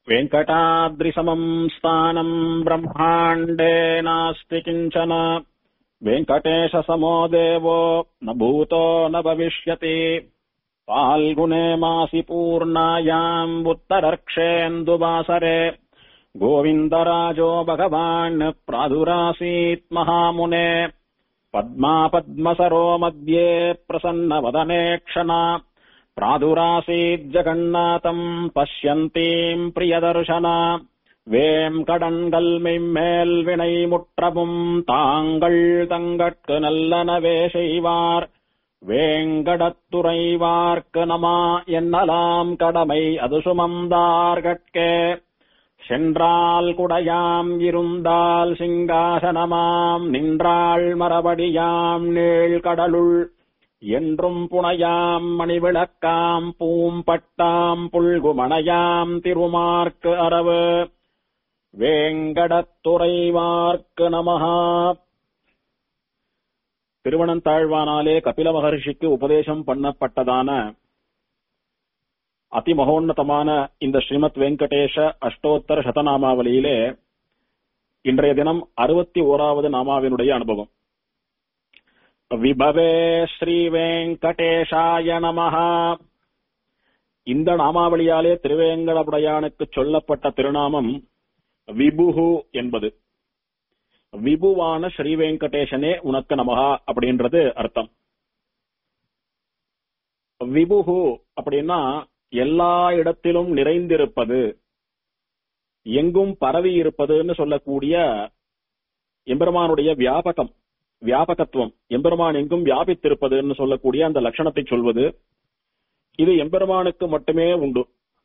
वेङ्कटाद्रिसमम् स्थानम् ब्रह्माण्डे नास्ति किञ्चन वेङ्कटेशसमो देवो न भूतो न भविष्यति फाल्गुने मासि पूर्णायाम् उत्तरर्क्षेन्दुवासरे गोविन्दराजो भगवान् प्रादुरासीत् महामुने पद्मापद्मसरो मध्ये प्रसन्नवदने क्षणा प्रादुरासीज्जगन्नाथम् पश्यन्तीम् प्रियदर्शना வேம் கடன்கள் மெய்மேல் வினை முற்றவும் தாங்கள் தங்கட்கு நல்லனவே செய்வார் வேங்கடத்துறைவார்க்கு நமா என்னலாம் கடமை அது சுமந்தார்கட்கே சென்றால் குடையாம் இருந்தால் சிங்காசனமாம் நின்றாள் மரபடியாம் நீள் கடலுள் என்றும் புனையாம் மணிவிளக்காம் பூம்பட்டாம் புல்குமணையாம் திருமார்க்கு அரவு வேங்கடத்துறைவார்க்கு நமஹா திருவனந்தாழ்வானாலே கபில மகர்ஷிக்கு உபதேசம் பண்ணப்பட்டதான அதிமகோன்னதமான இந்த ஸ்ரீமத் வெங்கடேஷ அஷ்டோத்தர சதநாமாவளியிலே இன்றைய தினம் அறுபத்தி ஓராவது நாமாவினுடைய அனுபவம் விபவே ஸ்ரீ வெங்கடேஷாய நமஹா இந்த நாமாவளியாலே திருவேங்கடபுடையானுக்கு சொல்லப்பட்ட திருநாமம் விபுகு என்பது விபுவான ஸ்ரீ வெங்கடேசனே உனக்கு நமகா அப்படின்றது அர்த்தம் விபுகு அப்படின்னா எல்லா இடத்திலும் நிறைந்திருப்பது எங்கும் பரவி இருப்பதுன்னு சொல்லக்கூடிய எம்பெருமானுடைய வியாபகம் வியாபகத்துவம் எம்பெருமான் எங்கும் வியாபித்திருப்பதுன்னு சொல்லக்கூடிய அந்த லட்சணத்தை சொல்வது இது எம்பெருமானுக்கு மட்டுமே உண்டு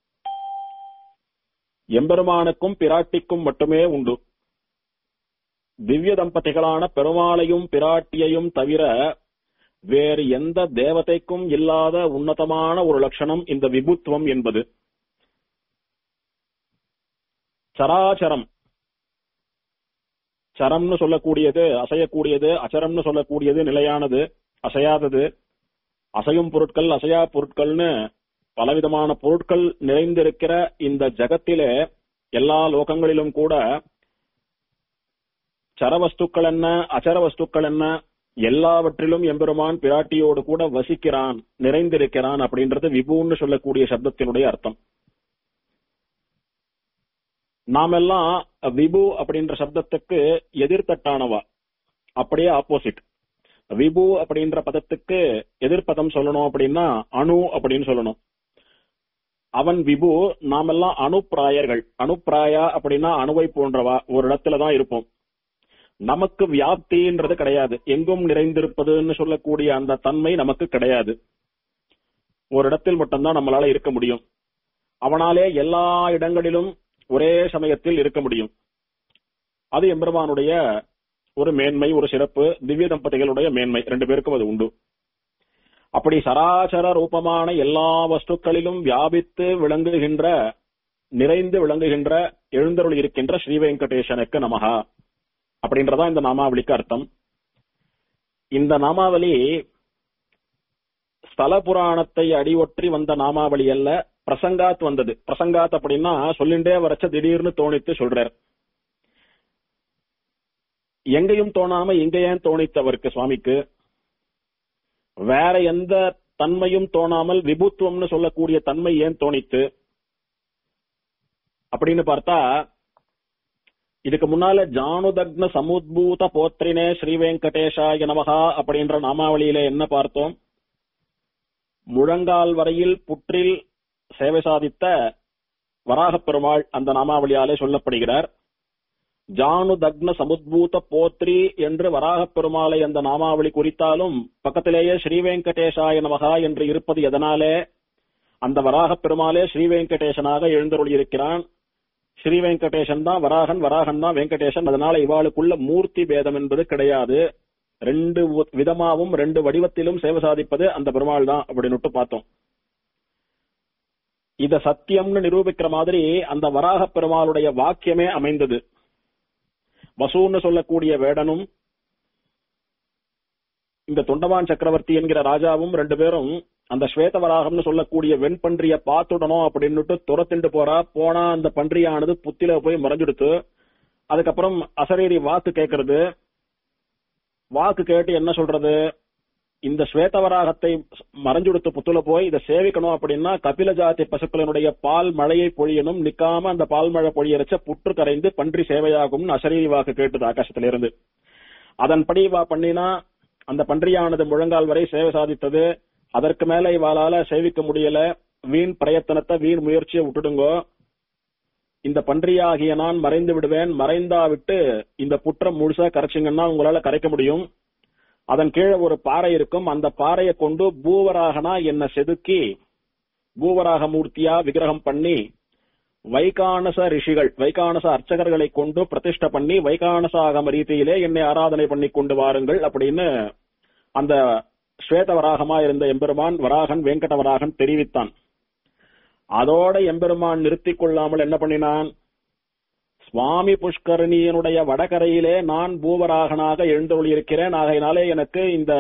எம்பெருமானுக்கும் பிராட்டிக்கும் மட்டுமே உண்டு திவ்ய தம்பதிகளான பெருமாளையும் பிராட்டியையும் தவிர வேறு எந்த தேவதைக்கும் இல்லாத உன்னதமான ஒரு லட்சணம் இந்த விபுத்துவம் என்பது சராச்சரம் சரம்னு சொல்லக்கூடியது அசையக்கூடியது அச்சரம்னு சொல்லக்கூடியது நிலையானது அசையாதது அசையும் பொருட்கள் அசையா பொருட்கள்னு பலவிதமான பொருட்கள் நிறைந்திருக்கிற இந்த ஜகத்திலே எல்லா லோகங்களிலும் கூட சரவஸ்துக்கள் என்ன அச்சர வஸ்துக்கள் என்ன எல்லாவற்றிலும் எம்பெருமான் பிராட்டியோடு கூட வசிக்கிறான் நிறைந்திருக்கிறான் அப்படின்றது விபுன்னு சொல்லக்கூடிய சப்தத்தினுடைய அர்த்தம் நாமெல்லாம் விபு அப்படின்ற சப்தத்துக்கு எதிர்த்தட்டானவா அப்படியே ஆப்போசிட் விபு அப்படின்ற பதத்துக்கு எதிர்ப்பதம் சொல்லணும் அப்படின்னா அணு அப்படின்னு சொல்லணும் அவன் விபு நாமெல்லாம் அணுப்பிராயர்கள் அணுப்பிராயா அப்படின்னா அணுவை போன்றவா ஒரு இடத்துலதான் இருப்போம் நமக்கு வியாப்தின்றது கிடையாது எங்கும் நிறைந்திருப்பதுன்னு சொல்லக்கூடிய அந்த தன்மை நமக்கு கிடையாது ஒரு இடத்தில் மட்டும்தான் நம்மளால இருக்க முடியும் அவனாலே எல்லா இடங்களிலும் ஒரே சமயத்தில் இருக்க முடியும் அது எம்பெருமானுடைய ஒரு மேன்மை ஒரு சிறப்பு திவ்ய தம்பதிகளுடைய மேன்மை ரெண்டு பேருக்கும் அது உண்டு அப்படி சராசர ரூபமான எல்லா வஸ்துக்களிலும் வியாபித்து விளங்குகின்ற நிறைந்து விளங்குகின்ற எழுந்தருள் இருக்கின்ற ஸ்ரீ வெங்கடேசனுக்கு நமகா அப்படின்றதா இந்த நாமாவளிக்கு அர்த்தம் இந்த நாமாவளி ஸ்தல புராணத்தை அடியொற்றி வந்த நாமாவளி அல்ல பிரசங்காத் வந்தது பிரசங்காத் அப்படின்னா சொல்லிண்டே வரச்ச திடீர்னு தோணித்து சொல்றார் எங்கேயும் தோணாம இங்க ஏன் தோணித்தவருக்கு சுவாமிக்கு வேற எந்த தன்மையும் தோணாமல் விபுத்துவம்னு சொல்லக்கூடிய தன்மை ஏன் தோணித்து அப்படின்னு பார்த்தா இதுக்கு முன்னால ஜானுதக்ன சமுத்பூத போத்ரினே ஸ்ரீ வெங்கடேஷாய நமகா அப்படின்ற நாமாவளியில என்ன பார்த்தோம் முழங்கால் வரையில் புற்றில் சேவை சாதித்த வராகப் பெருமாள் அந்த நாமாவளியாலே சொல்லப்படுகிறார் ஜானு தக்ன சமுத்பூத போத்ரி என்று வராகப் பெருமாளை அந்த நாமாவளி குறித்தாலும் பக்கத்திலேயே ஸ்ரீ வெங்கடேஷாய நமகா என்று இருப்பது எதனாலே அந்த வராகப் பெருமாளே ஸ்ரீ வெங்கடேசனாக எழுந்தருளி இருக்கிறான் ஸ்ரீ வெங்கடேசன் தான் வராகன் வராகன் தான் வெங்கடேசன் அதனால இவாளுக்குள்ள மூர்த்தி பேதம் என்பது கிடையாது ரெண்டு விதமாவும் ரெண்டு வடிவத்திலும் சேவை சாதிப்பது அந்த பெருமாள் தான் அப்படின்னு பார்த்தோம் இத சத்தியம்னு நிரூபிக்கிற மாதிரி அந்த வராக பெருமாளுடைய வாக்கியமே அமைந்தது வசூன்னு சொல்லக்கூடிய வேடனும் இந்த தொண்டமான் சக்கரவர்த்தி என்கிற ராஜாவும் ரெண்டு பேரும் அந்த ஸ்வேத வராகம்னு சொல்லக்கூடிய வெண்பன்றிய பார்த்துடணும் அப்படின்னுட்டு துரத்திண்டு போறா போனா அந்த பன்றியானது புத்தில போய் மறைஞ்சுடுத்து அதுக்கப்புறம் அசரீரி வாக்கு கேட்கறது வாக்கு கேட்டு என்ன சொல்றது இந்த ஸ்வேதவராகத்தை மறைஞ்சுடுத்து புத்துல போய் இதை சேவிக்கணும் அப்படின்னா கபில ஜாதி பசுக்களினுடைய பால் மழையை பொழியணும் நிக்காம அந்த பால் மழை பொழியரைச்ச புற்று கரைந்து பன்றி சேவையாகும்னு அசரீரி வாக்கு கேட்டது ஆகாசத்திலிருந்து அதன்படி இவா பண்ணினா அந்த பன்றியானது முழங்கால் வரை சேவை சாதித்தது அதற்கு மேல இவாளால சேவிக்க முடியல வீண் பிரயத்தனத்தை வீண் முயற்சியை விட்டுடுங்கோ இந்த பன்றியாகிய நான் மறைந்து விடுவேன் மறைந்தா விட்டு இந்த புற்றம் முழுசா கரைச்சிங்கன்னா உங்களால கரைக்க முடியும் அதன் கீழே ஒரு பாறை இருக்கும் அந்த பாறையை கொண்டு பூவராகனா என்ன செதுக்கி பூவராக மூர்த்தியா விக்கிரகம் பண்ணி வைகானச ரிஷிகள் வைகானச அர்ச்சகர்களை கொண்டு பிரதிஷ்ட பண்ணி வைகானச ஆகம ரீதியிலே என்னை ஆராதனை பண்ணி கொண்டு வாருங்கள் அப்படின்னு அந்த ஸ்வேத வராகமா இருந்த எம்பெருமான் வராகன் வெங்கட வராகன் தெரிவித்தான் அதோட எம்பெருமான் நிறுத்திக் கொள்ளாமல் என்ன பண்ணினான் சுவாமி புஷ்கரணியனுடைய வடகரையிலே நான் பூவராகனாக எழுந்தொழியிருக்கிறேன் ஆகையினாலே எனக்கு இந்த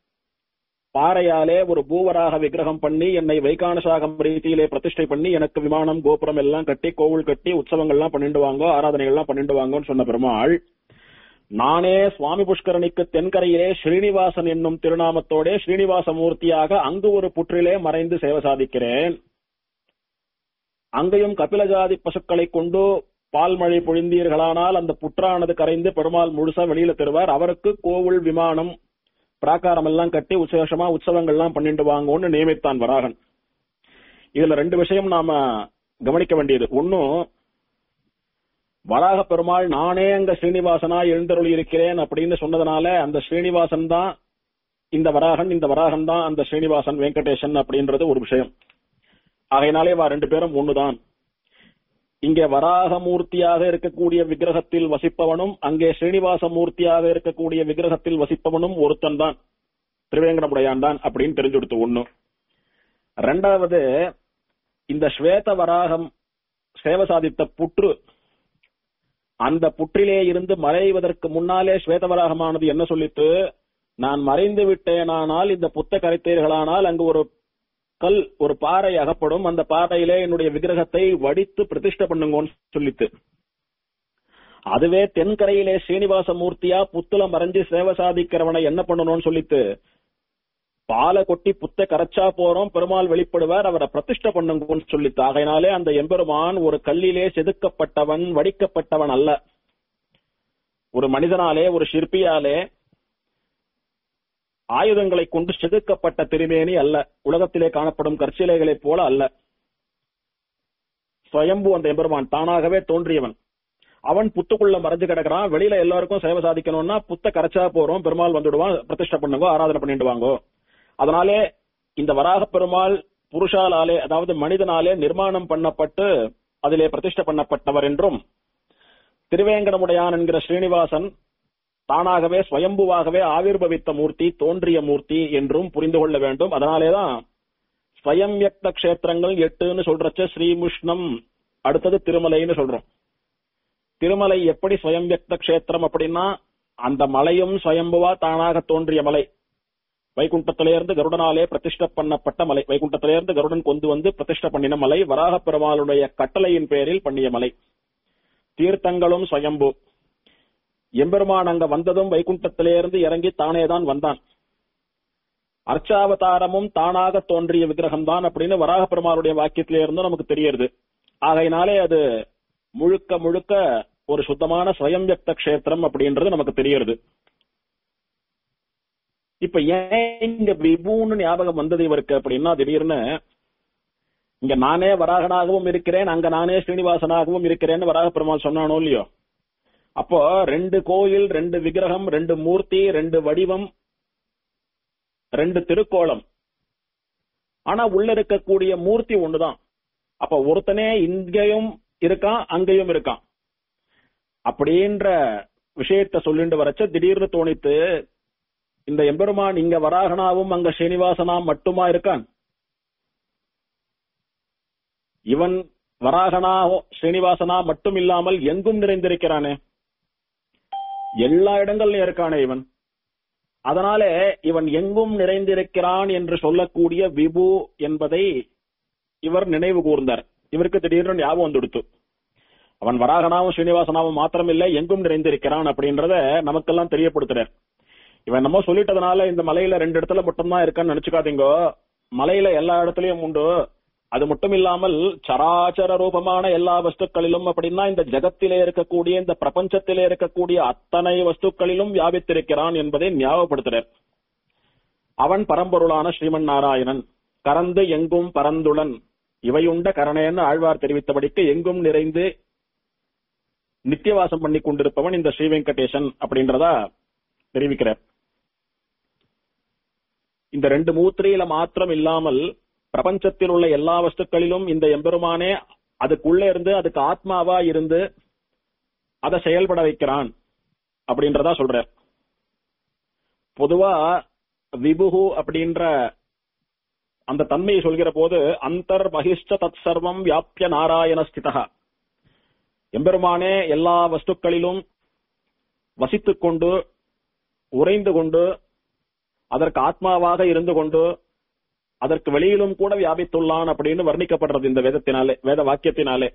பாறையாலே ஒரு பூவராக விக்கிரகம் பண்ணி என்னை வைகானசாகம் ரீதியிலே பிரதிஷ்டை பண்ணி எனக்கு விமானம் கோபுரம் எல்லாம் கட்டி கோவில் கட்டி உற்சவங்கள்லாம் பண்ணிட்டு வாங்கோ ஆராதனைகள்லாம் பண்ணிட்டு வாங்கோன்னு சொன்ன பெருமாள் நானே சுவாமி புஷ்கரணிக்கு தென்கரையிலே ஸ்ரீனிவாசன் என்னும் திருநாமத்தோடே ஸ்ரீனிவாச மூர்த்தியாக அங்கு ஒரு புற்றிலே மறைந்து சேவை சாதிக்கிறேன் அங்கேயும் கபிலஜாதி பசுக்களை கொண்டு பால் மழை பொழிந்தீர்களானால் அந்த புற்றானது கரைந்து பெருமாள் முழுசா வெளியில தருவார் அவருக்கு கோவில் விமானம் பிராகாரம் எல்லாம் கட்டி விசேஷமா உற்சவங்கள்லாம் பண்ணிட்டு வாங்கன்னு நியமித்தான் வராகன் இதுல ரெண்டு விஷயம் நாம கவனிக்க வேண்டியது ஒன்னும் வராக பெருமாள் நானே அங்க ஸ்ரீனிவாசனா எழுந்தருளி இருக்கிறேன் அப்படின்னு சொன்னதுனால அந்த ஸ்ரீனிவாசன் தான் இந்த வராகன் இந்த வராகன் தான் அந்த ஸ்ரீனிவாசன் வெங்கடேசன் அப்படின்றது ஒரு விஷயம் ஆகையினாலே வா ரெண்டு பேரும் ஒண்ணுதான் இங்கே வராக மூர்த்தியாக இருக்கக்கூடிய விக்கிரகத்தில் வசிப்பவனும் அங்கே ஸ்ரீனிவாச மூர்த்தியாக இருக்கக்கூடிய விக்கிரகத்தில் வசிப்பவனும் ஒருத்தன் தான் திருவேங்கடமுடையான் தான் அப்படின்னு தெரிஞ்சுடுத்து ஒண்ணு ரெண்டாவது இந்த ஸ்வேத வராகம் சேவை சாதித்த புற்று அந்த புற்றிலே இருந்து மறைவதற்கு முன்னாலே ஸ்வேதவராகமானது என்ன சொல்லித்து நான் மறைந்து விட்டேனானால் இந்த புத்த கரைத்தீர்களானால் அங்கு ஒரு கல் ஒரு பாறை அகப்படும் அந்த பாறையிலே என்னுடைய விக்கிரகத்தை வடித்து பிரதிஷ்ட பண்ணுங்கன்னு சொல்லித்து அதுவே தென்கரையிலே ஸ்ரீனிவாச மூர்த்தியா புத்துல மறைஞ்சு சேவை சாதிக்கிறவனை என்ன பண்ணணும்னு சொல்லித்து பாலை கொட்டி புத்த கரைச்சா போறோம் பெருமாள் வெளிப்படுவார் அவரை பிரதிஷ்ட பண்ணுங்கன்னு சொல்லித்து ஆகையினாலே அந்த எம்பெருமான் ஒரு கல்லிலே செதுக்கப்பட்டவன் வடிக்கப்பட்டவன் அல்ல ஒரு மனிதனாலே ஒரு சிற்பியாலே ஆயுதங்களை கொண்டு செதுக்கப்பட்ட திருமேனி அல்ல உலகத்திலே காணப்படும் கற்சிலைகளைப் போல அல்ல சுயம்பு அந்த எம்பெருமான் தானாகவே தோன்றியவன் அவன் புத்துக்குள்ள மறைஞ்சு கிடக்குறான் வெளியில எல்லாருக்கும் சேவை சாதிக்கணும்னா புத்த கரைச்சா போறோம் பெருமாள் வந்துடுவான் பிரதிஷ்டை பண்ணுங்க ஆராதனை பண்ணிட்டு வாங்கோ அதனாலே இந்த வராக பெருமாள் புருஷாலாலே அதாவது மனிதனாலே நிர்மாணம் பண்ணப்பட்டு அதிலே பிரதிஷ்டை பண்ணப்பட்டவர் என்றும் திருவேங்கடமுடையான் என்கிற ஸ்ரீனிவாசன் தானாகவே ஸ்வயம்புவாகவே ஆவிர்பவித்த மூர்த்தி தோன்றிய மூர்த்தி என்றும் புரிந்து கொள்ள வேண்டும் அதனாலேதான் ஸ்வயம்யக்த கஷேத்திரங்கள் எட்டுன்னு சொல்றச்ச ஸ்ரீமுஷ்ணம் அடுத்தது திருமலைன்னு சொல்றோம் திருமலை எப்படி ஸ்வயம்யக்த கஷேத்திரம் அப்படின்னா அந்த மலையும் ஸ்வயம்புவா தானாக தோன்றிய மலை வைகுண்டத்திலிருந்து கருடனாலே பிரதிஷ்ட பண்ணப்பட்ட மலை வைகுண்டத்திலிருந்து கருடன் கொண்டு வந்து பிரதிஷ்ட பண்ணின மலை வராக பெருமாளுடைய கட்டளையின் பேரில் பண்ணிய மலை தீர்த்தங்களும் ஸ்வயம்பு எம்பெருமான் அங்க வந்ததும் வைகுண்டத்திலிருந்து இறங்கி தானே தான் வந்தான் அர்ச்சாவதாரமும் தானாக தோன்றிய விக்கிரகம் தான் அப்படின்னு வராக பெருமாளுடைய வாக்கியத்திலே இருந்து நமக்கு தெரியறது ஆகையினாலே அது முழுக்க முழுக்க ஒரு சுத்தமான ஸ்வயம்யக்த கஷேத்திரம் அப்படின்றது நமக்கு தெரியறது இப்ப ஏன் இங்க விபுன்னு ஞாபகம் வந்தது இவருக்கு அப்படின்னா திடீர்னு இங்க நானே வராகனாகவும் இருக்கிறேன் அங்க நானே ஸ்ரீனிவாசனாகவும் இருக்கிறேன்னு வராக பெருமாள் சொன்னானோ இல்லையோ அப்போ ரெண்டு கோயில் ரெண்டு விக்கிரகம் ரெண்டு மூர்த்தி ரெண்டு வடிவம் ரெண்டு திருக்கோலம் ஆனா உள்ள இருக்கக்கூடிய மூர்த்தி ஒண்ணுதான் அப்ப ஒருத்தனே இங்கேயும் இருக்கான் அங்கேயும் இருக்கான் அப்படின்ற விஷயத்த சொல்லிட்டு வரச்ச திடீர்னு தோணித்து இந்த எம்பெருமான் இங்க வராகனாவும் அங்க ஸ்ரீனிவாசனா மட்டுமா இருக்கான் இவன் வராகனா ஸ்ரீனிவாசனா மட்டும் இல்லாமல் எங்கும் நிறைந்திருக்கிறானே எல்லா இடங்கள்லயும் இருக்கானே இவன் அதனாலே இவன் எங்கும் நிறைந்திருக்கிறான் என்று சொல்லக்கூடிய விபு என்பதை இவர் நினைவு கூர்ந்தார் இவருக்கு திடீர்னு ஞாபகம் வந்துடுத்து அவன் வராகனாவும் ஸ்ரீனிவாசனாவும் மாத்திரமில்லை எங்கும் நிறைந்திருக்கிறான் அப்படின்றத நமக்கெல்லாம் தெரியப்படுத்துறார் இவன் நம்ம சொல்லிட்டதுனால இந்த மலையில ரெண்டு இடத்துல மட்டும்தான் இருக்கான்னு நினைச்சுக்காதீங்க மலையில எல்லா இடத்துலயும் உண்டு அது மட்டும் இல்லாமல் சராச்சர ரூபமான எல்லா வஸ்துக்களிலும் அப்படின்னா இந்த ஜகத்திலே இருக்கக்கூடிய இந்த பிரபஞ்சத்திலே இருக்கக்கூடிய அத்தனை வஸ்துக்களிலும் வியாபித்திருக்கிறான் என்பதை ஞாபகப்படுத்துறார் அவன் பரம்பொருளான ஸ்ரீமன் நாராயணன் கறந்து எங்கும் பரந்துளன் இவையுண்ட கரணேன்னு ஆழ்வார் தெரிவித்தபடிக்கு எங்கும் நிறைந்து நித்தியவாசம் பண்ணி கொண்டிருப்பவன் இந்த ஸ்ரீ வெங்கடேசன் அப்படின்றதா தெரிவிக்கிறார் இந்த ரெண்டு மூத்திரையில மாத்திரம் இல்லாமல் பிரபஞ்சத்தில் உள்ள எல்லா வஸ்துக்களிலும் இந்த எம்பெருமானே அதுக்குள்ள இருந்து அதுக்கு ஆத்மாவா இருந்து அதை செயல்பட வைக்கிறான் அப்படின்றதா சொல்றார் பொதுவா விபுகு அப்படின்ற அந்த தன்மையை சொல்கிற போது அந்தர் மகிஷ்ட தத் சர்வம் வியாபிய நாராயண ஸ்திதா எம்பெருமானே எல்லா வஸ்துக்களிலும் வசித்துக் கொண்டு உறைந்து கொண்டு அதற்கு ஆத்மாவாக இருந்து கொண்டு அதற்கு வெளியிலும் கூட வியாபித்துள்ளான் அப்படின்னு வர்ணிக்கப்படுறது இந்த வேதத்தினாலே வேத வாக்கியத்தினாலே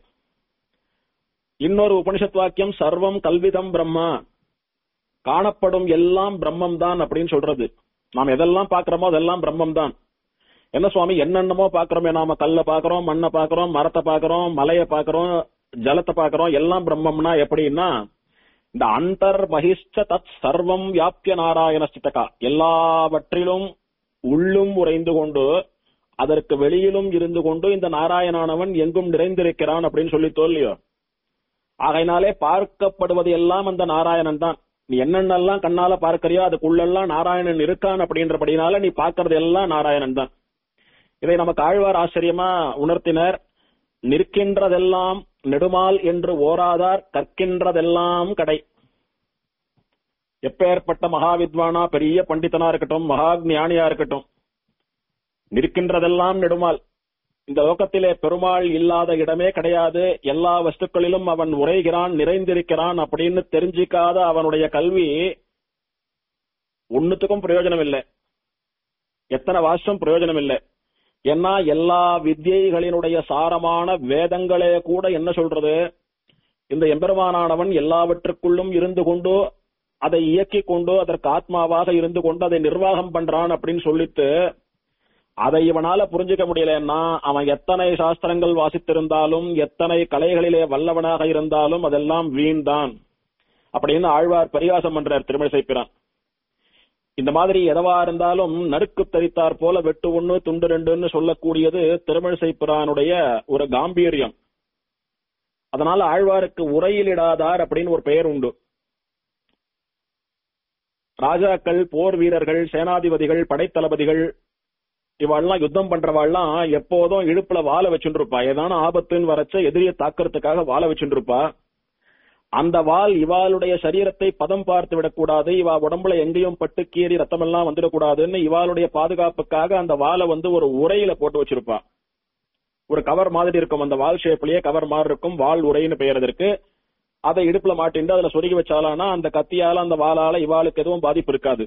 இன்னொரு உபனிஷத் வாக்கியம் சர்வம் கல்விதம் பிரம்மா காணப்படும் எல்லாம் பிரம்மம் தான் அப்படின்னு சொல்றது நாம் எதெல்லாம் பாக்குறோமோ அதெல்லாம் பிரம்மம் தான் என்ன சுவாமி என்னென்னமோ பாக்குறோமே நாம கல்ல பாக்குறோம் மண்ணை பாக்குறோம் மரத்தை பாக்குறோம் மலையை பாக்குறோம் ஜலத்தை பாக்குறோம் எல்லாம் பிரம்மம்னா எப்படின்னா இந்த அந்தர் மகிஷ்ட தத் சர்வம் வியாபிய நாராயண ஸ்திதகா எல்லாவற்றிலும் உள்ளும் உறைந்து கொண்டு அதற்கு வெளியிலும் இருந்து கொண்டு இந்த நாராயணானவன் எங்கும் நிறைந்திருக்கிறான் அப்படின்னு சொல்லி தோல்லையோ ஆகையினாலே பார்க்கப்படுவது எல்லாம் அந்த நாராயணன் தான் நீ என்னென்னலாம் கண்ணால பார்க்கறியோ அதுக்குள்ளெல்லாம் நாராயணன் இருக்கான் அப்படின்றபடினால நீ பார்க்கறது எல்லாம் நாராயணன் தான் இதை நமக்கு ஆழ்வார் ஆச்சரியமா உணர்த்தினர் நிற்கின்றதெல்லாம் நெடுமால் என்று ஓராதார் கற்கின்றதெல்லாம் கடை எப்பேற்பட்ட மகாவித்வானா பெரிய பண்டிதனா இருக்கட்டும் மகா ஞானியா இருக்கட்டும் நிற்கின்றதெல்லாம் நெடுமால் இந்த லோகத்திலே பெருமாள் இல்லாத இடமே கிடையாது எல்லா வஸ்துக்களிலும் அவன் உரைகிறான் நிறைந்திருக்கிறான் அப்படின்னு தெரிஞ்சிக்காத அவனுடைய கல்வி ஒன்னுத்துக்கும் பிரயோஜனம் இல்லை எத்தனை வாசம் பிரயோஜனம் இல்லை ஏன்னா எல்லா வித்யைகளினுடைய சாரமான வேதங்களே கூட என்ன சொல்றது இந்த எம்பெருமானானவன் எல்லாவற்றுக்குள்ளும் இருந்து கொண்டு அதை இயக்கிக் கொண்டு அதற்கு ஆத்மாவாக இருந்து கொண்டு அதை நிர்வாகம் பண்றான் அப்படின்னு சொல்லிட்டு அதை இவனால புரிஞ்சுக்க முடியலன்னா அவன் எத்தனை சாஸ்திரங்கள் வாசித்திருந்தாலும் எத்தனை கலைகளிலே வல்லவனாக இருந்தாலும் அதெல்லாம் வீண் தான் அப்படின்னு ஆழ்வார் பரிகாசம் பண்றார் திருமணிசைப்பிரான் இந்த மாதிரி எதவா இருந்தாலும் நறுக்கு தரித்தார் போல வெட்டு ஒண்ணு துண்டு ரெண்டுன்னு சொல்லக்கூடியது திருமழிசைப்பிரானுடைய ஒரு காம்பீரியம் அதனால ஆழ்வாருக்கு உரையிலிடாதார் அப்படின்னு ஒரு பெயர் உண்டு ராஜாக்கள் போர் வீரர்கள் சேனாதிபதிகள் படைத்தளபதிகள் இவாள்லாம் யுத்தம் பண்றவாள்லாம் எப்போதும் இடுப்புல வாழ வச்சுட்டு இருப்பா ஏதான ஆபத்துன்னு வரச்ச எதிரியை தாக்குறதுக்காக வாழ வச்சுட்டு இருப்பா அந்த வாள் இவாளுடைய சரீரத்தை பதம் பார்த்து விடக்கூடாது இவா உடம்புல எங்கேயும் பட்டு கீறி ரத்தம் எல்லாம் வந்துடக்கூடாதுன்னு இவாளுடைய பாதுகாப்புக்காக அந்த வாளை வந்து ஒரு உரையில போட்டு வச்சிருப்பா ஒரு கவர் மாதிரி இருக்கும் அந்த வால் ஷேப்லயே கவர் மாதிரி இருக்கும் வால் உரைன்னு பெயர் அதற்கு அதை இடுப்புல மாட்டிண்டு அதுல சொருகி வச்சாலானா அந்த கத்தியால அந்த வாளால இவாளுக்கு எதுவும் பாதிப்பு இருக்காது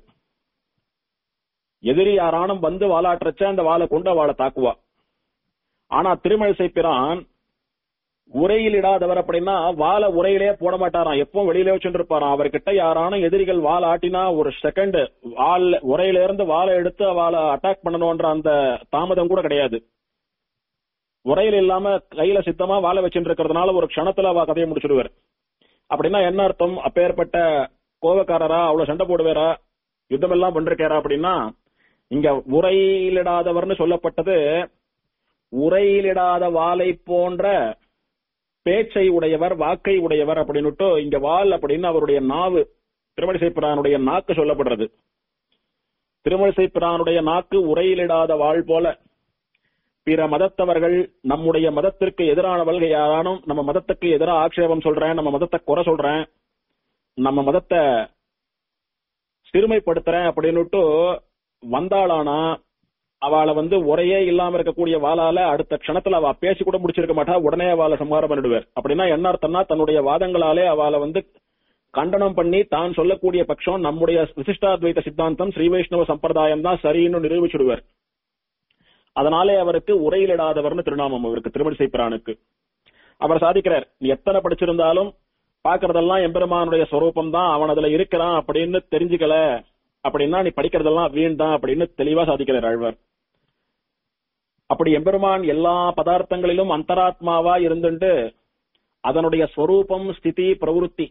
எதிரி யாரானும் வந்து வாலாற்றச்ச அந்த வாளை கொண்டு வாளை தாக்குவா ஆனா திருமழிசை பிரான் உரையில் இடாதவர் அப்படின்னா வாழை உரையிலே போட மாட்டாராம் எப்பவும் வெளியிலே வச்சுட்டு இருப்பாராம் அவர்கிட்ட யாரானும் எதிரிகள் வால் ஆட்டினா ஒரு செகண்ட் வால் உரையில இருந்து வாழை எடுத்து வாழை அட்டாக் பண்ணணும்ன்ற அந்த தாமதம் கூட கிடையாது உரையில் இல்லாம கையில சித்தமா வாழை வச்சுட்டு இருக்கிறதுனால ஒரு க்ஷணத்துல அவ கதையை முடிச்சிடுவார் அப்படின்னா என்ன அர்த்தம் அப்பேற்பட்ட கோபக்காரரா அவ்வளவு சண்டை போடுவாரா யுத்தம் எல்லாம் பண்றாரா அப்படின்னா இங்க உரையிலிடாதவர்னு சொல்லப்பட்டது உரையிலிடாத வாளை போன்ற பேச்சை உடையவர் வாக்கை உடையவர் அப்படின்னுட்டு இங்க வால் அப்படின்னு அவருடைய நாவு திருமணிசைப்பிரானுடைய நாக்கு சொல்லப்படுறது திருமணிசைப்பிரானுடைய நாக்கு உரையிலிடாத வாழ் போல பிற மதத்தவர்கள் நம்முடைய மதத்திற்கு எதிரானவர்கள் யாரானும் நம்ம மதத்துக்கு எதிராக ஆட்சேபம் சொல்றேன் நம்ம மதத்தை குறை சொல்றேன் நம்ம மதத்தை சிறுமைப்படுத்துறேன் அப்படின்னுட்டு வந்தாளானா அவளை வந்து உரையே இல்லாம இருக்கக்கூடிய வாளால அடுத்த க்ஷணத்துல அவ பேசி கூட முடிச்சிருக்க மாட்டா உடனே அவளை சம்ஹாரம் பண்ணிடுவார் அப்படின்னா என்ன அர்த்தம்னா தன்னுடைய வாதங்களாலே அவளை வந்து கண்டனம் பண்ணி தான் சொல்லக்கூடிய பட்சம் நம்முடைய விசிஷ்டாத்வைத சித்தாந்தம் ஸ்ரீ வைஷ்ணவ சம்பிரதாயம் தான் சரின்னு நிரூபிச்சுடுவார் அதனாலே அவருக்கு உரையிலிடாதவர்னு திருநாமம் அவருக்கு திருமணிசை பிரானுக்கு அவர் சாதிக்கிறார் நீ எத்தனை படிச்சிருந்தாலும் பாக்குறதெல்லாம் எம்பெருமானுடைய ஸ்வரூபம் தான் அவன் அதுல இருக்கிறான் அப்படின்னு தெரிஞ்சுக்கல அப்படின்னா நீ படிக்கிறதெல்லாம் வீண் தான் அப்படின்னு தெளிவா சாதிக்கிறார் ஆழ்வார் அப்படி எம்பெருமான் எல்லா பதார்த்தங்களிலும் அந்தராத்மாவா இருந்துட்டு அதனுடைய ஸ்வரூபம் ஸ்திதி பிரவருத்தி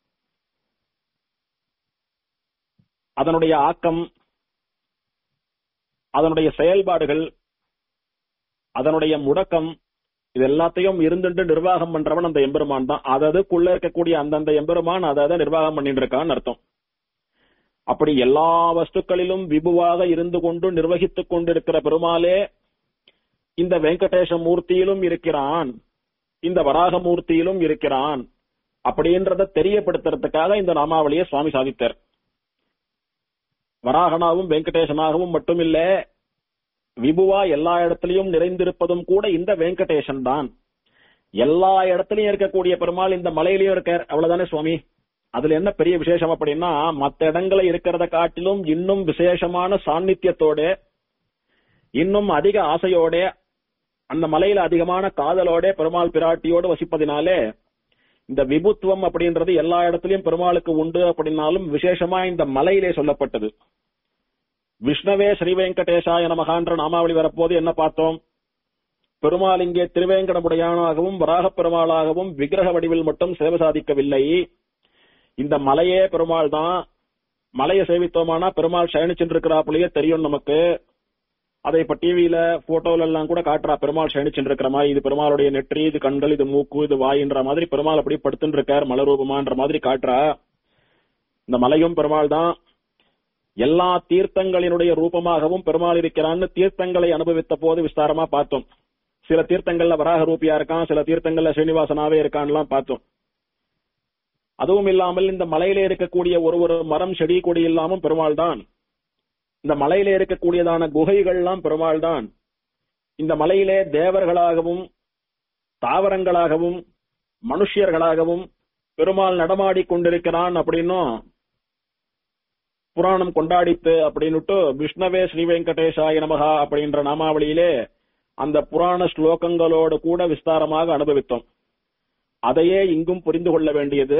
அதனுடைய ஆக்கம் அதனுடைய செயல்பாடுகள் அதனுடைய முடக்கம் இது எல்லாத்தையும் இருந்துட்டு நிர்வாகம் பண்றவன் அந்த எம்பெருமான் தான் அததுக்குள்ள இருக்கக்கூடிய அந்தந்த எம்பெருமான் அதை நிர்வாகம் பண்ணிட்டு இருக்கான்னு அர்த்தம் அப்படி எல்லா வஸ்துக்களிலும் விபுவாக இருந்து கொண்டு நிர்வகித்துக் கொண்டிருக்கிற பெருமாளே இந்த வெங்கடேச மூர்த்தியிலும் இருக்கிறான் இந்த வராக மூர்த்தியிலும் இருக்கிறான் அப்படின்றத தெரியப்படுத்துறதுக்காக இந்த நாமாவளியை சுவாமி சாதித்தார் வராகனாவும் வெங்கடேசனாகவும் மட்டுமில்ல விபுவா எல்லா இடத்திலையும் நிறைந்திருப்பதும் கூட இந்த வெங்கடேசன் தான் எல்லா இடத்துலயும் இருக்கக்கூடிய பெருமாள் இந்த மலையிலயும் இருக்கார் அவ்வளவுதானே சுவாமி அதுல என்ன பெரிய விசேஷம் அப்படின்னா மத்த இடங்களை இருக்கிறத காட்டிலும் இன்னும் விசேஷமான சாநித்தியத்தோட இன்னும் அதிக ஆசையோட அந்த மலையில அதிகமான காதலோட பெருமாள் பிராட்டியோடு வசிப்பதினாலே இந்த விபுத்துவம் அப்படின்றது எல்லா இடத்துலயும் பெருமாளுக்கு உண்டு அப்படின்னாலும் விசேஷமா இந்த மலையிலே சொல்லப்பட்டது விஷ்ணவே ஸ்ரீ வெங்கடேசாய நமகான்ற நாமாவளி வரப்போது என்ன பார்த்தோம் பெருமாள் இங்கே திருவேங்கடமுடையானாகவும் வராகப் பெருமாளாகவும் விக்கிரக வடிவில் மட்டும் சேவை சாதிக்கவில்லை இந்த மலையே பெருமாள் தான் மலையை சேவித்தோமானா பெருமாள் சயனிச்சுருக்கிறாப்புலயே தெரியும் நமக்கு அதை இப்ப டிவியில போட்டோல எல்லாம் கூட காட்டுறா பெருமாள் சயனிச்சுருக்கிற மாதிரி இது பெருமாளுடைய நெற்றி இது கண்கள் இது மூக்கு இது வாயின்ற மாதிரி பெருமாள் அப்படி படுத்துட்டு இருக்கார் மலரூபமான்ற மாதிரி காட்டுறா இந்த மலையும் பெருமாள் தான் எல்லா தீர்த்தங்களினுடைய ரூபமாகவும் பெருமாள் இருக்கிறான்னு தீர்த்தங்களை அனுபவித்த போது விஸ்தாரமா பார்த்தோம் சில தீர்த்தங்கள்ல வராக ரூபியா இருக்கான் சில தீர்த்தங்கள்ல ஸ்ரீனிவாசனாவே இருக்கான்லாம் பார்த்தோம் அதுவும் இல்லாமல் இந்த மலையில இருக்கக்கூடிய ஒரு ஒரு மரம் செடி கொடி இல்லாமல் பெருமாள் தான் இந்த மலையில இருக்கக்கூடியதான குகைகள்லாம் பெருமாள் தான் இந்த மலையிலே தேவர்களாகவும் தாவரங்களாகவும் மனுஷியர்களாகவும் பெருமாள் நடமாடி கொண்டிருக்கிறான் அப்படின்னும் புராணம் கொண்டாடித்து அப்படின்னுட்டு விஷ்ணவே ஸ்ரீ வெங்கடேசாய நமகா அப்படின்ற நாமாவளியிலே அந்த புராண ஸ்லோகங்களோடு கூட விஸ்தாரமாக அனுபவித்தோம் அதையே இங்கும் புரிந்து கொள்ள வேண்டியது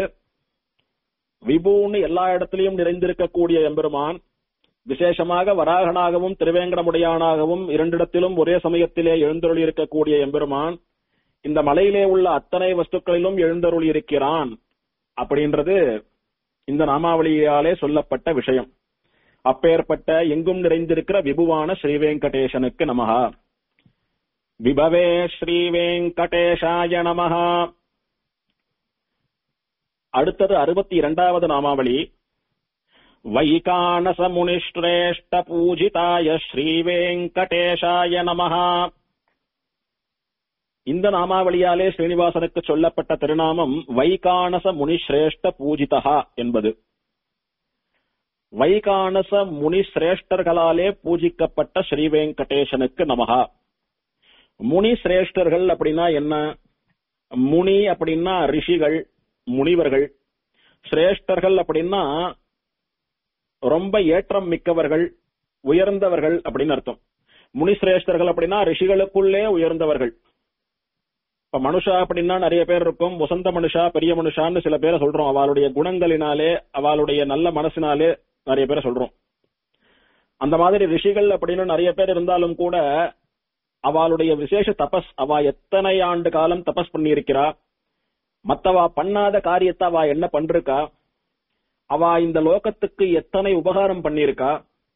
விபுன்னு எல்லா இடத்திலையும் நிறைந்திருக்கக்கூடிய எம்பெருமான் விசேஷமாக வராகனாகவும் திருவேங்கடமுடையானாகவும் இரண்டிடத்திலும் ஒரே சமயத்திலே எழுந்தருளி இருக்கக்கூடிய எம்பெருமான் இந்த மலையிலே உள்ள அத்தனை வஸ்துக்களிலும் எழுந்தருளி இருக்கிறான் அப்படின்றது இந்த நாமாவளியாலே சொல்லப்பட்ட விஷயம் அப்பேற்பட்ட எங்கும் நிறைந்திருக்கிற விபுவான ஸ்ரீ வெங்கடேசனுக்கு நமகா விபவே ஸ்ரீ வெங்கடேஷாய நமகா அடுத்தது அறுபத்தி இரண்டாவது நாமாவளி வைகானச முனிஷ்ரேஷ்ட பூஜிதாய ஸ்ரீ வெங்கடேஷாய நமகா இந்த நாமாவளியாலே ஸ்ரீனிவாசனுக்கு சொல்லப்பட்ட திருநாமம் வைகானச முனிஸ்ரேஷ்ட பூஜிதா என்பது வைகானச முனிஸ்ரேஷ்டர்களாலே பூஜிக்கப்பட்ட ஸ்ரீ வெங்கடேசனுக்கு நமகா முனி சிரேஷ்டர்கள் அப்படின்னா என்ன முனி அப்படின்னா ரிஷிகள் முனிவர்கள் சிரேஷ்டர்கள் அப்படின்னா ரொம்ப ஏற்றம் மிக்கவர்கள் உயர்ந்தவர்கள் அப்படின்னு அர்த்தம் முனி சிரேஷ்டர்கள் அப்படின்னா ரிஷிகளுக்குள்ளே உயர்ந்தவர்கள் இப்ப மனுஷா அப்படின்னா நிறைய பேர் இருக்கும் வசந்த மனுஷா பெரிய மனுஷான்னு சில பேரை சொல்றோம் அவளுடைய குணங்களினாலே அவளுடைய நல்ல மனசினாலே நிறைய பேரை சொல்றோம் அந்த மாதிரி ரிஷிகள் அப்படின்னு நிறைய பேர் இருந்தாலும் கூட அவளுடைய விசேஷ தபஸ் அவ எத்தனை ஆண்டு காலம் தபஸ் பண்ணியிருக்கிறா மத்தவா பண்ணாத காரியத்தை அவ என்ன பண்றிருக்கா அவ இந்த லோகத்துக்கு எத்தனை உபகாரம் பண்ணியிருக்கா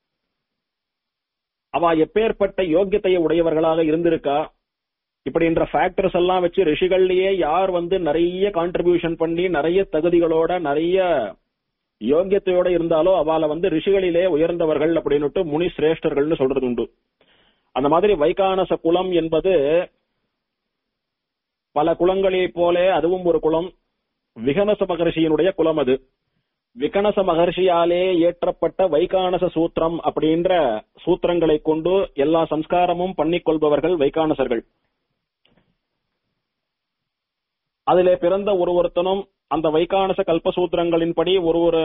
அவ எப்பேற்பட்ட யோக்கியத்தையை உடையவர்களாக இருந்திருக்கா இப்படின்ற ஃபேக்டர்ஸ் எல்லாம் வச்சு ரிஷிகள்லயே யார் வந்து நிறைய கான்ட்ரிபியூஷன் பண்ணி நிறைய தகுதிகளோட நிறைய யோக்கியத்தையோட இருந்தாலோ அவளை வந்து ரிஷிகளிலே உயர்ந்தவர்கள் அப்படின்னுட்டு முனி சிரேஷ்டர்கள்னு சொல்றது உண்டு அந்த மாதிரி வைகானச குலம் என்பது பல குலங்களைப் போல அதுவும் ஒரு குலம் விகனச மகர்ஷியினுடைய குலம் அது விகனச மகர்ஷியாலே ஏற்றப்பட்ட வைகானச சூத்திரம் அப்படின்ற சூத்திரங்களை கொண்டு எல்லா சம்ஸ்காரமும் பண்ணிக்கொள்பவர்கள் வைகானசர்கள் அதிலே பிறந்த ஒரு ஒருத்தனும் அந்த வைகானச கல்பசூத்திரங்களின்படி ஒரு ஒரு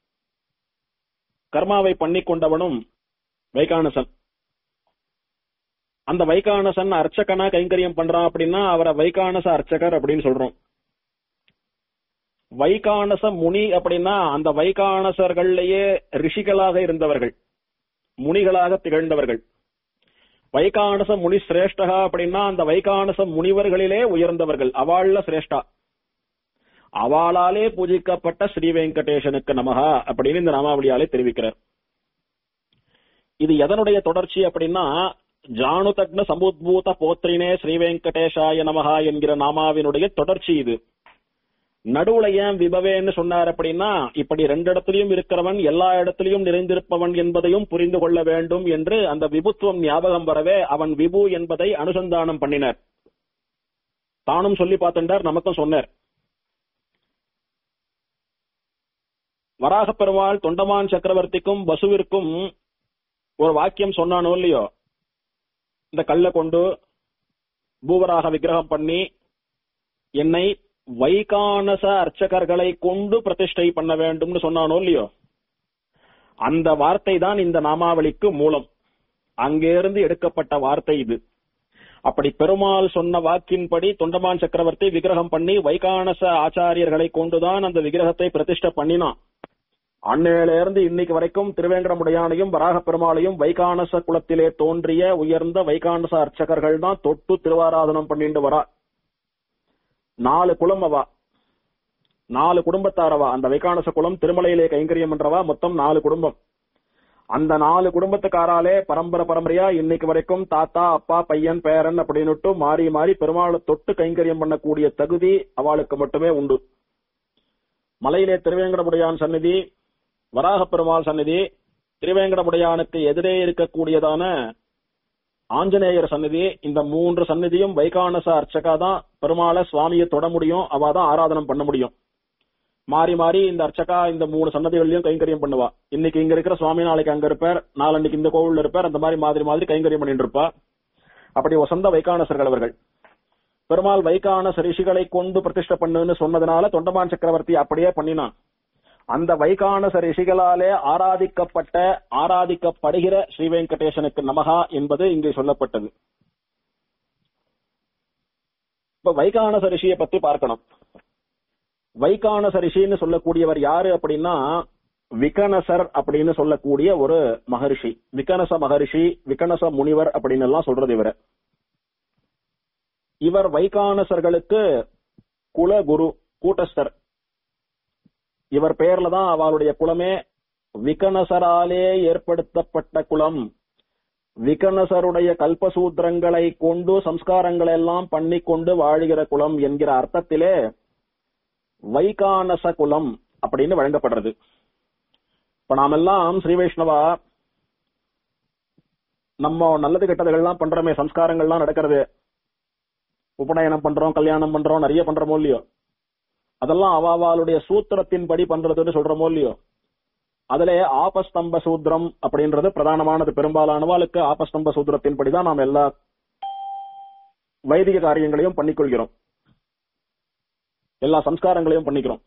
கர்மாவை பண்ணி கொண்டவனும் வைகானசன் அந்த வைகானசன் அர்ச்சகனா கைங்கரியம் பண்றான் அப்படின்னா அவரை வைகானச அர்ச்சகர் அப்படின்னு சொல்றோம் வைகானச முனி அப்படின்னா அந்த வைகானசர்கள்லயே ரிஷிகளாக இருந்தவர்கள் முனிகளாக திகழ்ந்தவர்கள் வைகானச முனி சிரேஷ்டகா அப்படின்னா அந்த வைகானச முனிவர்களிலே உயர்ந்தவர்கள் அவாள்ல சிரேஷ்டா அவாளாலே பூஜிக்கப்பட்ட ஸ்ரீ வெங்கடேசனுக்கு நமகா அப்படின்னு இந்த நாமாவளியாலே தெரிவிக்கிறார் இது எதனுடைய தொடர்ச்சி அப்படின்னா ஜானுதக்ன சமுத்பூத போத்ரினே ஸ்ரீ வெங்கடேஷாய நமகா என்கிற நாமாவினுடைய தொடர்ச்சி இது நடுவுல ஏன் விபவேன்னு சொன்னார் அப்படின்னா இப்படி ரெண்டு இடத்திலையும் இருக்கிறவன் எல்லா இடத்திலையும் நிறைந்திருப்பவன் என்பதையும் புரிந்து கொள்ள வேண்டும் என்று அந்த விபுத்துவம் ஞாபகம் வரவே அவன் விபு என்பதை அனுசந்தானம் பண்ணினார் தானும் சொல்லி பார்த்துட்டார் நமக்கும் சொன்னார் வராக பெருமாள் தொண்டமான் சக்கரவர்த்திக்கும் பசுவிற்கும் ஒரு வாக்கியம் சொன்னானோ இல்லையோ இந்த கல்லை கொண்டு பூவராக விக்கிரகம் பண்ணி என்னை வைகானச அர்ச்சகர்களை கொண்டு பிரதிஷ்டை பண்ண வேண்டும்னு சொன்னானோ இல்லையோ அந்த வார்த்தை தான் இந்த நாமாவளிக்கு மூலம் அங்கிருந்து எடுக்கப்பட்ட வார்த்தை இது அப்படி பெருமாள் சொன்ன வாக்கின்படி தொண்டமான் சக்கரவர்த்தி விக்கிரகம் பண்ணி வைகானச ஆச்சாரியர்களை கொண்டுதான் அந்த விக்கிரகத்தை பிரதிஷ்டை பண்ணினான் அன்னையில இருந்து இன்னைக்கு வரைக்கும் திருவேங்கடமுடையானையும் வராக பெருமாளையும் வைகானச குலத்திலே தோன்றிய உயர்ந்த வைகானச அர்ச்சகர்கள் தான் தொட்டு திருவாராதனம் பண்ணிட்டு வரா நாலு குலம் அவா நாலு குடும்பத்தாரவா அந்த வைகானச குலம் திருமலையிலே கைங்கரியம் பண்றவா மொத்தம் நாலு குடும்பம் அந்த நாலு குடும்பத்துக்காராலே பரம்பரை பரம்பரையா இன்னைக்கு வரைக்கும் தாத்தா அப்பா பையன் பேரன் அப்படின்னுட்டு மாறி மாறி பெருமாளை தொட்டு கைங்கரியம் பண்ணக்கூடிய தகுதி அவளுக்கு மட்டுமே உண்டு மலையிலே திருவேங்கடமுடையான் சந்நிதி வராக பெருமாள் சந்நிதி திருவேங்கடமுடையானுக்கு எதிரே இருக்கக்கூடியதான ஆஞ்சநேயர் சந்நிதி இந்த மூன்று சந்நிதியும் வைகானச அர்ச்சகா தான் பெருமாளை சுவாமியை தொட முடியும் அவ தான் ஆராதனம் பண்ண முடியும் மாறி மாறி இந்த அர்ச்சகா இந்த மூணு சன்னதிகள்லயும் கைங்கரியம் பண்ணுவா இன்னைக்கு இங்க இருக்கிற சுவாமி நாளைக்கு அங்க இருப்பார் நாளன்னைக்கு இந்த கோவில்ல இருப்பார் அந்த மாதிரி மாதிரி மாதிரி கைங்கரியம் பண்ணிட்டு இருப்பா அப்படி வசந்த வைகானசர்கள் அவர்கள் பெருமாள் வைகானச ரிஷிகளை கொண்டு பிரதிஷ்டை பண்ணுன்னு சொன்னதுனால தொண்டமான் சக்கரவர்த்தி அப்படியே பண்ணினான் அந்த வைகானச ரிஷிகளாலே ஆராதிக்கப்பட்ட ஆராதிக்கப்படுகிற ஸ்ரீ வெங்கடேசனுக்கு நமகா என்பது இங்கு சொல்லப்பட்டது இப்ப வைகானச ரிஷியை பத்தி பார்க்கணும் வைகானச ரிஷின்னு சொல்லக்கூடியவர் யாரு அப்படின்னா விகனசர் அப்படின்னு சொல்லக்கூடிய ஒரு மகரிஷி விகனச மகரிஷி விகனச முனிவர் அப்படின்னு எல்லாம் சொல்றது இவரை இவர் வைகானசர்களுக்கு குலகுரு கூட்டஸ்தர் இவர் பெயர்ல தான் அவளுடைய குலமே விகனசராலே ஏற்படுத்தப்பட்ட குலம் விகனசருடைய கல்பசூத்திரங்களை கொண்டு சம்ஸ்காரங்களை எல்லாம் பண்ணி கொண்டு வாழுகிற குலம் என்கிற அர்த்தத்திலே வைகானச குலம் அப்படின்னு வழங்கப்படுறது இப்ப நாமெல்லாம் ஸ்ரீ வைஷ்ணவா நம்ம நல்லது கெட்டதுகள்லாம் பண்றோமே சம்ஸ்காரங்கள்லாம் நடக்கிறது உபநயனம் பண்றோம் கல்யாணம் பண்றோம் நிறைய பண்றோமோ இல்லையோ அதெல்லாம் அவாவாளுடைய சூத்திரத்தின் படி பண்றதுன்னு சொல்றோமோ இல்லையோ அதுல ஆபஸ்தம்ப சூத்திரம் அப்படின்றது பிரதானமானது பெரும்பாலானவாளுக்கு ஆபஸ்தம்ப சூத்திரத்தின் படிதான் நாம் எல்லா வைதிக காரியங்களையும் பண்ணிக்கொள்கிறோம் எல்லா சம்ஸ்காரங்களையும் பண்ணிக்கிறோம்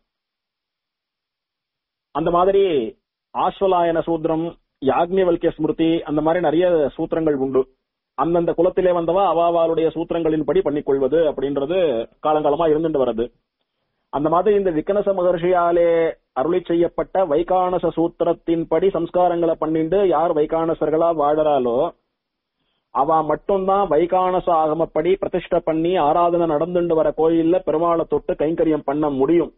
அந்த மாதிரி ஆஸ்வலாயன சூத்திரம் யாக்னிவல்கிய ஸ்மிருதி அந்த மாதிரி நிறைய சூத்திரங்கள் உண்டு அந்தந்த குலத்திலே வந்தவா அவாவாளுடைய சூத்திரங்களின் படி பண்ணிக்கொள்வது அப்படின்றது காலங்காலமா இருந்துட்டு வருது அந்த மாதிரி இந்த விக்கனச மகர்ஷியாலே அருளி செய்யப்பட்ட வைகானச சூத்திரத்தின்படி சம்ஸ்காரங்களை பண்ணிட்டு யார் வைகானசர்களா வாழறாலோ அவ மட்டும்தான் வைகானச ஆகமப்படி பிரதிஷ்டை பண்ணி ஆராதனை நடந்துட்டு வர கோயில்ல பெருமாளை தொட்டு கைங்கரியம் பண்ண முடியும்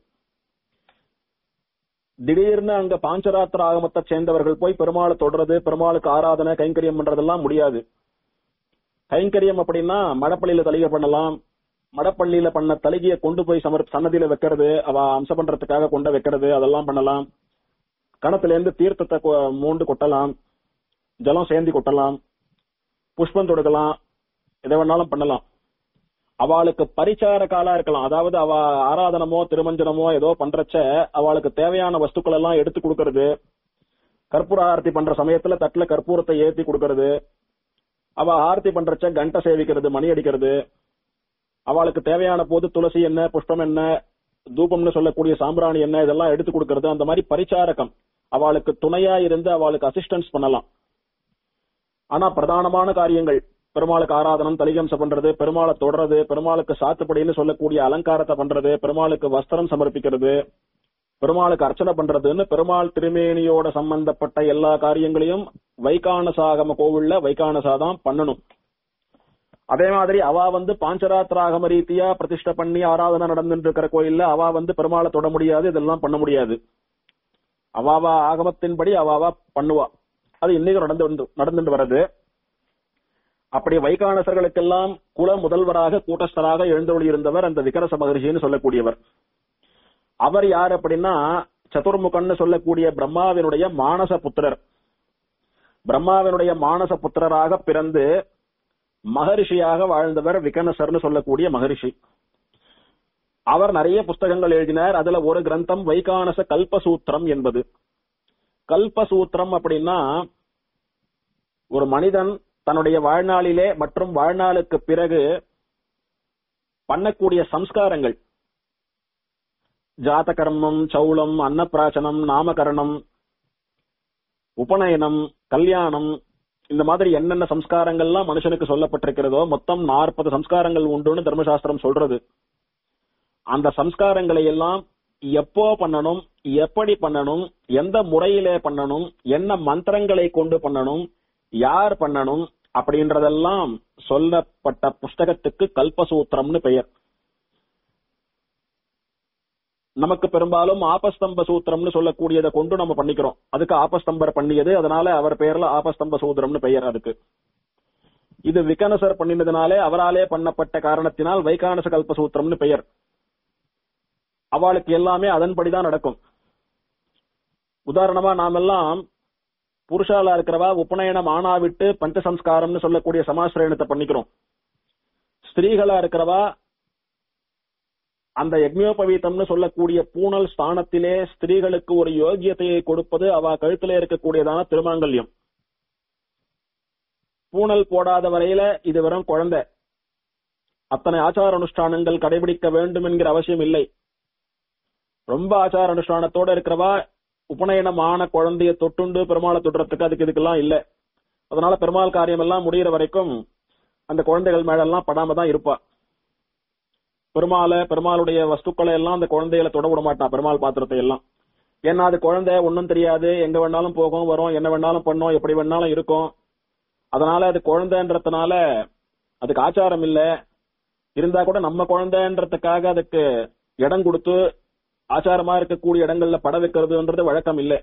திடீர்னு அங்க பாஞ்சராத்திர ஆகமத்தை சேர்ந்தவர்கள் போய் பெருமாளை தொடுறது பெருமாளுக்கு ஆராதனை கைங்கரியம் பண்றதெல்லாம் முடியாது கைங்கரியம் அப்படின்னா மடப்பள்ளியில தலிகை பண்ணலாம் மடப்பள்ளியில பண்ண தலிகையை கொண்டு போய் சமர் சன்னதியில வைக்கிறது அவ அம்சம் பண்றதுக்காக கொண்டு வைக்கிறது அதெல்லாம் பண்ணலாம் கணத்துல இருந்து தீர்த்தத்தை கொ- மூண்டு கொட்டலாம் ஜலம் சேர்ந்து கொட்டலாம் புஷ்பம் தொடுக்கலாம் எதை வேணாலும் பண்ணலாம் அவளுக்கு பரிச்சார காலா இருக்கலாம் அதாவது அவ ஆராதனமோ திருமஞ்சனமோ ஏதோ பண்றச்ச அவளுக்கு தேவையான வஸ்துக்கள் எல்லாம் எடுத்து கொடுக்கறது கற்பூர ஆரத்தி பண்ற சமயத்துல தட்டுல கற்பூரத்தை ஏத்தி கொடுக்கறது அவ ஆரத்தி பண்றச்ச கண்டை சேவிக்கிறது மணி அடிக்கிறது அவளுக்கு தேவையான போது துளசி என்ன புஷ்பம் என்ன தூபம்னு சொல்லக்கூடிய சாம்பிராணி என்ன இதெல்லாம் எடுத்து கொடுக்கறது அந்த மாதிரி பரிச்சாரகம் அவளுக்கு துணையா இருந்து அவளுக்கு அசிஸ்டன்ஸ் பண்ணலாம் ஆனா பிரதானமான காரியங்கள் பெருமாளுக்கு ஆராதனம் தலிகம்சம் பண்றது பெருமாளை தொடறது பெருமாளுக்கு சாத்துப்படின்னு சொல்லக்கூடிய அலங்காரத்தை பண்றது பெருமாளுக்கு வஸ்திரம் சமர்ப்பிக்கிறது பெருமாளுக்கு அர்ச்சனை பண்றதுன்னு பெருமாள் திருமேனியோட சம்பந்தப்பட்ட எல்லா காரியங்களையும் வைகானசாகம கோவில்ல வைகானசா தான் பண்ணணும் அதே மாதிரி அவ வந்து பாஞ்சராத்திராகம ரீதியா பிரதிஷ்டை பண்ணி ஆராதனை நடந்துட்டு இருக்கிற கோயில்ல அவ வந்து பெருமாளை தொட முடியாது இதெல்லாம் பண்ண முடியாது அவாவா ஆகமத்தின்படி அவாவா பண்ணுவா அது இன்னைக்கு நடந்து நடந்துட்டு வருது அப்படி வைகானசர்களுக்கெல்லாம் குல முதல்வராக கூட்டஸ்தராக எழுந்தொழி இருந்தவர் அந்த விகரச மகரிஷின்னு சொல்லக்கூடியவர் அவர் யார் அப்படின்னா சதுர்முகன்னு சொல்லக்கூடிய பிரம்மாவினுடைய மானச புத்திரர் பிரம்மாவினுடைய மானச புத்திரராக பிறந்து மகரிஷியாக வாழ்ந்தவர் விகனசர்னு சொல்லக்கூடிய மகரிஷி அவர் நிறைய புஸ்தகங்கள் எழுதினார் அதுல ஒரு கிரந்தம் வைகானச கல்பசூத்திரம் என்பது கல்பசூத்திரம் அப்படின்னா ஒரு மனிதன் தன்னுடைய வாழ்நாளிலே மற்றும் வாழ்நாளுக்கு பிறகு பண்ணக்கூடிய சம்ஸ்காரங்கள் ஜாத கர்மம் சௌளம் அன்னப்பிராசனம் நாமகரணம் உபநயனம் கல்யாணம் இந்த மாதிரி என்னென்ன சம்ஸ்காரங்கள்லாம் மனுஷனுக்கு சொல்லப்பட்டிருக்கிறதோ மொத்தம் நாற்பது சம்ஸ்காரங்கள் உண்டுன்னு தர்மசாஸ்திரம் சொல்றது அந்த சம்ஸ்காரங்களை எல்லாம் எப்போ பண்ணணும் எப்படி பண்ணணும் எந்த முறையிலே பண்ணணும் என்ன மந்திரங்களை கொண்டு பண்ணணும் யார் பண்ணணும் அப்படின்றதெல்லாம் சொல்லப்பட்ட புஸ்தகத்துக்கு கல்பசூத்திரம்னு பெயர் நமக்கு பெரும்பாலும் ஆபஸ்தம்ப சூத்திரம்னு சொல்லக்கூடியதை கொண்டு நம்ம பண்ணிக்கிறோம் அதுக்கு ஆபஸ்தம்பர் பண்ணியது அதனால அவர் பெயர்ல ஆபஸ்தம்ப சூத்திரம்னு பெயர் அதுக்கு இது விகனசர் பண்ணினதுனாலே அவராலே பண்ணப்பட்ட காரணத்தினால் வைகானச கல்ப சூத்திரம்னு பெயர் அவளுக்கு எல்லாமே அதன்படிதான் நடக்கும் உதாரணமா நாமெல்லாம் புருஷாலா இருக்கிறவா உபநயனம் ஆனாவிட்டு பஞ்சசம்ஸ்காரம்னு சொல்லக்கூடிய சமாசிரயணத்தை பண்ணிக்கிறோம் ஸ்திரீகளா இருக்கிறவா அந்த யக்ஞோபவீதம்னு சொல்லக்கூடிய பூனல் ஸ்தானத்திலே ஸ்திரீகளுக்கு ஒரு யோகியத்தையை கொடுப்பது அவ கழுத்திலே இருக்கக்கூடியதான திருமாங்கல்யம் பூனல் போடாத வரையில இது வெறும் குழந்தை அத்தனை ஆச்சார அனுஷ்டானங்கள் கடைபிடிக்க வேண்டும் என்கிற அவசியம் இல்லை ரொம்ப ஆச்சார அனுஷ்டானத்தோட இருக்கிறவா உபநயனம் ஆன குழந்தைய தொட்டுண்டு பெருமாளை தொடுறதுக்கு அதுக்கு இதுக்கெல்லாம் இல்ல அதனால பெருமாள் காரியம் எல்லாம் முடியிற வரைக்கும் அந்த குழந்தைகள் மேல எல்லாம் படாம தான் இருப்பா பெருமாளை பெருமாளுடைய வஸ்துக்களை எல்லாம் அந்த குழந்தைகளை தொட விட மாட்டான் பெருமாள் பாத்திரத்தை எல்லாம் ஏன்னா அது குழந்தை ஒன்னும் தெரியாது எங்க வேணாலும் போகும் வரும் என்ன வேணாலும் பண்ணும் எப்படி வேணாலும் இருக்கும் அதனால அது குழந்தைன்றதுனால அதுக்கு ஆச்சாரம் இல்ல இருந்தா கூட நம்ம குழந்தைன்றதுக்காக அதுக்கு இடம் கொடுத்து ஆச்சாரமா இருக்கக்கூடிய இடங்கள்ல பட வைக்கிறதுன்றது வழக்கம் இல்லை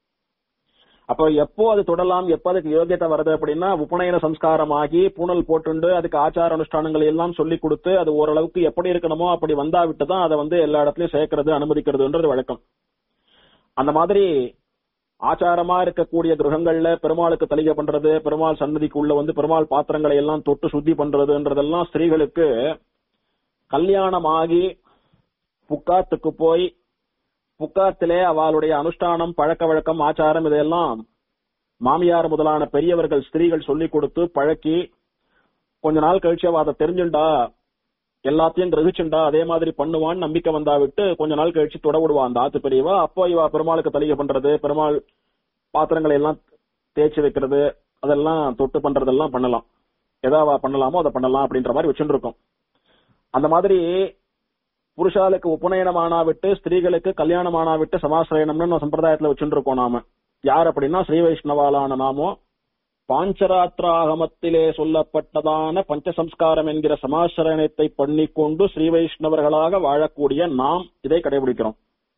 அப்ப எப்போ அது தொடலாம் எப்போ அதுக்கு யோகியத்தை வருது அப்படின்னா உபநயன சம்ஸ்காரம் ஆகி பூனல் போட்டுண்டு அதுக்கு ஆச்சார அனுஷ்டானங்கள் எல்லாம் சொல்லி கொடுத்து அது ஓரளவுக்கு எப்படி இருக்கணுமோ அப்படி வந்தா விட்டு தான் அதை வந்து எல்லா இடத்துலயும் சேர்க்கறது அனுமதிக்கிறதுன்றது வழக்கம் அந்த மாதிரி ஆச்சாரமா இருக்கக்கூடிய கிரகங்கள்ல பெருமாளுக்கு தலிகை பண்றது பெருமாள் சன்னதிக்குள்ள வந்து பெருமாள் பாத்திரங்களை எல்லாம் தொட்டு சுத்தி பண்றதுன்றதெல்லாம் ஸ்திரீகளுக்கு கல்யாணம் ஆகி புக்காத்துக்கு போய் புக்காத்திலே அவளுடைய அனுஷ்டானம் பழக்க வழக்கம் ஆச்சாரம் இதெல்லாம் மாமியார் முதலான பெரியவர்கள் ஸ்திரீகள் சொல்லி கொடுத்து பழக்கி கொஞ்ச நாள் கழிச்சு அவ அதை தெரிஞ்சுண்டா எல்லாத்தையும் கிரகிச்சுண்டா அதே மாதிரி பண்ணுவான்னு நம்பிக்கை வந்தா விட்டு கொஞ்ச நாள் கழிச்சு தொட விடுவா அந்த ஆத்து பெரியவா அப்போ இவ பெருமாளுக்கு தலிகை பண்றது பெருமாள் பாத்திரங்களை எல்லாம் தேய்ச்சி வைக்கிறது அதெல்லாம் தொட்டு பண்றதெல்லாம் பண்ணலாம் எதாவா பண்ணலாமோ அதை பண்ணலாம் அப்படின்ற மாதிரி வச்சுட்டு இருக்கோம் அந்த மாதிரி புருஷாளுக்கு உபநயனம் ஆனா விட்டு ஸ்திரீகளுக்கு கல்யாணம் ஆனா விட்டு சமாசிரயணம்னு நம்ம சம்பிரதாயத்துல வச்சுட்டு இருக்கோம் நாம யார் அப்படின்னா ஸ்ரீ வைஷ்ணவாலான நாமோ பாஞ்சராத்திராகமத்திலே சொல்லப்பட்டதான பஞ்சசம்ஸ்காரம் என்கிற சமாசிரயணத்தை பண்ணிக்கொண்டு ஸ்ரீ வைஷ்ணவர்களாக வாழக்கூடிய நாம் இதை கடைபிடிக்கிறோம்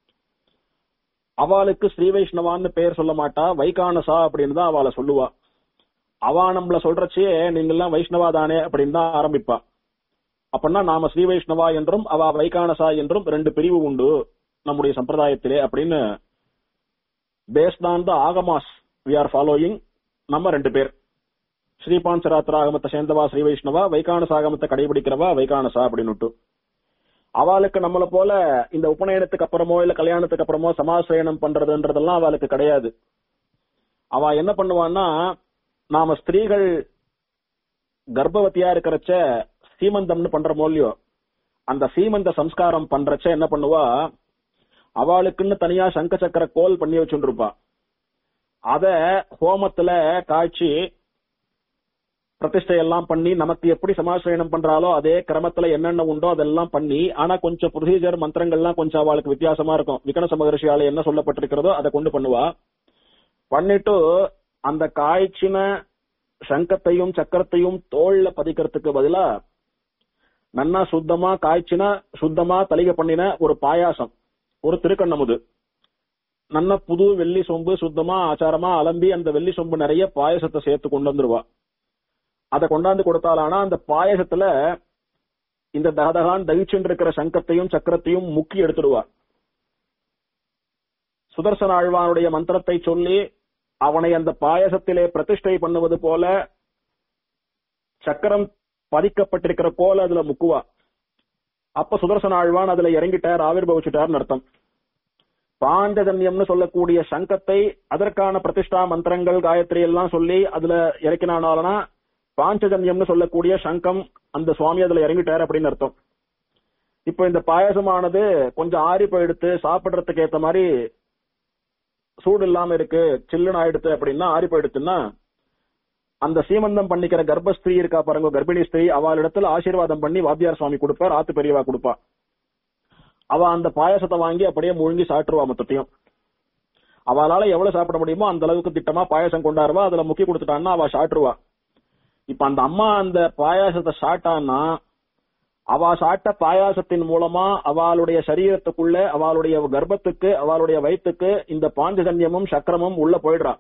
அவளுக்கு ஸ்ரீ வைஷ்ணவான்னு பெயர் சொல்ல மாட்டா வைகானசா அப்படின்னு தான் அவளை சொல்லுவா அவா நம்மள சொல்றச்சே நீங்கெல்லாம் வைஷ்ணவா தானே அப்படின்னு தான் ஆரம்பிப்பா அப்படின்னா நாம ஸ்ரீ வைஷ்ணவா என்றும் அவ வைகானசா என்றும் ரெண்டு பிரிவு உண்டு நம்முடைய சம்பிரதாயத்திலே அப்படின்னு based on the Agamas we are following நம்ம ரெண்டு பேர் ஸ்ரீபான் சராத்திராகமத்தை சேர்ந்தவா ஸ்ரீ வைஷ்ணவா வைகானச ஆகமத்தை கடைபிடிக்கிறவா வைகானசா அப்படின்னு அவளுக்கு நம்மள போல இந்த உபநயனத்துக்கு அப்புறமோ இல்ல கல்யாணத்துக்கு அப்புறமோ சமாசயனம் பண்றதுன்றதெல்லாம் அவளுக்கு கிடையாது அவ என்ன பண்ணுவான்னா நாம ஸ்திரீகள் கர்ப்பவதியா இருக்கிறச்ச சீமந்தம்னு பண்றோமோ இல்லையோ அந்த சீமந்த சம்ஸ்காரம் பண்றச்ச என்ன பண்ணுவா அவளுக்குன்னு தனியா சங்க சக்கர கோல் பண்ணி வச்சுருப்பா அத ஹோமத்துல காய்ச்சி பிரதிஷ்டை எல்லாம் பண்ணி நமக்கு எப்படி சமாசிரயணம் பண்றாலோ அதே கிரமத்துல என்னென்ன உண்டோ அதெல்லாம் பண்ணி ஆனா கொஞ்சம் ப்ரொசீஜர் மந்திரங்கள்லாம் கொஞ்சம் அவளுக்கு வித்தியாசமா இருக்கும் விகனச மகர்ஷியால என்ன சொல்லப்பட்டிருக்கிறதோ அதை கொண்டு பண்ணுவா பண்ணிட்டு அந்த காய்ச்சின சங்கத்தையும் சக்கரத்தையும் தோல்ல பதிக்கிறதுக்கு பதிலா நன்னா சுத்தமா காய்ச்சின சுத்தமா தலிக பண்ணின ஒரு பாயாசம் ஒரு திருக்கண்ணமுது நல்ல புது வெள்ளி சொம்பு சுத்தமா ஆச்சாரமா அலம்பி அந்த வெள்ளி சொம்பு நிறைய பாயசத்தை சேர்த்து கொண்டு வந்துருவா அதை கொண்டாந்து கொடுத்தாலானா அந்த பாயசத்துல இந்த தகதகான் தகிச்சுட்டு இருக்கிற சங்கத்தையும் சக்கரத்தையும் முக்கி எடுத்துடுவா சுதர்சன ஆழ்வானுடைய மந்திரத்தை சொல்லி அவனை அந்த பாயசத்திலே பிரதிஷ்டை பண்ணுவது போல சக்கரம் பதிக்கப்பட்டிருக்கிற போல அதுல முக்குவா அப்ப சுதர்சன ஆழ்வான் அதுல இறங்கிட்டார் ஆவிர்பவிச்சுட்டார்னு அர்த்தம் பாஞ்சஜன்யம்னு சொல்லக்கூடிய சங்கத்தை அதற்கான பிரதிஷ்டா மந்திரங்கள் காயத்ரி எல்லாம் சொல்லி அதுல இறக்கினானாலனா பாஞ்சஜன்யம்னு சொல்லக்கூடிய சங்கம் அந்த சுவாமி அதுல இறங்கிட்டார் அப்படின்னு அர்த்தம் இப்ப இந்த பாயசமானது கொஞ்சம் ஆறி போயிடுத்து சாப்பிடுறதுக்கு ஏத்த மாதிரி சூடு இல்லாம இருக்கு சில்லுன்னு ஆயிடுத்து அப்படின்னா ஆறி போயிடுத்துன்னா அந்த சீமந்தம் பண்ணிக்கிற கர்ப்பஸ்திரீ இருக்கா பாருங்க கர்ப்பிணி ஸ்திரீ அவளிடத்துல ஆசீர்வாதம் பண்ணி வாத்தியார் சுவாமி கொடுப்பார் ஆத்து பெரியவா கொடுப்பா அவ அந்த பாயசத்தை வாங்கி அப்படியே முழுங்கி சாப்பிட்டுருவா மொத்தத்தையும் அவளால எவ்வளவு சாப்பிட முடியுமோ அந்த அளவுக்கு திட்டமா பாயசம் கொண்டாருவா அதுல முக்கி கொடுத்துட்டான்னா அவ சாப்பிட்டுருவா இப்ப அந்த அம்மா அந்த பாயாசத்தை சாட்டான்னா அவ சாட்ட பாயாசத்தின் மூலமா அவளுடைய சரீரத்துக்குள்ள அவளுடைய கர்ப்பத்துக்கு அவளுடைய வயிற்றுக்கு இந்த பாஞ்சஜன்யமும் சக்கரமும் உள்ள போயிடுறா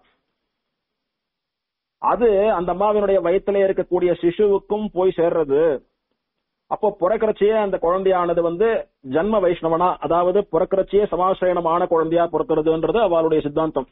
அது அந்த அம்மாவினுடைய வயிற்றுல இருக்கக்கூடிய சிசுவுக்கும் போய் சேர்றது அப்போ பிறக்கிறச்சியே அந்த குழந்தையானது வந்து ஜன்ம வைஷ்ணவனா அதாவது பிறக்கிறச்சியே சமாசயனமான குழந்தையா பிறக்கிறதுன்றது அவளுடைய சித்தாந்தம்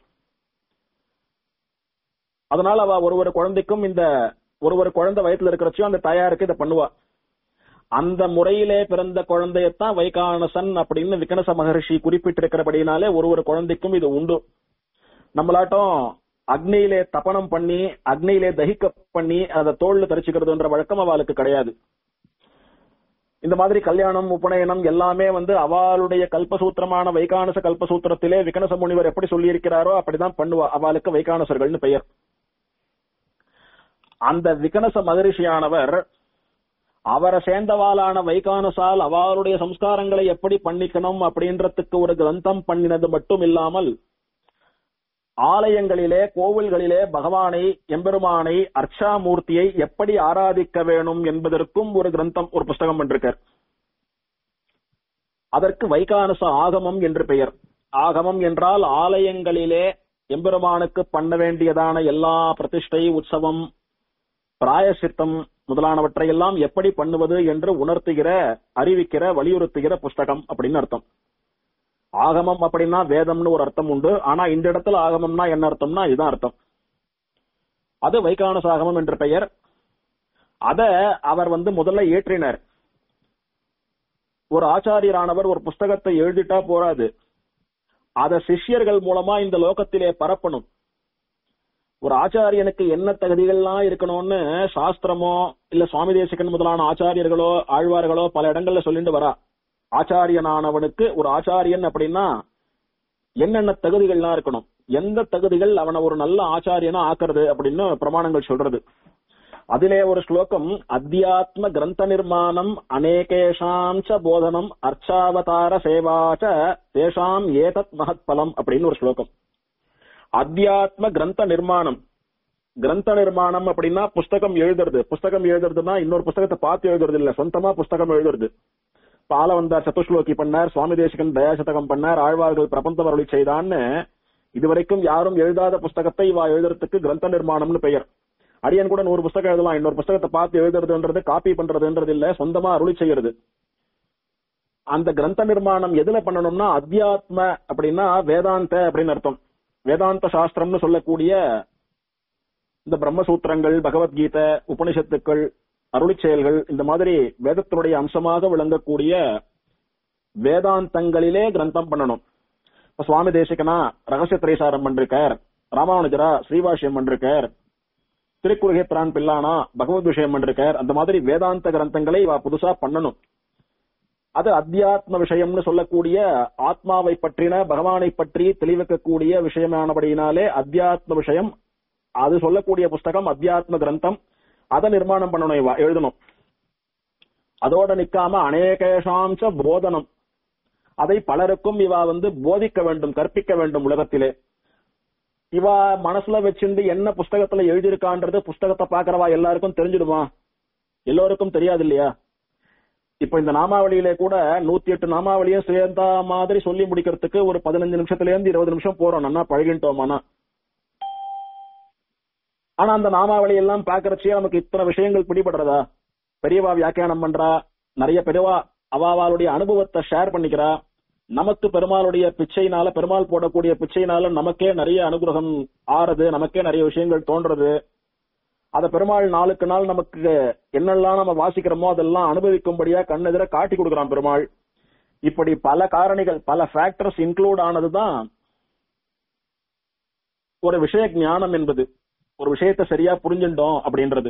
அதனால அவ ஒரு ஒரு குழந்தைக்கும் இந்த ஒரு ஒரு குழந்தை வயிற்றுல இருக்கிறச்சியும் அந்த தயாருக்கு இதை பண்ணுவா அந்த முறையிலே பிறந்த குழந்தையத்தான் வைகானசன் அப்படின்னு விகனச மகர்ஷி குறிப்பிட்டிருக்கிறபடினாலே ஒரு ஒரு குழந்தைக்கும் இது உண்டு நம்மளாட்டம் அக்னியிலே தபனம் பண்ணி அக்னியிலே தகிக்க பண்ணி அதை தோல்ல தரிச்சுக்கிறதுன்ற வழக்கம் அவளுக்கு கிடையாது இந்த மாதிரி கல்யாணம் உபநயனம் எல்லாமே வந்து அவளுடைய கல்பசூத்திரமான வைகானச கல்பசூத்திரத்திலே விகனச முனிவர் எப்படி சொல்லி இருக்கிறாரோ அப்படிதான் பண்ணுவா அவளுக்கு வைகானசர்கள்னு பெயர் அந்த விகனச மகரிஷியானவர் அவரை சேர்ந்தவாளான வைகானசால் அவளுடைய சம்ஸ்காரங்களை எப்படி பண்ணிக்கணும் அப்படின்றதுக்கு ஒரு கிரந்தம் பண்ணினது மட்டும் இல்லாமல் ஆலயங்களிலே கோவில்களிலே பகவானை எம்பெருமானை அர்ச்சாமூர்த்தியை எப்படி ஆராதிக்க வேணும் என்பதற்கும் ஒரு கிரந்தம் ஒரு புஸ்தகம் பண்ணிருக்கார் அதற்கு வைகானச ஆகமம் என்று பெயர் ஆகமம் என்றால் ஆலயங்களிலே எம்பெருமானுக்கு பண்ண வேண்டியதான எல்லா பிரதிஷ்டை உற்சவம் பிராயசித்தம் முதலானவற்றை எல்லாம் எப்படி பண்ணுவது என்று உணர்த்துகிற அறிவிக்கிற வலியுறுத்துகிற புஸ்தகம் அப்படின்னு அர்த்தம் ஆகமம் அப்படின்னா வேதம்னு ஒரு அர்த்தம் உண்டு ஆனா இந்த இடத்துல ஆகமம்னா என்ன அர்த்தம்னா இதுதான் அர்த்தம் அது வைகானச ஆகமம் என்ற பெயர் அத அவர் வந்து முதல்ல ஏற்றினார் ஒரு ஆச்சாரியரானவர் ஒரு புஸ்தகத்தை எழுதிட்டா போராது அத சிஷ்யர்கள் மூலமா இந்த லோகத்திலே பரப்பணும் ஒரு ஆச்சாரியனுக்கு என்ன தகுதிகள்லாம் இருக்கணும்னு சாஸ்திரமோ இல்ல சுவாமி தேசிகன் முதலான ஆச்சாரியர்களோ ஆழ்வார்களோ பல இடங்கள்ல சொல்லிட்டு வரா ஆச்சாரியனானவனுக்கு ஒரு ஆச்சாரியன் அப்படின்னா என்னென்ன தகுதிகள்லாம் இருக்கணும் எந்த தகுதிகள் அவனை ஒரு நல்ல ஆச்சாரியனா ஆக்குறது அப்படின்னு பிரமாணங்கள் சொல்றது அதிலே ஒரு ஸ்லோகம் அத்தியாத்ம கிரந்த நிர்மாணம் அநேகேஷாம் ச போதனம் அர்ச்சாவதார சேவாச்ச தேஷாம் ஏதத் மகத் பலம் அப்படின்னு ஒரு ஸ்லோகம் அத்தியாத்ம கிரந்த நிர்மாணம் கிரந்த நிர்மாணம் அப்படின்னா புஸ்தகம் எழுதுறது புஸ்தகம் எழுதுறதுன்னா இன்னொரு புஸ்தகத்தை பார்த்து எழுதுறது இல்ல சொந்தமா புஸ்தகம் எழுதுறது பால வந்தார் சத்துஸ்லோகி பண்ணார் சுவாமி தேசிகன் தயாசதகம் பண்ணார் ஆழ்வார்கள் பிரபந்தம் அருளி செய்தான்னு இதுவரைக்கும் யாரும் எழுதாத புஸ்தகத்தை இவா எழுதுறதுக்கு கிரந்த நிர்மாணம்னு பெயர் அடியன் கூட நூறு புஸ்தகம் எழுதலாம் இன்னொரு புஸ்தகத்தை பார்த்து எழுதுறதுன்றது காப்பி பண்றதுன்றது இல்ல சொந்தமா அருளி செய்யறது அந்த கிரந்த நிர்மாணம் எதுல பண்ணணும்னா அத்தியாத்ம அப்படின்னா வேதாந்த அப்படின்னு அர்த்தம் வேதாந்த சாஸ்திரம்னு சொல்லக்கூடிய இந்த பிரம்மசூத்திரங்கள் பகவத்கீதை உபனிஷத்துக்கள் அருளி செயல்கள் இந்த மாதிரி வேதத்தினுடைய அம்சமாக விளங்கக்கூடிய வேதாந்தங்களிலே கிரந்தம் பண்ணணும் இப்ப சுவாமி தேசிகனா ரகசிய திரைசாரம் பண்ணிருக்கார் ராமானுஜரா ஸ்ரீவாஷ்யம் பண்ணிருக்கார் திருக்குறுகேத்ரான் பில்லானா பகவத் விஷயம் பண்ணிருக்கார் அந்த மாதிரி வேதாந்த கிரந்தங்களை இவ புதுசா பண்ணணும் அது அத்தியாத்ம விஷயம்னு சொல்லக்கூடிய ஆத்மாவை பற்றின பகவானை பற்றி தெளிவிக்கக்கூடிய விஷயமானபடியினாலே அத்தியாத்ம விஷயம் அது சொல்லக்கூடிய புஸ்தகம் அத்தியாத்ம கிரந்தம் அதை நிர்மாணம் பண்ணணும் இவ எழுதணும் அதோட நிக்காம அநேகேஷாம்ச போதனம் அதை பலருக்கும் இவா வந்து போதிக்க வேண்டும் கற்பிக்க வேண்டும் உலகத்திலே இவா மனசுல வச்சிருந்து என்ன புஸ்தகத்துல எழுதியிருக்கான்றது புஸ்தகத்தை பாக்குறவா எல்லாருக்கும் தெரிஞ்சிடுமா எல்லோருக்கும் தெரியாது இல்லையா இப்ப இந்த நாமாவளியிலே கூட நூத்தி எட்டு நாமாவளியும் சேர்ந்த மாதிரி சொல்லி முடிக்கிறதுக்கு ஒரு பதினஞ்சு நிமிஷத்துல இருந்து இருபது நிமிஷம் போறோம் நல்லா பழகிட்டோமானா ஆனா அந்த நாமாவளி எல்லாம் பாக்குறச்சே நமக்கு இத்தனை விஷயங்கள் பிடிபடுறதா பெரியவா வியாக்கியானம் பண்றா நிறைய பெரியவா அவாவாளுடைய அனுபவத்தை ஷேர் பண்ணிக்கிறா நமக்கு பெருமாளுடைய பிச்சைனால பெருமாள் போடக்கூடிய பிச்சைனால நமக்கே நிறைய அனுகிரகம் ஆறுது நமக்கே நிறைய விஷயங்கள் தோன்றது அத பெருமாள் நாளுக்கு நாள் நமக்கு என்னெல்லாம் நம்ம வாசிக்கிறோமோ அதெல்லாம் அனுபவிக்கும்படியா கண்ணெதிர காட்டி கொடுக்குறான் பெருமாள் இப்படி பல காரணிகள் பல ஃபேக்டர்ஸ் இன்க்ளூட் ஆனதுதான் ஒரு விஷய ஞானம் என்பது ஒரு விஷயத்தை சரியா புரிஞ்சுட்டோம் அப்படின்றது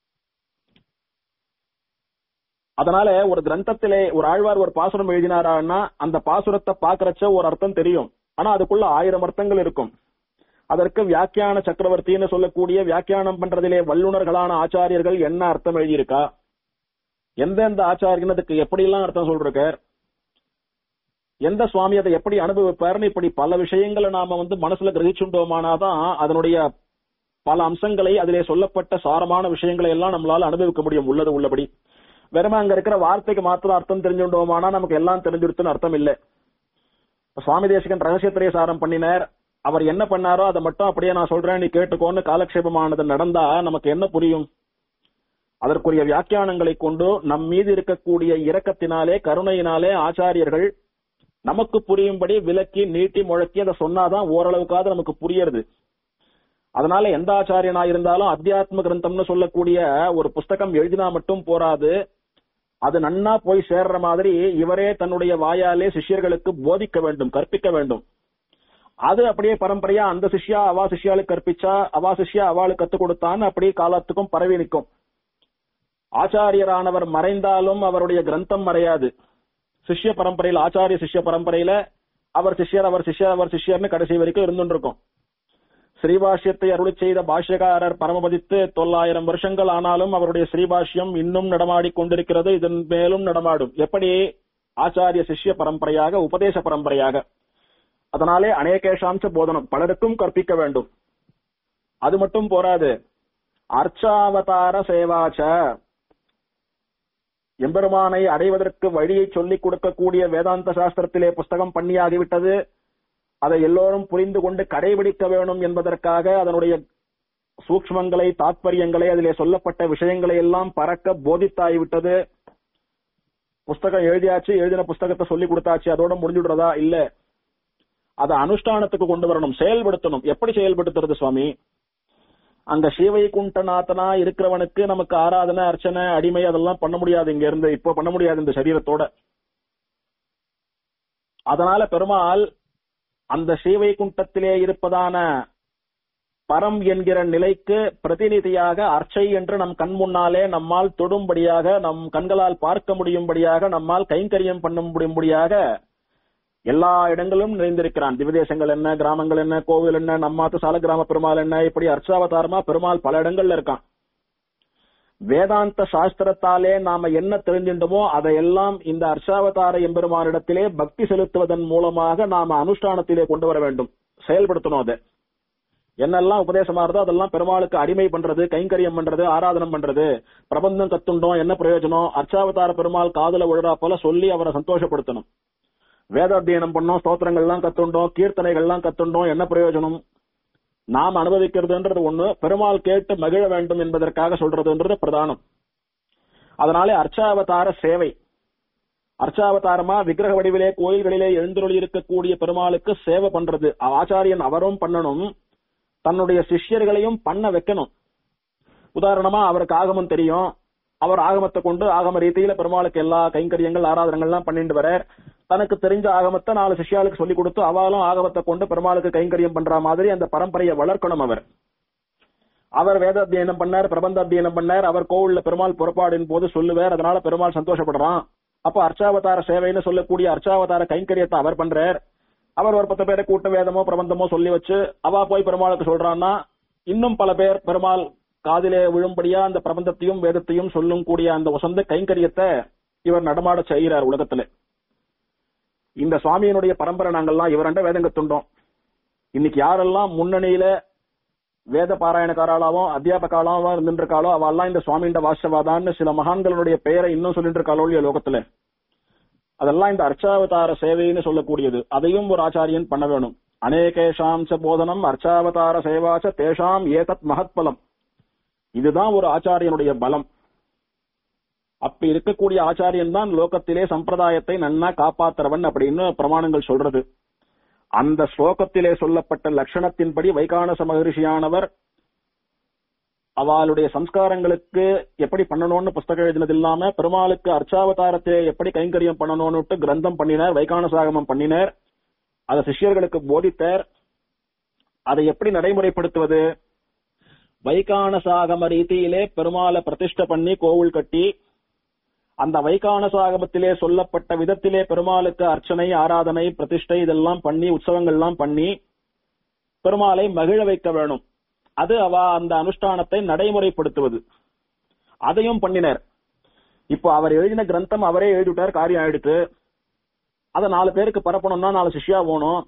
அதனால ஒரு கிரந்தத்திலே ஒரு ஆழ்வார் ஒரு பாசுரம் எழுதினாரான்னா அந்த பாசுரத்தை பாக்குறச்ச ஒரு அர்த்தம் தெரியும் ஆனா அதுக்குள்ள ஆயிரம் அர்த்தங்கள் இருக்கும் அதற்கு வியாக்கியான சக்கரவர்த்தின்னு சொல்லக்கூடிய வியாக்கியானம் பண்றதிலே வல்லுநர்களான ஆச்சாரியர்கள் என்ன அர்த்தம் எழுதியிருக்கா எந்தெந்த ஆச்சாரியன் அதுக்கு எப்படியெல்லாம் அர்த்தம் சொல்றார் எந்த சுவாமி அதை எப்படி அனுபவிப்பாருன்னு இப்படி பல விஷயங்களை நாம வந்து மனசுல கிரகிச்சுட்டோமானாதான் அதனுடைய பல அம்சங்களை அதிலே சொல்லப்பட்ட சாரமான விஷயங்களை எல்லாம் நம்மளால அனுபவிக்க முடியும் உள்ளது உள்ளபடி வெறும அங்க இருக்கிற வார்த்தைக்கு மாத்திரம் அர்த்தம் தெரிஞ்சுட்டோமானா நமக்கு எல்லாம் தெரிஞ்சிருத்துன்னு அர்த்தம் இல்லை சுவாமி தேசிகன் ரகசியத்திரைய சாரம் பண்ணினார் அவர் என்ன பண்ணாரோ அதை மட்டும் அப்படியே நான் சொல்றேன் நீ கேட்டுக்கோன்னு காலக்ஷேபமானது நடந்தா நமக்கு என்ன புரியும் அதற்குரிய வியாக்கியானங்களை கொண்டு நம் மீது இருக்கக்கூடிய இரக்கத்தினாலே கருணையினாலே ஆச்சாரியர்கள் நமக்கு புரியும்படி விலக்கி நீட்டி முழக்கி அதை சொன்னாதான் ஓரளவுக்காவது நமக்கு புரியறது அதனால எந்த ஆச்சாரியனா இருந்தாலும் அத்தியாத்ம கிரந்தம்னு சொல்லக்கூடிய ஒரு புஸ்தகம் எழுதினா மட்டும் போராது அது நன்னா போய் சேர்ற மாதிரி இவரே தன்னுடைய வாயாலே சிஷ்யர்களுக்கு போதிக்க வேண்டும் கற்பிக்க வேண்டும் அது அப்படியே பரம்பரையா அந்த சிஷ்யா அவா சிஷ்யாளுக்கு கற்பிச்சா அவா சிஷ்யா அவளுக்கு கத்துக் கொடுத்தான்னு அப்படியே காலத்துக்கும் பரவி நிற்கும் ஆச்சாரியரானவர் மறைந்தாலும் அவருடைய கிரந்தம் மறையாது சிஷ்ய பரம்பரையில ஆச்சாரிய சிஷ்ய பரம்பரையில அவர் சிஷ்யர் அவர் சிஷ்யர் அவர் சிஷ்யர்னு கடைசி வரைக்கும் இருந்துருக்கும் ஸ்ரீபாஷ்யத்தை அருளி செய்த பாஷ்யக்காரர் பரமபதித்து தொள்ளாயிரம் வருஷங்கள் ஆனாலும் அவருடைய ஸ்ரீபாஷ்யம் இன்னும் நடமாடி கொண்டிருக்கிறது இதன் மேலும் நடமாடும் எப்படி ஆச்சாரிய சிஷ்ய பரம்பரையாக உபதேச பரம்பரையாக அதனாலே அநேகேஷாம்ச போதனம் பலருக்கும் கற்பிக்க வேண்டும் அது மட்டும் போராது அர்ச்சாவதார சேவாச்ச எம்பெருமானை அடைவதற்கு வழியை சொல்லிக் கொடுக்கக்கூடிய வேதாந்த சாஸ்திரத்திலே புஸ்தகம் பண்ணியாகிவிட்டது அதை எல்லோரும் புரிந்து கொண்டு கடைபிடிக்க வேணும் என்பதற்காக அதனுடைய சூக்ஷ்மங்களை தாத்பரியங்களை அதிலே சொல்லப்பட்ட விஷயங்களை எல்லாம் பறக்க போதித்தாகிவிட்டது புஸ்தகம் எழுதியாச்சு எழுதின புஸ்தகத்தை சொல்லி கொடுத்தாச்சு அதோட முடிஞ்சுடுறதா இல்ல அதை அனுஷ்டானத்துக்கு கொண்டு வரணும் செயல்படுத்தணும் எப்படி செயல்படுத்துறது சுவாமி அங்க ஸ்ரீவைகுண்டநாதனா இருக்கிறவனுக்கு நமக்கு ஆராதனை அர்ச்சனை அடிமை அதெல்லாம் பண்ண முடியாது இங்க இருந்து இப்போ பண்ண முடியாது இந்த சரீரத்தோட அதனால பெருமாள் அந்த ஸ்ரீவைகுண்டத்திலே இருப்பதான பரம் என்கிற நிலைக்கு பிரதிநிதியாக அர்ச்சை என்று நம் கண் முன்னாலே நம்மால் தொடும்படியாக நம் கண்களால் பார்க்க முடியும்படியாக நம்மால் கைங்கரியம் பண்ண முடியும்படியாக எல்லா இடங்களும் நிறைந்திருக்கிறான் திவதேசங்கள் என்ன கிராமங்கள் என்ன கோவில் என்ன நம்மாத்து சால கிராம பெருமாள் என்ன இப்படி அர்ச்சாவதாரமா பெருமாள் பல இடங்கள்ல இருக்கான் வேதாந்த சாஸ்திரத்தாலே நாம என்ன தெரிஞ்சின்றோமோ அதையெல்லாம் இந்த அர்ச்சாவதார எம்பெருமானிடத்திலே பக்தி செலுத்துவதன் மூலமாக நாம அனுஷ்டானத்திலே கொண்டு வர வேண்டும் செயல்படுத்தணும் அதை என்னெல்லாம் உபதேசமா இருந்தோ அதெல்லாம் பெருமாளுக்கு அடிமை பண்றது கைங்கரியம் பண்றது ஆராதனம் பண்றது பிரபந்தம் கத்துண்டோம் என்ன பிரயோஜனம் அர்ச்சாவதார பெருமாள் காதுல விழுறா போல சொல்லி அவரை சந்தோஷப்படுத்தணும் வேதாத்தியனம் பண்ணோம் ஸ்தோத்திரங்கள்லாம் கத்துண்டோம் கீர்த்தனைகள்லாம் கத்துண்டோம் என்ன பிரயோஜனம் நாம் அனுபவிக்கிறதுன்றது ஒண்ணு பெருமாள் கேட்டு மகிழ வேண்டும் என்பதற்காக சொல்றதுன்றது பிரதானம் அதனாலே அர்ச்சாவதார சேவை அர்ச்சாவதாரமா விக்கிரக வடிவிலே கோயில்களிலே எழுந்தருளி இருக்கக்கூடிய பெருமாளுக்கு சேவை பண்றது ஆச்சாரியன் அவரும் பண்ணணும் தன்னுடைய சிஷ்யர்களையும் பண்ண வைக்கணும் உதாரணமா அவருக்கு ஆகமம் தெரியும் அவர் ஆகமத்தை கொண்டு ஆகம ரீதியில பெருமாளுக்கு எல்லா கைங்கரியங்கள் ஆராதனங்கள்லாம் பண்ணிட்டு வர தனக்கு தெரிஞ்ச ஆகமத்தை நாலு சிஷ்யாளுக்கு சொல்லி கொடுத்து அவளும் ஆகமத்தை கொண்டு பெருமாளுக்கு கைங்கரியம் பண்ற மாதிரி அந்த பரம்பரையை வளர்க்கணும் அவர் அவர் வேத அத்தியனம் பண்ணார் பிரபந்த அத்தியனம் பண்ணார் அவர் கோவில்ல பெருமாள் புறப்பாடின் போது சொல்லுவார் அதனால பெருமாள் சந்தோஷப்படுறான் அப்ப அர்ச்சாவதார சேவைன்னு சொல்லக்கூடிய அர்ச்சாவதார கைங்கரியத்தை அவர் பண்றார் அவர் ஒரு பத்து பேரை கூட்ட வேதமோ பிரபந்தமோ சொல்லி வச்சு அவா போய் பெருமாளுக்கு சொல்றான்னா இன்னும் பல பேர் பெருமாள் காதிலே விழும்படியா அந்த பிரபந்தத்தையும் வேதத்தையும் சொல்லும் கூடிய அந்த வசந்த கைங்கரியத்தை இவர் நடமாட செய்கிறார் உலகத்துல இந்த சுவாமியினுடைய பரம்பரை நாங்கள்லாம் இவரண்ட வேதங்க துண்டோம் இன்னைக்கு யாரெல்லாம் முன்னணியில வேத பாராயணக்காராளாவும் அத்தியாபகாலாவும் இருந்துட்டு இருக்காளோ அவெல்லாம் இந்த சுவாமியின் வாசவாதான்னு சில மகான்களுடைய பெயரை இன்னும் சொல்லிட்டு இருக்காளோ இல்லையா லோகத்துல அதெல்லாம் இந்த அர்ச்சாவதார சேவைன்னு சொல்லக்கூடியது அதையும் ஒரு ஆச்சாரியன் பண்ண வேணும் அநேகேஷாம் ச போதனம் அர்ச்சாவதார சேவாச்ச தேஷாம் ஏதத் மகத்பலம் இதுதான் ஒரு ஆச்சாரியனுடைய பலம் அப்படி இருக்கக்கூடிய ஆச்சாரியன் தான் லோகத்திலே சம்பிரதாயத்தை நன்னா காப்பாத்துறவன் அப்படின்னு பிரமாணங்கள் சொல்றது அந்த ஸ்லோகத்திலே சொல்லப்பட்ட லட்சணத்தின்படி வைகானச மகரிஷியானவர் அவளுடைய சம்ஸ்காரங்களுக்கு எப்படி பண்ணணும்னு புஸ்தகம் எழுதினது இல்லாம பெருமாளுக்கு அர்ச்சாவதாரத்தை எப்படி கைங்கரியம் பண்ணணும்னுட்டு கிரந்தம் பண்ணினார் வைகானசாகமம் பண்ணினார் அதை சிஷ்யர்களுக்கு போதித்தார் அதை எப்படி நடைமுறைப்படுத்துவது வைகானசாகம ரீதியிலே பெருமாளை பிரதிஷ்டை பண்ணி கோவில் கட்டி அந்த வைகானசாகமத்திலே சொல்லப்பட்ட விதத்திலே பெருமாளுக்கு அர்ச்சனை ஆராதனை பிரதிஷ்டை இதெல்லாம் பண்ணி உற்சவங்கள்லாம் பண்ணி பெருமாளை மகிழ வைக்க வேணும் அது அவ அந்த அனுஷ்டானத்தை நடைமுறைப்படுத்துவது அதையும் பண்ணினர் இப்போ அவர் எழுதின கிரந்தம் அவரே எழுதிவிட்டார் காரியம் ஆயிடுத்து அதை நாலு பேருக்கு பரப்பணும்னா நாலு சிஷ்யா போகணும்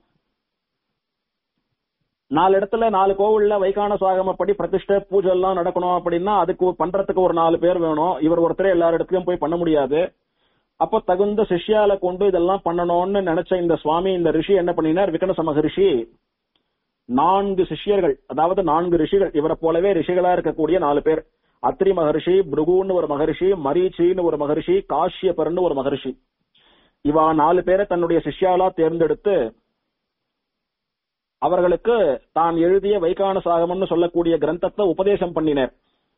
நாலு இடத்துல நாலு கோவில்ல வைகான சாகமப்படி பிரதிஷ்டை பூஜை எல்லாம் நடக்கணும் அப்படின்னா அதுக்கு பண்றதுக்கு ஒரு நாலு பேர் வேணும் இவர் ஒருத்தரே எல்லா இடத்துலயும் போய் பண்ண முடியாது அப்ப தகுந்த சிஷ்யால கொண்டு இதெல்லாம் பண்ணணும்னு நினைச்ச இந்த சுவாமி இந்த ரிஷி என்ன பண்ணினார் விகனச மகரிஷி நான்கு சிஷ்யர்கள் அதாவது நான்கு ரிஷிகள் இவரை போலவே ரிஷிகளா இருக்கக்கூடிய நாலு பேர் அத்ரி மகரிஷி பிருகுன்னு ஒரு மகரிஷி மரீச்சின்னு ஒரு மகரிஷி காஷ்யபர்னு ஒரு மகரிஷி இவா நாலு பேரை தன்னுடைய சிஷ்யாலா தேர்ந்தெடுத்து அவர்களுக்கு தான் எழுதிய வைகான சாகமம்னு சொல்லக்கூடிய கிரந்தத்தை உபதேசம் பண்ணினர்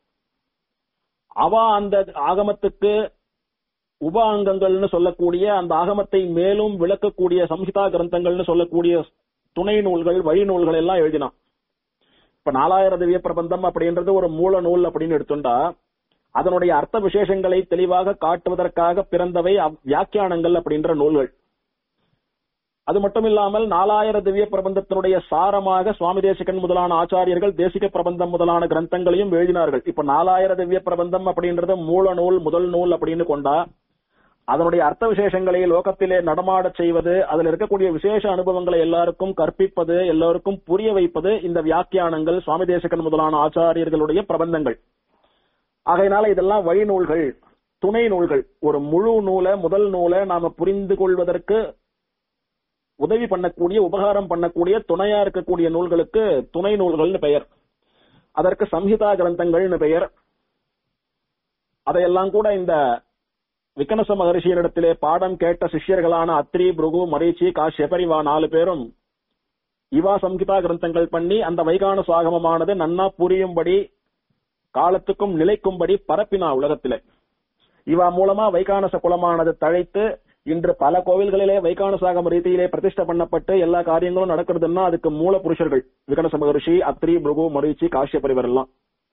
அவ அந்த ஆகமத்துக்கு உப அங்கங்கள்னு சொல்லக்கூடிய அந்த ஆகமத்தை மேலும் விளக்கக்கூடிய சம்ஹிதா கிரந்தங்கள்னு சொல்லக்கூடிய துணை நூல்கள் வழி நூல்கள் எல்லாம் எழுதினான் இப்ப நாலாயிர திவ்ய பிரபந்தம் அப்படின்றது ஒரு மூல நூல் அப்படின்னு எடுத்துட்டா அதனுடைய அர்த்த விசேஷங்களை தெளிவாக காட்டுவதற்காக பிறந்தவை வியாக்கியானங்கள் அப்படின்ற நூல்கள் அது மட்டும் இல்லாமல் நாலாயிர திவ்ய பிரபந்தத்தினுடைய சாரமாக சுவாமி தேசிகன் முதலான ஆச்சாரியர்கள் தேசிக பிரபந்தம் முதலான கிரந்தங்களையும் எழுதினார்கள் இப்ப நாலாயிர திவ்ய பிரபந்தம் அப்படின்றது மூல நூல் முதல் நூல் அப்படின்னு கொண்டா அதனுடைய அர்த்த விசேஷங்களை லோகத்திலே நடமாடச் செய்வது அதில் இருக்கக்கூடிய விசேஷ அனுபவங்களை எல்லாருக்கும் கற்பிப்பது எல்லாருக்கும் புரிய வைப்பது இந்த வியாக்கியானங்கள் சுவாமி தேசிகன் முதலான ஆச்சாரியர்களுடைய பிரபந்தங்கள் ஆகையினால இதெல்லாம் வழி நூல்கள் துணை நூல்கள் ஒரு முழு நூலை முதல் நூலை நாம புரிந்து கொள்வதற்கு உதவி பண்ணக்கூடிய உபகாரம் பண்ணக்கூடிய துணையா இருக்கக்கூடிய நூல்களுக்கு துணை நூல்கள்னு பெயர் அதற்கு சம்ஹிதா கிரந்தங்கள்னு பெயர் அதையெல்லாம் கூட இந்த விக்கனச மகரிஷியரிடத்திலே பாடம் கேட்ட சிஷ்யர்களான அத்ரி புருகு மரீச்சி காஷ்யபர் இவா நாலு பேரும் இவா சம்ஹிதா கிரந்தங்கள் பண்ணி அந்த வைகான சாகமமானது நன்னா புரியும்படி காலத்துக்கும் நிலைக்கும்படி பரப்பினா உலகத்திலே இவா மூலமா வைகானச குலமானது தழைத்து இன்று பல கோவில்களிலே வைகான சாகம் ரீதியிலே பிரதிஷ்டை பண்ணப்பட்டு எல்லா காரியங்களும் நடக்கிறதுன்னா அதுக்கு மூல புருஷர்கள் விகனச மகரிஷி அத்ரி புருகு மரீச்சி காஷ்யபரிவர் எல்லாம்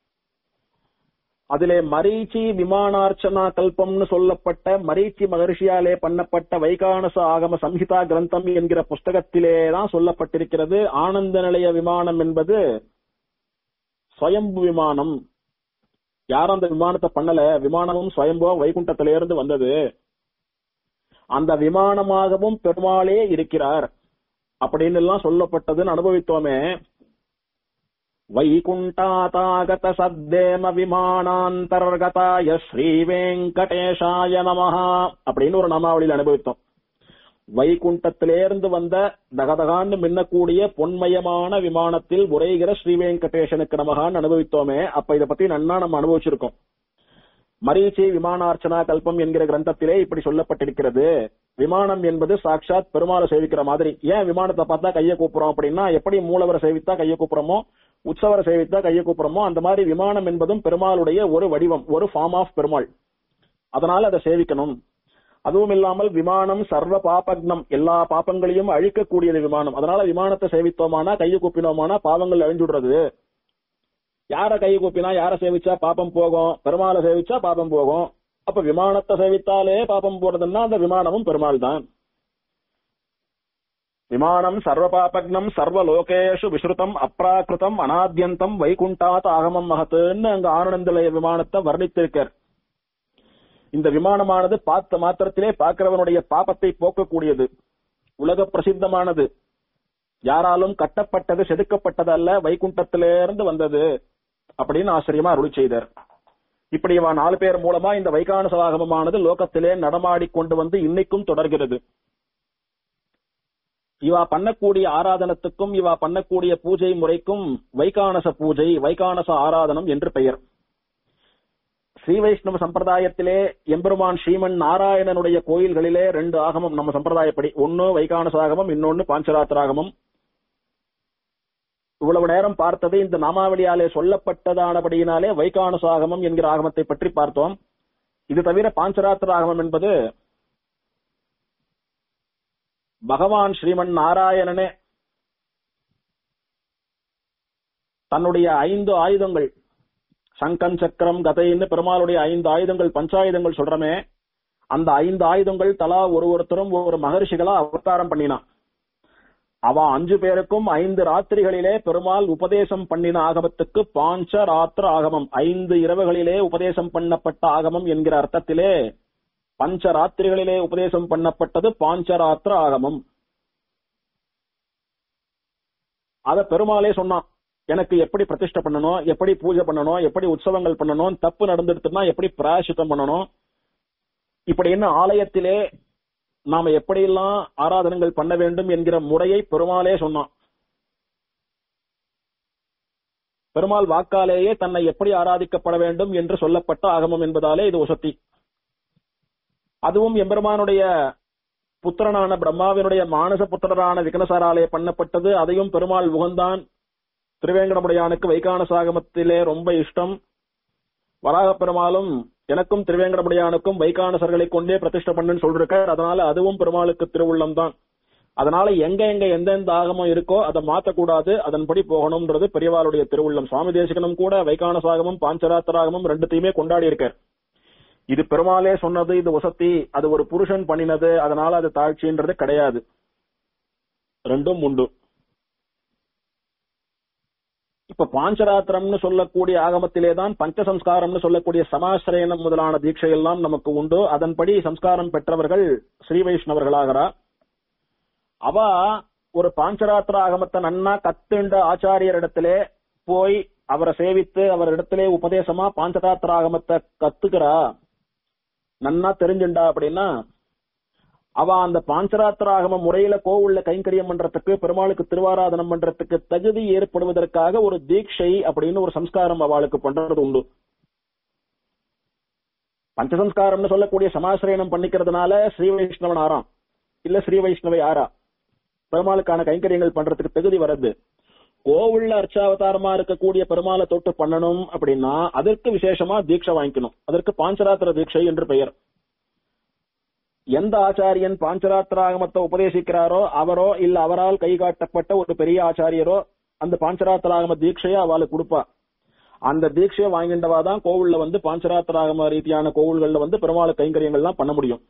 அதிலே மரீச்சி விமானார்ச்சனா கல்பம்னு சொல்லப்பட்ட மரீச்சி மகர்ஷியாலே பண்ணப்பட்ட வைகானச ஆகம சம்ஹிதா கிரந்தம் என்கிற புஸ்தகத்திலே தான் சொல்லப்பட்டிருக்கிறது ஆனந்த நிலைய விமானம் என்பது ஸ்வயம்பு விமானம் யாரும் அந்த விமானத்தை பண்ணல விமானமும் ஸ்வயம்போ வைகுண்டத்திலிருந்து வந்தது அந்த விமானமாகவும் பெருமாளே இருக்கிறார் அப்படின்னு எல்லாம் சொல்லப்பட்டதுன்னு அனுபவித்தோமே வைகுண்டாதாகத சத்தேம விமானாந்தர்கதாய ஸ்ரீ வெங்கடேஷாய நமஹா அப்படின்னு ஒரு நாமாவளியில் அனுபவித்தோம் வைகுண்டத்திலிருந்து வந்த தகதகான்னு மின்னக்கூடிய பொன்மயமான விமானத்தில் உரைகிற ஸ்ரீ வெங்கடேசனுக்கு நமகான்னு அனுபவித்தோமே அப்ப இதை பத்தி நன்னா நம்ம அனுபவிச்சிருக்கோம் மரீச்சி விமானார்ச்சனா கல்பம் என்கிற கிரந்தத்திலே இப்படி சொல்லப்பட்டிருக்கிறது விமானம் என்பது சாட்சாத் பெருமாளை சேவிக்கிற மாதிரி ஏன் விமானத்தை பார்த்தா கையை கூப்புறோம் அப்படின்னா எப்படி மூலவரை சேவித்தா கையை கூப்புறோமோ உற்சவரை சேவித்தா கையை கூப்புறோமோ அந்த மாதிரி விமானம் என்பதும் பெருமாளுடைய ஒரு வடிவம் ஒரு ஃபார்ம் ஆஃப் பெருமாள் அதனால அதை சேவிக்கணும் அதுவும் இல்லாமல் விமானம் சர்வ பாபக்னம் எல்லா பாப்பங்களையும் அழிக்கக்கூடியது விமானம் அதனால விமானத்தை சேவித்தோமானா கையை கூப்பினோமானா பாவங்கள் அழிஞ்சுடுறது யார கை கூப்பினா யார சேவிச்சா பாப்பம் போகும் பெருமாளை சேவிச்சா பாப்பம் போகும் அப்ப விமானத்தை சேவித்தாலே பாபம் போறதுன்னா அந்த விமானமும் பெருமாள் தான் விமானம் சர்வ பாபக்னம் சர்வ லோகேஷு விஸ்ருதம் அப்ராக்கிருதம் அனாத்யந்தம் வைகுண்டாத் ஆகமம் மகத்துன்னு அங்க ஆனந்தலய விமானத்தை வர்ணித்திருக்கார் இந்த விமானமானது பார்த்த மாத்திரத்திலே பார்க்கிறவனுடைய பாபத்தை போக்கக்கூடியது உலக பிரசித்தமானது யாராலும் கட்டப்பட்டது செதுக்கப்பட்டது அல்ல வைகுண்டத்திலிருந்து வந்தது அப்படின்னு ஆச்சரியமா அருளி செய்தார் இப்படி இவா நாலு பேர் மூலமா இந்த வைகான சவாகமமானது லோகத்திலே நடமாடி கொண்டு வந்து இன்னைக்கும் தொடர்கிறது இவா பண்ணக்கூடிய ஆராதனத்துக்கும் இவா பண்ணக்கூடிய பூஜை முறைக்கும் வைகானச பூஜை வைகானச ஆராதனம் என்று பெயர் ஸ்ரீ வைஷ்ணவ சம்பிரதாயத்திலே எம்பெருமான் ஸ்ரீமன் நாராயணனுடைய கோயில்களிலே ரெண்டு ஆகமம் நம்ம சம்பிரதாயப்படி ஒன்னு வைகானச ஆகமம் இன்னொன்னு பாஞ்சராத்திராகமம் இவ்வளவு நேரம் பார்த்தது இந்த நாமாவளியாலே சொல்லப்பட்டதானபடியினாலே வைகானச ஆகமம் என்கிற ஆகமத்தை பற்றி பார்த்தோம் இது தவிர பாஞ்சராத்திர ஆகமம் என்பது பகவான் ஸ்ரீமன் நாராயணனே தன்னுடைய ஐந்து ஆயுதங்கள் சங்கம் சக்கரம் கதைன்னு பெருமாளுடைய ஐந்து ஆயுதங்கள் பஞ்சாயுதங்கள் சொல்றமே அந்த ஐந்து ஆயுதங்கள் தலா ஒரு ஒருத்தரும் ஒரு மகர்ஷிகளா அவதாரம் பண்ணினான் அவ அஞ்சு பேருக்கும் ஐந்து ராத்திரிகளிலே பெருமாள் உபதேசம் பண்ணின ஆகமத்துக்கு பாஞ்ச ராத்திர ஆகமம் ஐந்து இரவுகளிலே உபதேசம் பண்ணப்பட்ட ஆகமம் என்கிற அர்த்தத்திலே பஞ்ச ராத்திரிகளிலே உபதேசம் பண்ணப்பட்டது பாஞ்சராத்திர ஆகமம் அத பெருமாளே சொன்னான் எனக்கு எப்படி பிரதிஷ்டை பண்ணணும் எப்படி பூஜை பண்ணணும் எப்படி உற்சவங்கள் பண்ணணும் தப்பு நடந்துடுத்துனா எப்படி பிராயசித்தம் பண்ணணும் இப்படி என்ன ஆலயத்திலே நாம எப்படியெல்லாம் ஆராதனங்கள் பண்ண வேண்டும் என்கிற முறையை பெருமாளே சொன்னான் பெருமாள் வாக்காலேயே தன்னை எப்படி ஆராதிக்கப்பட வேண்டும் என்று சொல்லப்பட்ட ஆகமம் என்பதாலே இது உசத்தி அதுவும் எம்பெருமானுடைய புத்திரனான பிரம்மாவினுடைய மானச புத்திரரான விகனசாராலே பண்ணப்பட்டது அதையும் பெருமாள் உகந்தான் திருவேங்கடமுடையானுக்கு வைகான சாகமத்திலே ரொம்ப இஷ்டம் வராக பெருமாளும் எனக்கும் திருவேங்கடமுடையானுக்கும் வைகானசர்களை கொண்டே பிரதிஷ்டை பண்ணுன்னு சொல்லிருக்கார் அதனால அதுவும் பெருமாளுக்கு திருவுள்ளம் தான் அதனால எங்க எங்க எந்தெந்த ஆகமம் இருக்கோ அதை மாத்தக்கூடாது அதன்படி போகணும்ன்றது பெரியவாளுடைய திருவுள்ளம் சுவாமி தேசிகனும் கூட வைகான சாகமும் பாஞ்சராத்திராகமும் ரெண்டுத்தையுமே கொண்டாடி இருக்கார் இது பெருமாளே சொன்னது இது வசத்தி அது ஒரு புருஷன் பண்ணினது அதனால அது தாழ்ச்சின்றது கிடையாது ரெண்டும் உண்டு இப்ப பாஞ்சராத்திரம்னு சொல்லக்கூடிய ஆகமத்திலே தான் பஞ்சசம்ஸ்காரம்னு சொல்லக்கூடிய சமாசிரயனம் முதலான தீட்சை எல்லாம் நமக்கு உண்டு அதன்படி சம்ஸ்காரம் பெற்றவர்கள் ஸ்ரீ வைஷ்ணவர்களாகிறா அவ ஒரு பாஞ்சராத்திர ஆகமத்தை நன்னா கத்துண்ட ஆச்சாரியர் இடத்திலே போய் அவரை சேவித்து அவர் இடத்திலே உபதேசமா பாஞ்சராத்திர ஆகமத்தை கத்துக்கிறா நன்னா தெரிஞ்சுண்டா அப்படின்னா அவ அந்த பாஞ்சராத்திர ஆகம முறையில கோவில்ல கைங்கரியம் பண்றதுக்கு பெருமாளுக்கு திருவாராதனம் பண்றதுக்கு தகுதி ஏற்படுவதற்காக ஒரு தீட்சை அப்படின்னு ஒரு சம்ஸ்காரம் அவளுக்கு பண்றது உண்டு பஞ்சசம்ஸ்காரம்னு சொல்லக்கூடிய சமாசிரயணம் பண்ணிக்கிறதுனால ஸ்ரீ வைஷ்ணவன் ஆறாம் இல்ல ஸ்ரீ வைஷ்ணவை ஆறா பெருமாளுக்கான கைங்கரியங்கள் பண்றதுக்கு தகுதி வருது கோவில்ல அர்ச்சாவதாரமா இருக்கக்கூடிய பெருமாளை தொட்டு பண்ணணும் அப்படின்னா அதற்கு விசேஷமா தீட்சை வாங்கிக்கணும் அதற்கு பாஞ்சராத்திர தீட்சை என்று பெயர் எந்த ஆச்சாரியன் பாஞ்சராத்திராகமத்தை உபதேசிக்கிறாரோ அவரோ இல்ல அவரால் கை காட்டப்பட்ட ஒரு பெரிய ஆச்சாரியரோ அந்த பாஞ்சராத்திராகம தீட்சையை அவளுக்கு கொடுப்பா அந்த தீட்சையை வாங்கிண்டவா தான் கோவில்ல வந்து பாஞ்சராத்திராகம ரீதியான கோவில்கள்ல வந்து பெருமாள் கைங்கரியங்கள்லாம் பண்ண முடியும்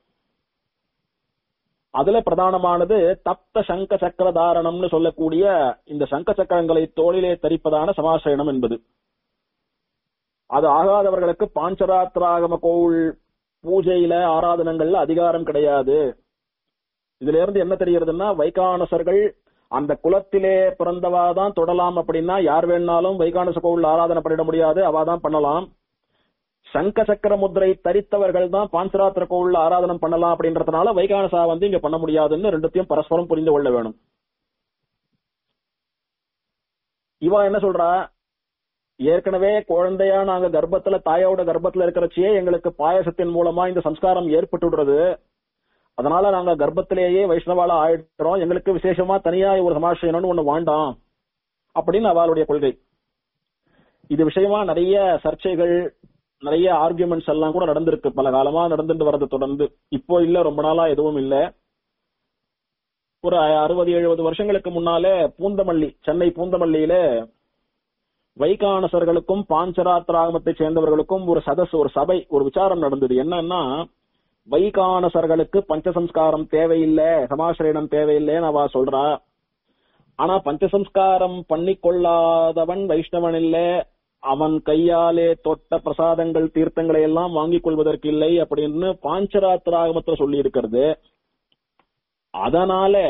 அதுல பிரதானமானது தப்த சங்க சக்கர தாரணம்னு சொல்லக்கூடிய இந்த சங்க சக்கரங்களை தோளிலே தரிப்பதான சமாசயனம் என்பது அது ஆகாதவர்களுக்கு பாஞ்சராத்திராகம கோவில் பூஜையில ஆராதனங்கள்ல அதிகாரம் கிடையாது இதுல இருந்து என்ன தெரிகிறதுன்னா வைகானசர்கள் அந்த குலத்திலே பிறந்தவா தான் தொடலாம் அப்படின்னா யார் வேணாலும் வைகானச கோவில் ஆராதனை பண்ணிட முடியாது அவா தான் பண்ணலாம் சங்க சக்கர முத்திரை தரித்தவர்கள் தான் பாஞ்சராத்திர கோவில்ல ஆராதனம் பண்ணலாம் அப்படின்றதுனால வைகானசா வந்து இங்க பண்ண முடியாதுன்னு ரெண்டுத்தையும் பரஸ்பரம் புரிந்து கொள்ள வேணும் இவா என்ன சொல்றா ஏற்கனவே குழந்தையா நாங்க கர்ப்பத்துல தாயோட கர்ப்பத்துல இருக்கிறச்சியே எங்களுக்கு பாயசத்தின் மூலமா இந்த சம்ஸ்காரம் ஏற்பட்டுடுறது அதனால நாங்க கர்ப்பத்திலேயே வைஷ்ணவால ஆயிடுறோம் எங்களுக்கு விசேஷமா தனியா ஒரு சமாஷயனம்னு ஒண்ணு வேண்டாம் அப்படின்னு அவளுடைய கொள்கை இது விஷயமா நிறைய சர்ச்சைகள் நிறைய ஆர்குமெண்ட்ஸ் எல்லாம் கூட நடந்திருக்கு பல காலமா நடந்துட்டு வரது தொடர்ந்து இப்போ இல்ல ரொம்ப நாளா எதுவும் இல்ல ஒரு அறுபது எழுபது வருஷங்களுக்கு முன்னாலே பூந்தமல்லி சென்னை பூந்தமல்லியில வைகானசர்களுக்கும் பாஞ்சராத்திராகமத்தை சேர்ந்தவர்களுக்கும் ஒரு சதஸ் ஒரு சபை ஒரு விசாரம் நடந்தது என்னன்னா வைகானசர்களுக்கு பஞ்சசம்ஸ்காரம் தேவையில்லை சமாசிரயணம் தேவையில்லைன்னு அவ சொல்றா ஆனா பஞ்சசம்ஸ்காரம் பண்ணி கொள்ளாதவன் வைஷ்ணவன் இல்ல அவன் கையாலே தொட்ட பிரசாதங்கள் தீர்த்தங்களை எல்லாம் வாங்கிக் கொள்வதற்கு இல்லை அப்படின்னு பாஞ்சராத்திராகமத்துல சொல்லி இருக்கிறது அதனால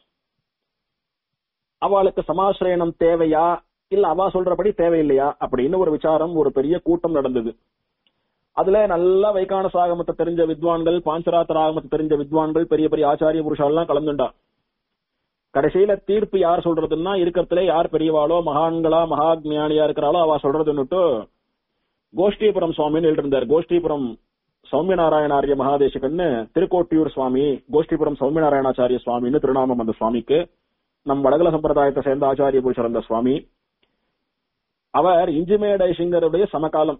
அவளுக்கு சமாசிரயணம் தேவையா இல்ல அவ சொல்றபடி தேவையில்லையா அப்படின்னு ஒரு விசாரம் ஒரு பெரிய கூட்டம் நடந்தது அதுல நல்ல வைகான சாகமத்தை தெரிஞ்ச வித்வான்கள் பாஞ்சராத்திர ஆகமத்தை தெரிஞ்ச வித்வான்கள் பெரிய பெரிய ஆச்சாரிய புருஷாலாம் கலந்துண்டா கடைசியில தீர்ப்பு யார் சொல்றதுன்னா இருக்கிறதுல யார் பெரியவாளோ மகான்களா மகாஜ்ஞானியா இருக்கிறாளோ அவ சொல்றதுன்னுட்டு கோஷ்டிபுரம் சுவாமின்னு எழுதிருந்தார் கோஷ்டிபுரம் சௌமியநாராயணாரிய மகாதேசிகன்னு திருக்கோட்டியூர் சுவாமி கோஷ்டிபுரம் சௌமியநாராயணாச்சாரிய சுவாமின்னு திருநாமம் அந்த சுவாமிக்கு நம் வடகல சம்பிரதாயத்தை சேர்ந்த ஆச்சாரிய புருஷர் அந்த சுவாமி அவர் இஞ்சிமேடைசிங்கருடைய சமகாலம்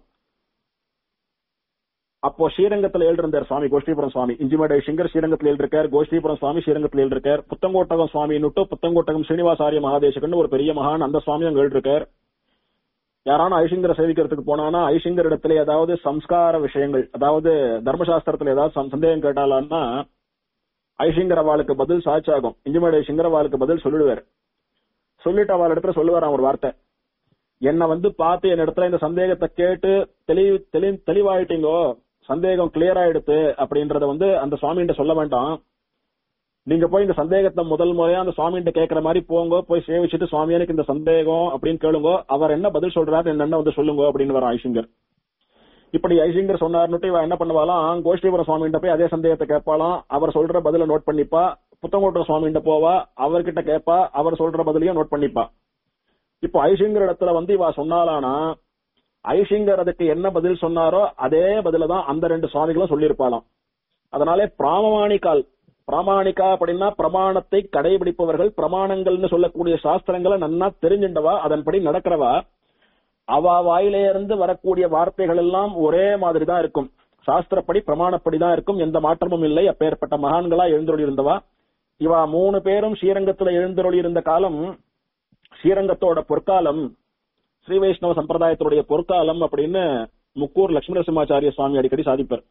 அப்போ ஸ்ரீரங்கத்தில் எழுதிருந்தார் சுவாமி கோஷ்டிபுரம் சுவாமி இஞ்சிமேடை சிங்கர் ஸ்ரீரங்கத்தில் எழுதிருக்கார் கோஷ்டிபுரம் சுவாமி ஸ்ரீரங்கத்தில் எழுதிருக்கார் புத்தங்கோட்டகம் சுவாமின்னுட்டு புத்தங்கோட்டகம் ஸ்ரீனிவாசாரிய மகாதேசகன் ஒரு பெரிய மகான் அந்த சுவாமி அங்க எழுதிருக்கார் யாரான ஐசிங்கரை சேவிக்கிறதுக்கு போனானா ஐசிங்கர் இடத்துல ஏதாவது சம்ஸ்கார விஷயங்கள் அதாவது தர்மசாஸ்திரத்துல ஏதாவது சம்- சந்தேகம் கேட்டாலான்னா ஐசிங்கர் அவளுக்கு பதில் சாட்சாகும் இஞ்சிமேடை சிங்கர் அவளுக்கு பதில் சொல்லிடுவார் சொல்லிட்டு அவள் இடத்துல சொல்லுவாராம் ஒரு வார்த்தை என்னை வந்து பார்த்து என் இடத்துல இந்த சந்தேகத்தை கேட்டு தெளி தெளி தெளிவாயிட்டீங்கோ சந்தேகம் கிளியர் ஆயிடுத்து அப்படின்றத வந்து அந்த சுவாமிகிட்ட சொல்ல வேண்டாம் நீங்க போய் இந்த சந்தேகத்தை முதல் முறையா அந்த சுவாமிகிட்ட கேட்கற மாதிரி போங்க போய் சேவிச்சுட்டு சுவாமி எனக்கு இந்த சந்தேகம் அப்படின்னு கேளுங்க அவர் என்ன பதில் சொல்றாரு என்னென்ன வந்து சொல்லுங்க அப்படின்னு வர ஐசிங்கர் இப்படி ஐசிங்கர் சொன்னார்னுட்டு இவன் என்ன பண்ணுவாளாம் கோஷ்டிபுரம் சுவாமிகிட்ட போய் அதே சந்தேகத்தை கேட்பாளாம் அவர் சொல்ற பதில நோட் பண்ணிப்பா புத்தங்கோட்டர் சுவாமிகிட்ட போவா அவர்கிட்ட கேட்பா அவர் சொல்ற பதிலையும் நோட் பண்ணிப்பா இப்போ ஐசிங்கர் இடத்துல வந்து இவ சொன்னாலானா ஐசிங்கர் அதுக்கு என்ன பதில் சொன்னாரோ அதே பதில தான் அந்த ரெண்டு சுவாமிகளும் சொல்லியிருப்பாளாம் அதனாலே பிராமணிகால் பிராமணிகா அப்படின்னா பிரமாணத்தை கடைபிடிப்பவர்கள் பிரமாணங்கள்னு சொல்லக்கூடிய சாஸ்திரங்களை நன்னா தெரிஞ்சின்றவா அதன்படி நடக்கிறவா அவ வாயிலே இருந்து வரக்கூடிய வார்த்தைகள் எல்லாம் ஒரே மாதிரி தான் இருக்கும் சாஸ்திரப்படி பிரமாணப்படி தான் இருக்கும் எந்த மாற்றமும் இல்லை அப்பேற்பட்ட மகான்களா எழுந்தொழி இருந்தவா இவா மூணு பேரும் ஸ்ரீரங்கத்துல எழுந்தொழி இருந்த காலம் ஸ்ரீரங்கத்தோட பொற்காலம் ஸ்ரீ வைஷ்ணவ சம்பிரதாயத்தினுடைய பொற்காலம் அப்படின்னு முக்கூர் லட்சுமி நரசிம்மாச்சாரிய சுவாமி அடிக்கடி சாதிப்பார்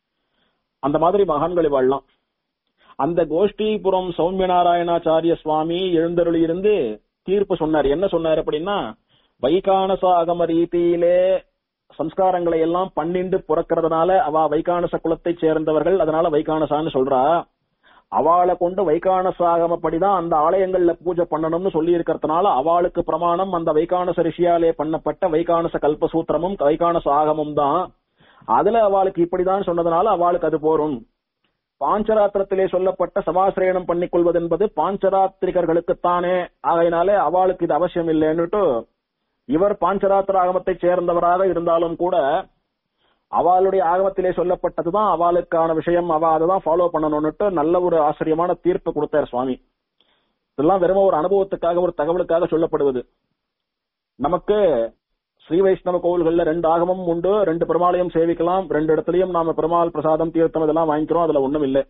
அந்த மாதிரி மகான்கள் வாழலாம் அந்த கோஷ்டிபுரம் சௌமியநாராயணாச்சாரிய சுவாமி எழுந்தருளி இருந்து தீர்ப்பு சொன்னார் என்ன சொன்னார் அப்படின்னா வைகானச அகம ரீதியிலே சம்ஸ்காரங்களை எல்லாம் பன்னிண்டு புறக்கிறதுனால அவ வைகானச குலத்தைச் சேர்ந்தவர்கள் அதனால வைகானசான்னு சொல்றா அவளை கொண்டு வைகானச ஆகமப்படிதான் அந்த ஆலயங்கள்ல பூஜை பண்ணணும்னு சொல்லி இருக்கிறதுனால அவளுக்கு பிரமாணம் அந்த வைகானச ரிஷியாலே பண்ணப்பட்ட வைகானச கல்பசூத்திரமும் வைகானச ஆகமும் தான் அதுல அவளுக்கு இப்படிதான் சொன்னதுனால அவளுக்கு அது போரும் பாஞ்சராத்திரத்திலே சொல்லப்பட்ட சமாசிரயணம் பண்ணிக் கொள்வது என்பது பாஞ்சராத்திரிகர்களுக்குத்தானே ஆகையினாலே அவளுக்கு இது அவசியம் இல்லைன்னுட்டு இவர் பாஞ்சராத்திர ஆகமத்தைச் சேர்ந்தவராக இருந்தாலும் கூட அவளுடைய ஆகமத்திலே சொல்லப்பட்டதுதான் அவளுக்கான விஷயம் அவ அதை தான் ஃபாலோ பண்ணணும்னுட்டு நல்ல ஒரு ஆச்சரியமான தீர்ப்பு கொடுத்தார் சுவாமி இதெல்லாம் வெறும் ஒரு அனுபவத்துக்காக ஒரு தகவலுக்காக சொல்லப்படுவது நமக்கு ஸ்ரீ வைஷ்ணவ கோவில்கள்ல ரெண்டு ஆகமம் உண்டு ரெண்டு பெருமாளையும் சேவிக்கலாம் ரெண்டு இடத்துலயும் நாம பெருமாள் பிரசாதம் தீர்த்தம் இதெல்லாம் வாங்கிக்கிறோம் அதுல ஒண்ணும் இல்லை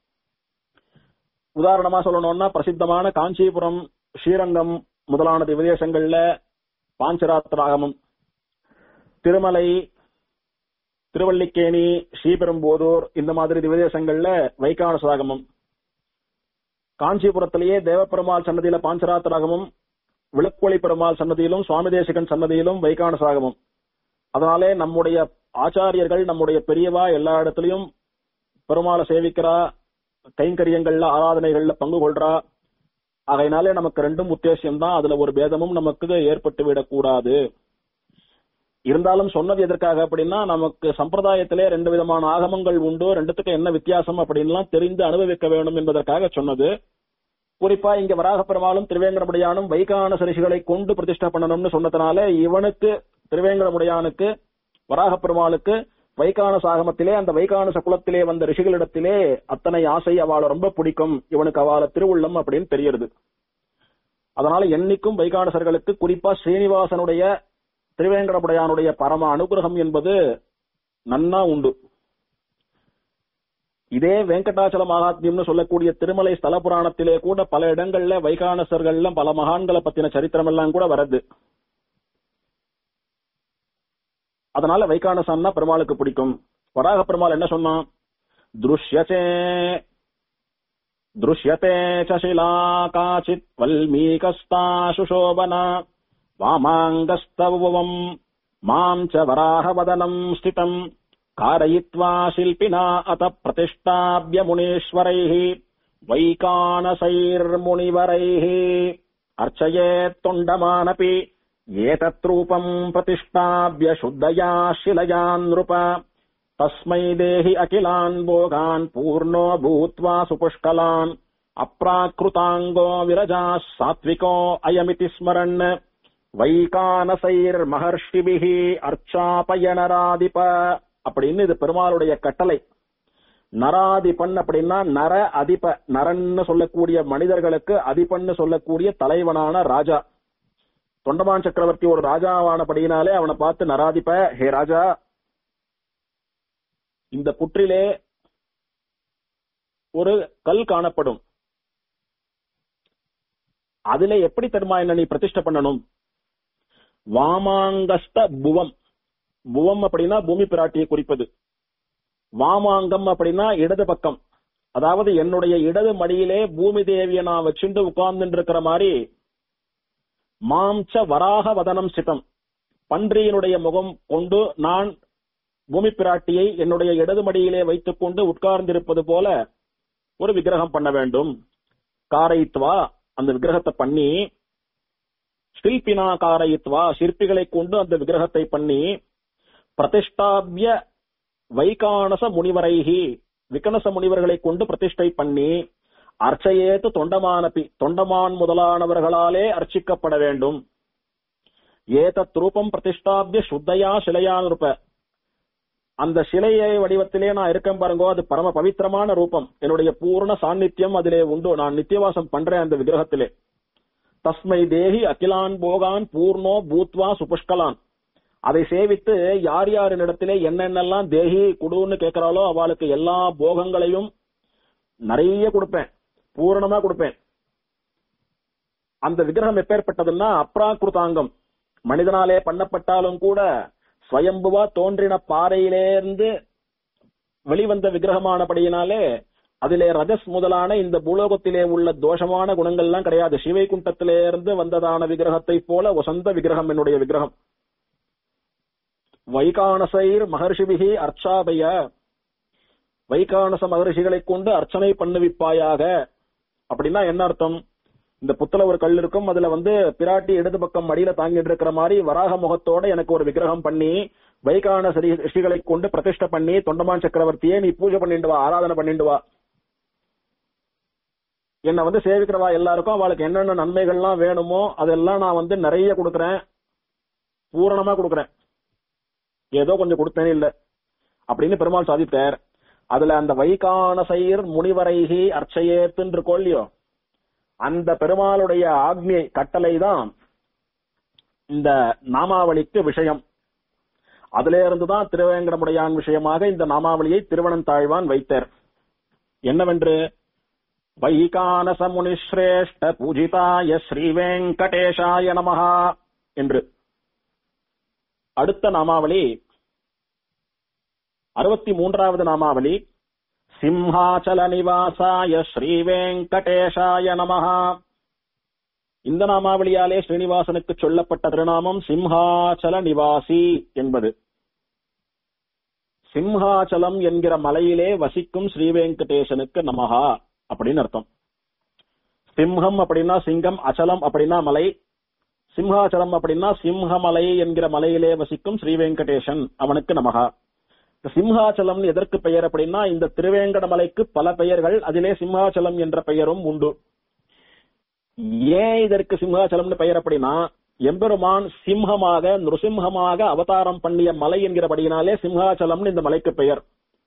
உதாரணமா சொல்லணும்னா பிரசித்தமான காஞ்சிபுரம் ஸ்ரீரங்கம் முதலான திவ்யதேசங்கள்ல பாஞ்சராத்திர ஆகமம் திருமலை திருவல்லிக்கேணி ஸ்ரீபெரும்போதூர் இந்த மாதிரி திவ்யதேசங்கள்ல வைகான சாகமம் காஞ்சிபுரத்திலேயே தேவப்பெருமாள் சன்னதியில பாஞ்சராத்திராகமும் விளக்கொளி பெருமாள் சன்னதியிலும் சுவாமி தேசிகன் சன்னதியிலும் வைகான சாகமம் அதனாலே நம்முடைய ஆச்சாரியர்கள் நம்முடைய பெரியவா எல்லா இடத்துலயும் பெருமாளை சேவிக்கிறா கைங்கரியங்கள்ல ஆராதனைகள்ல பங்கு கொள்றா ஆகையினாலே நமக்கு ரெண்டும் உத்தேசியம் தான் அதுல ஒரு பேதமும் நமக்கு ஏற்பட்டு விடக்கூடாது இருந்தாலும் சொன்னது எதற்காக அப்படின்னா நமக்கு சம்பிரதாயத்திலே ரெண்டு விதமான ஆகமங்கள் உண்டு ரெண்டுத்துக்கு என்ன வித்தியாசம் அப்படின்லாம் தெரிந்து அனுபவிக்க வேண்டும் என்பதற்காக சொன்னது குறிப்பா இங்க வராக பெருமாளும் திருவேங்கடமுடையானும் வைகான சரிசிகளை கொண்டு பிரதிஷ்டை பண்ணணும்னு சொன்னதுனால இவனுக்கு திருவேங்கடமுடையானுக்கு வராக பெருமாளுக்கு வைகான சாகமத்திலே அந்த வைகானச குலத்திலே வந்த ரிஷிகளிடத்திலே அத்தனை ஆசை அவளை ரொம்ப பிடிக்கும் இவனுக்கு அவளை திருவுள்ளம் அப்படின்னு தெரியுது அதனால என்னைக்கும் வைகானசர்களுக்கு குறிப்பா ஸ்ரீனிவாசனுடைய திருவேங்கடமுடையானுடைய பரம அனுகிரகம் என்பது நன்னா உண்டு இதே வெங்கடாச்சல மகாத்மியம்னு சொல்லக்கூடிய திருமலை ஸ்தல புராணத்திலே கூட பல இடங்கள்ல வைகானசர்கள்ல பல மகான்களை பத்தின சரித்திரம் எல்லாம் கூட வருது அதனால வைகானசன்னா பெருமாளுக்கு பிடிக்கும் வராக பெருமாள் என்ன சொன்னான் திருஷ்யசே दृश्यते च शिला काचित् वल्मीकस्ता सुशोभना वामाङ्गस्तवम् माम् च वराहवदनम् स्थितम् कारयित्वा शिल्पिना अत प्रतिष्ठाभ्य मुनीश्वरैः वैकानसैर्मुनिवरैः अर्चयेत्तुण्डमानपि एतत्रूपम् प्रतिष्ठाभ्य शुद्धया शिलया नृप तस्मै देहि अखिलान् भोगान् पूर्णो भूत्वा सुपुष्कलान् अप्राकृताङ्गो विरजाः सात्विको अयमिति स्मरन् வைகானசைர் அர்ச்சாபய நராதிப அப்படின்னு இது பெருமாளுடைய கட்டளை நராதிபன் அப்படின்னா நர அதிப நரன்னு சொல்லக்கூடிய மனிதர்களுக்கு அதிபன்னு சொல்லக்கூடிய தலைவனான ராஜா தொண்டமான் சக்கரவர்த்தி ஒரு ராஜாவானபடியினாலே அவனை பார்த்து நராதிப ஹே ராஜா இந்த புற்றிலே ஒரு கல் காணப்படும் அதிலே எப்படி தெரியுமா என்ன நீ பிரதிஷ்டை பண்ணணும் வாமாங்கஸ்த புவம் புவம் அப்படின்னா பூமி பிராட்டியை குறிப்பது வாமாங்கம் அப்படின்னா இடது பக்கம் அதாவது என்னுடைய இடது மடியிலே பூமி தேவியை நான் வச்சுட்டு உட்கார்ந்து இருக்கிற மாதிரி மாம்ச வராக வதனம் சிதம் பன்றியினுடைய முகம் கொண்டு நான் பூமி பிராட்டியை என்னுடைய இடது மடியிலே வைத்துக் கொண்டு உட்கார்ந்திருப்பது போல ஒரு விக்கிரகம் பண்ண வேண்டும் காரைத்வா அந்த விக்கிரகத்தை பண்ணி சில்பினா காரயித்வா சிற்பிகளை கொண்டு அந்த விக்கிரகத்தை பண்ணி பிரதிஷ்டாபிய வைகானச முனிவரைகி விகனச முனிவர்களை கொண்டு பிரதிஷ்டை பண்ணி அர்ச்சையேத்து தொண்டமானபி தொண்டமான் முதலானவர்களாலே அர்ச்சிக்கப்பட வேண்டும் ஏதத் ரூபம் பிரதிஷ்டாபிய சுத்தையா சிலையானுருப்ப அந்த சிலையை வடிவத்திலே நான் இருக்கேன் பாருங்கோ அது பரம பவித்திரமான ரூபம் என்னுடைய பூர்ண சாநித்தியம் அதிலே உண்டு நான் நித்தியவாசம் பண்றேன் அந்த விக்கிரகத்திலே தஸ்மை தேகி அகிலான் போகான் பூர்ணோ பூத்வா சுபுஷ்கலான் அதை சேவித்து யார் யாரினிடத்திலே என்னென்னலாம் தேகி குடுன்னு கேட்கிறாளோ அவளுக்கு எல்லா போகங்களையும் நிறைய கொடுப்பேன் பூரணமா கொடுப்பேன் அந்த விக்கிரகம் எப்பேற்பட்டதுன்னா அப்ராக்கிருதாங்கம் மனிதனாலே பண்ணப்பட்டாலும் கூட ஸ்வயம்புவா தோன்றின பாறையிலேருந்து வெளிவந்த விக்கிரகமானபடியினாலே அதிலே ரஜஸ் முதலான இந்த பூலோகத்திலே உள்ள தோஷமான குணங்கள்லாம் கிடையாது சிவைகுண்டத்திலே இருந்து வந்ததான விக்கிரகத்தை போல வசந்த விக்கிரகம் என்னுடைய விக்கிரகம் வைகானசைர் மகர்ஷிபிகி அர்ச்சாபய வைகானச மகர்ஷிகளை கொண்டு அர்ச்சனை பண்ணுவிப்பாயாக அப்படின்னா என்ன அர்த்தம் இந்த புத்துல ஒரு கல் இருக்கும் அதுல வந்து பிராட்டி இடது பக்கம் மடியில தாங்கிட்டு இருக்கிற மாதிரி வராக முகத்தோட எனக்கு ஒரு விக்கிரகம் பண்ணி வைகான ரிஷிகளை கொண்டு பிரதிஷ்டை பண்ணி தொண்டமான் சக்கரவர்த்தியே நீ பூஜை பண்ணிட்டு வா ஆராதனை பண்ணிட்டு வா என்னை வந்து சேவிக்கிறவா எல்லாருக்கும் அவளுக்கு என்னென்ன நன்மைகள்லாம் வேணுமோ அதெல்லாம் நான் வந்து நிறைய கொடுக்கறேன் பூரணமா கொடுக்கறேன் ஏதோ கொஞ்சம் கொடுத்தேனே இல்ல அப்படின்னு பெருமாள் சாதித்தார் அதுல அந்த வைகானசைர் முனிவரைகி அர்ச்சையேத்துன்னு இருக்கோ இல்லையோ அந்த பெருமாளுடைய ஆக்ஞை கட்டளை தான் இந்த நாமாவளிக்கு விஷயம் அதுல இருந்துதான் திருவேங்கடமுடையான் விஷயமாக இந்த நாமாவளியை திருவனந்தாழ்வான் வைத்தார் என்னவென்று வைகானச முனிஸ்ரேஷ்ட பூஜிதாய ஸ்ரீ வெங்கடேஷாய நமஹா என்று அடுத்த நாமாவளி அறுபத்தி மூன்றாவது நாமாவளி சிம்ஹாச்சல நிவாசாய ஸ்ரீ வெங்கடேஷாய நமஹா இந்த நாமாவளியாலே ஸ்ரீனிவாசனுக்கு சொல்லப்பட்ட திருநாமம் சிம்ஹாச்சல நிவாசி என்பது சிம்ஹாச்சலம் என்கிற மலையிலே வசிக்கும் ஸ்ரீ வெங்கடேசனுக்கு நமஹா அப்படின்னு அர்த்தம் சிம்ஹம் அப்படின்னா சிங்கம் அச்சலம் அப்படின்னா மலை சிம்ஹாச்சலம் அப்படின்னா சிம்ஹமலை என்கிற மலையிலே வசிக்கும் ஸ்ரீ வெங்கடேசன் அவனுக்கு நமகா சிம்ஹாச்சலம் எதற்கு பெயர் அப்படின்னா இந்த திருவேங்கட மலைக்கு பல பெயர்கள் அதிலே சிம்ஹாச்சலம் என்ற பெயரும் உண்டு ஏன் இதற்கு சிம்ஹாச்சலம்னு பெயர் அப்படின்னா எம்பெருமான் சிம்ஹமாக நிருசிம்ஹமாக அவதாரம் பண்ணிய மலை என்கிறபடியினாலே சிம்ஹாச்சலம்னு இந்த மலைக்கு பெயர்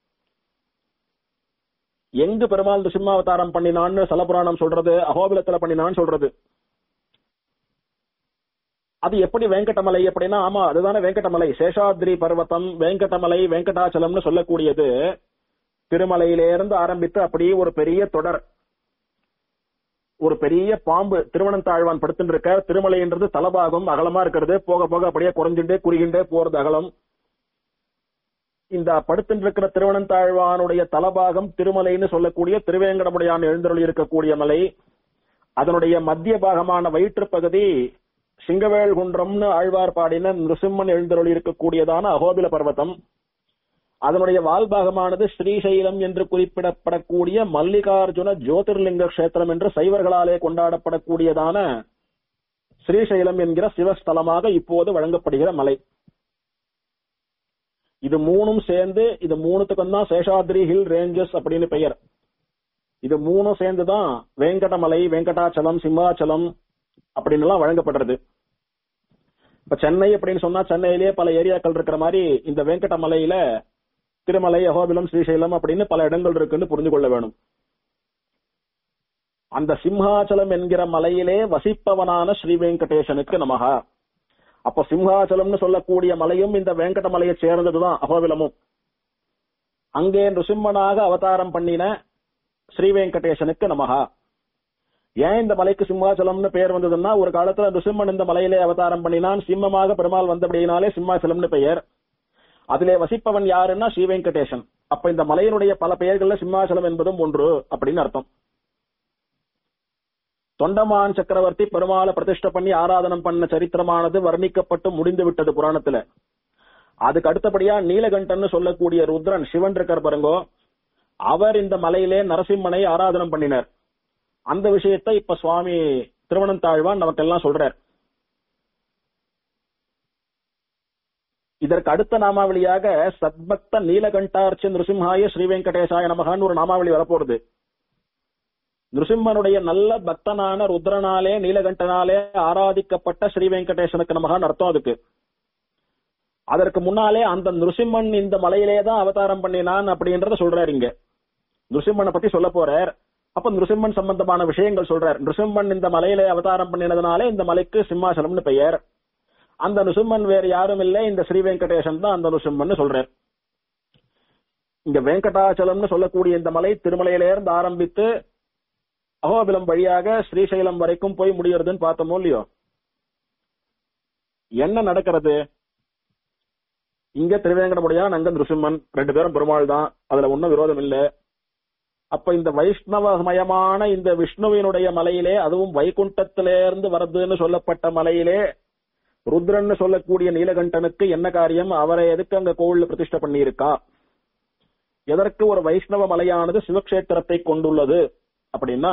எங்கு பெருமாள் நிருசிம்மாவதாரம் பண்ணினான்னு சலபுராணம் சொல்றது அகோபிலத்துல பண்ணினான்னு சொல்றது அது எப்படி வெங்கடமலை அப்படின்னா ஆமா அதுதானே வெங்கடமலை சேஷாத்ரி பர்வதம் வெங்கடமலை வெங்கடாச்சலம்னு சொல்லக்கூடியது திருமலையிலிருந்து ஆரம்பித்து அப்படியே ஒரு பெரிய தொடர் ஒரு பெரிய பாம்பு திருவனந்தாழ்வான் படுத்துட்டு இருக்க திருமலைன்றது தலபாகம் அகலமா இருக்கிறது போக போக அப்படியே குறைஞ்சுட்டே குறுகின்றே போறது அகலம் இந்த படுத்திருக்கிற திருவனந்தாழ்வானுடைய தலபாகம் திருமலைன்னு சொல்லக்கூடிய திருவேங்கடமுடையான் எழுந்தருளி இருக்கக்கூடிய மலை அதனுடைய மத்திய பாகமான வயிற்றுப் பகுதி சிங்கவேல் குன்றம்னு ஆழ்வார் பாடின நிருசிம்மன் எழுந்தருளி இருக்கக்கூடியதான அகோபில பர்வதம் அதனுடைய வால்பாகமானது ஸ்ரீசைலம் என்று குறிப்பிடப்படக்கூடிய மல்லிகார்ஜுன ஜோதிர்லிங்க கஷேத்திரம் என்று சைவர்களாலே கொண்டாடப்படக்கூடியதான ஸ்ரீசைலம் என்கிற சிவஸ்தலமாக இப்போது வழங்கப்படுகிற மலை இது மூணும் சேர்ந்து இது மூணுத்துக்கும் தான் சேஷாத்ரி ஹில் ரேஞ்சஸ் அப்படின்னு பெயர் இது மூணும் சேர்ந்துதான் வெங்கடமலை வெங்கடாச்சலம் சிம்மாச்சலம் அப்படின்னு எல்லாம் வழங்கப்படுறது இப்ப சென்னை அப்படின்னு சொன்னா சென்னையிலேயே பல ஏரியாக்கள் இருக்கிற மாதிரி இந்த வெங்கடமலையில திருமலை அகோபிலம் ஸ்ரீசைலம் அப்படின்னு பல இடங்கள் இருக்குன்னு புரிந்து கொள்ள வேணும் அந்த சிம்ஹாச்சலம் என்கிற மலையிலே வசிப்பவனான ஸ்ரீ வெங்கடேசனுக்கு நமகா அப்ப சிம்ஹாச்சலம்னு சொல்லக்கூடிய மலையும் இந்த வெங்கட மலையை சேர்ந்ததுதான் அகோபிலமும் அங்கே நிருசிம்மனாக அவதாரம் பண்ணின ஸ்ரீ வெங்கடேசனுக்கு நமகா ஏன் இந்த மலைக்கு சிம்மாச்சலம்னு பெயர் வந்ததுன்னா ஒரு காலத்துல நிருசிம்மன் இந்த மலையிலே அவதாரம் பண்ணினான் சிம்மமாக பெருமாள் வந்தபடியினாலே சிம்மாச்சலம்னு பெயர் அதிலே வசிப்பவன் யாருன்னா ஸ்ரீ வெங்கடேசன் அப்ப இந்த மலையினுடைய பல பெயர்கள்ல சிம்மாச்சலம் என்பதும் ஒன்று அப்படின்னு அர்த்தம் தொண்டமான் சக்கரவர்த்தி பெருமாளை பிரதிஷ்டை பண்ணி ஆராதனம் பண்ண சரித்திரமானது வர்ணிக்கப்பட்டு முடிந்து விட்டது புராணத்துல அதுக்கு அடுத்தபடியா நீலகண்டன் சொல்லக்கூடிய ருத்ரன் சிவன் இருக்கார் பாருங்கோ அவர் இந்த மலையிலே நரசிம்மனை ஆராதனம் பண்ணினார் அந்த விஷயத்தை இப்ப சுவாமி திருவனந்தாழ்வான் நமக்கெல்லாம் சொல்றார் இதற்கு அடுத்த நாமாவளியாக சத்பக்த நீலகண்டார்ச்சி நிருசிம்ஹாய ஸ்ரீ வெங்கடேசாய நமகான்னு ஒரு நாமாவளி வரப்போறது நிருசிம்மனுடைய நல்ல பக்தனான ருத்ரனாலே நீலகண்டனாலே ஆராதிக்கப்பட்ட ஸ்ரீ வெங்கடேசனுக்கு நமகான்னு அர்த்தம் அதுக்கு அதற்கு முன்னாலே அந்த நிருசிம்மன் இந்த மலையிலே தான் அவதாரம் பண்ணினான் அப்படின்றத சொல்றாரு இங்க நிருசிம்மனை பத்தி சொல்ல போறார் அப்ப நிருசிம்மன் சம்பந்தமான விஷயங்கள் சொல்றார் நிருசிம்மன் இந்த மலையிலே அவதாரம் பண்ணினதுனாலே இந்த மலைக்கு சிம்மாசனம்னு பெயர் அந்த நிருசிம்மன் வேறு யாரும் இல்லை இந்த ஸ்ரீ வெங்கடேசன் தான் அந்த நிருசிம்மன் சொல்றார் இங்க வெங்கடாச்சலம்னு சொல்லக்கூடிய இந்த மலை திருமலையில இருந்து ஆரம்பித்து அகோபிலம் வழியாக ஸ்ரீசைலம் வரைக்கும் போய் முடியறதுன்னு பார்த்தோமோ இல்லையோ என்ன நடக்கிறது இங்க திருவேங்கடமுடியான் அங்க நிருசிம்மன் ரெண்டு பேரும் பெருமாள் தான் அதுல ஒன்னும் விரோதம் இல்ல அப்ப இந்த வைஷ்ணவமயமான இந்த விஷ்ணுவினுடைய மலையிலே அதுவும் வைகுண்டத்திலிருந்து வருதுன்னு சொல்லப்பட்ட மலையிலே ருத்ரன்னு சொல்லக்கூடிய நீலகண்டனுக்கு என்ன காரியம் அவரை எதுக்கு அங்க கோவில்ல பிரதிஷ்டை பண்ணியிருக்கா எதற்கு ஒரு வைஷ்ணவ மலையானது சிவக்ஷேத்திரத்தை கொண்டுள்ளது அப்படின்னா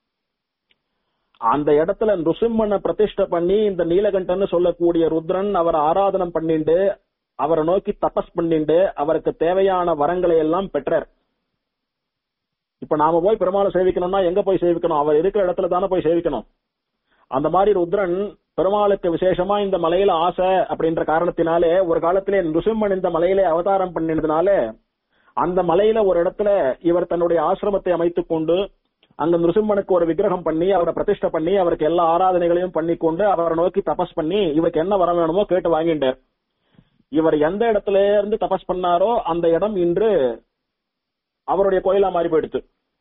அந்த இடத்துல நృசிம்மனை பிரதிஷ்டை பண்ணி இந்த நீலகண்டன் சொல்லக்கூடிய ருத்ரன் அவரை ஆராதனம் பண்ணிண்டு அவரை நோக்கி தபஸ் பண்ணிண்டு அவருக்கு தேவையான வரங்களை எல்லாம் பெற்றார் இப்ப நாம போய் பெருமாளை சேவிக்கணும்னா எங்க போய் சேவிக்கணும் அவர் இருக்கிற இடத்துல தானே போய் சேவிக்கணும் அந்த மாதிரி ருத்ரன் பெருமாளுக்கு விசேஷமா இந்த மலையில ஆசை அப்படின்ற காரணத்தினாலே ஒரு காலத்திலே நృசிம்மன் இந்த மலையிலே அவதாரம் பண்ணினதுனால அந்த மலையில ஒரு இடத்துல இவர் தன்னுடைய ஆசிரமத்தை அமைத்துக் கொண்டு அங்க நிருசிம்மனுக்கு ஒரு விக்கிரகம் பண்ணி அவரை பிரதிஷ்டை பண்ணி அவருக்கு எல்லா ஆராதனைகளையும் பண்ணி கொண்டு அவரை நோக்கி தபஸ் பண்ணி இவருக்கு என்ன வர வேணுமோ கேட்டு வாங்கிட்டார் இவர் எந்த இடத்துல இருந்து தபஸ் பண்ணாரோ அந்த இடம் இன்று அவருடைய கோயிலா மாறி போயிடுச்சு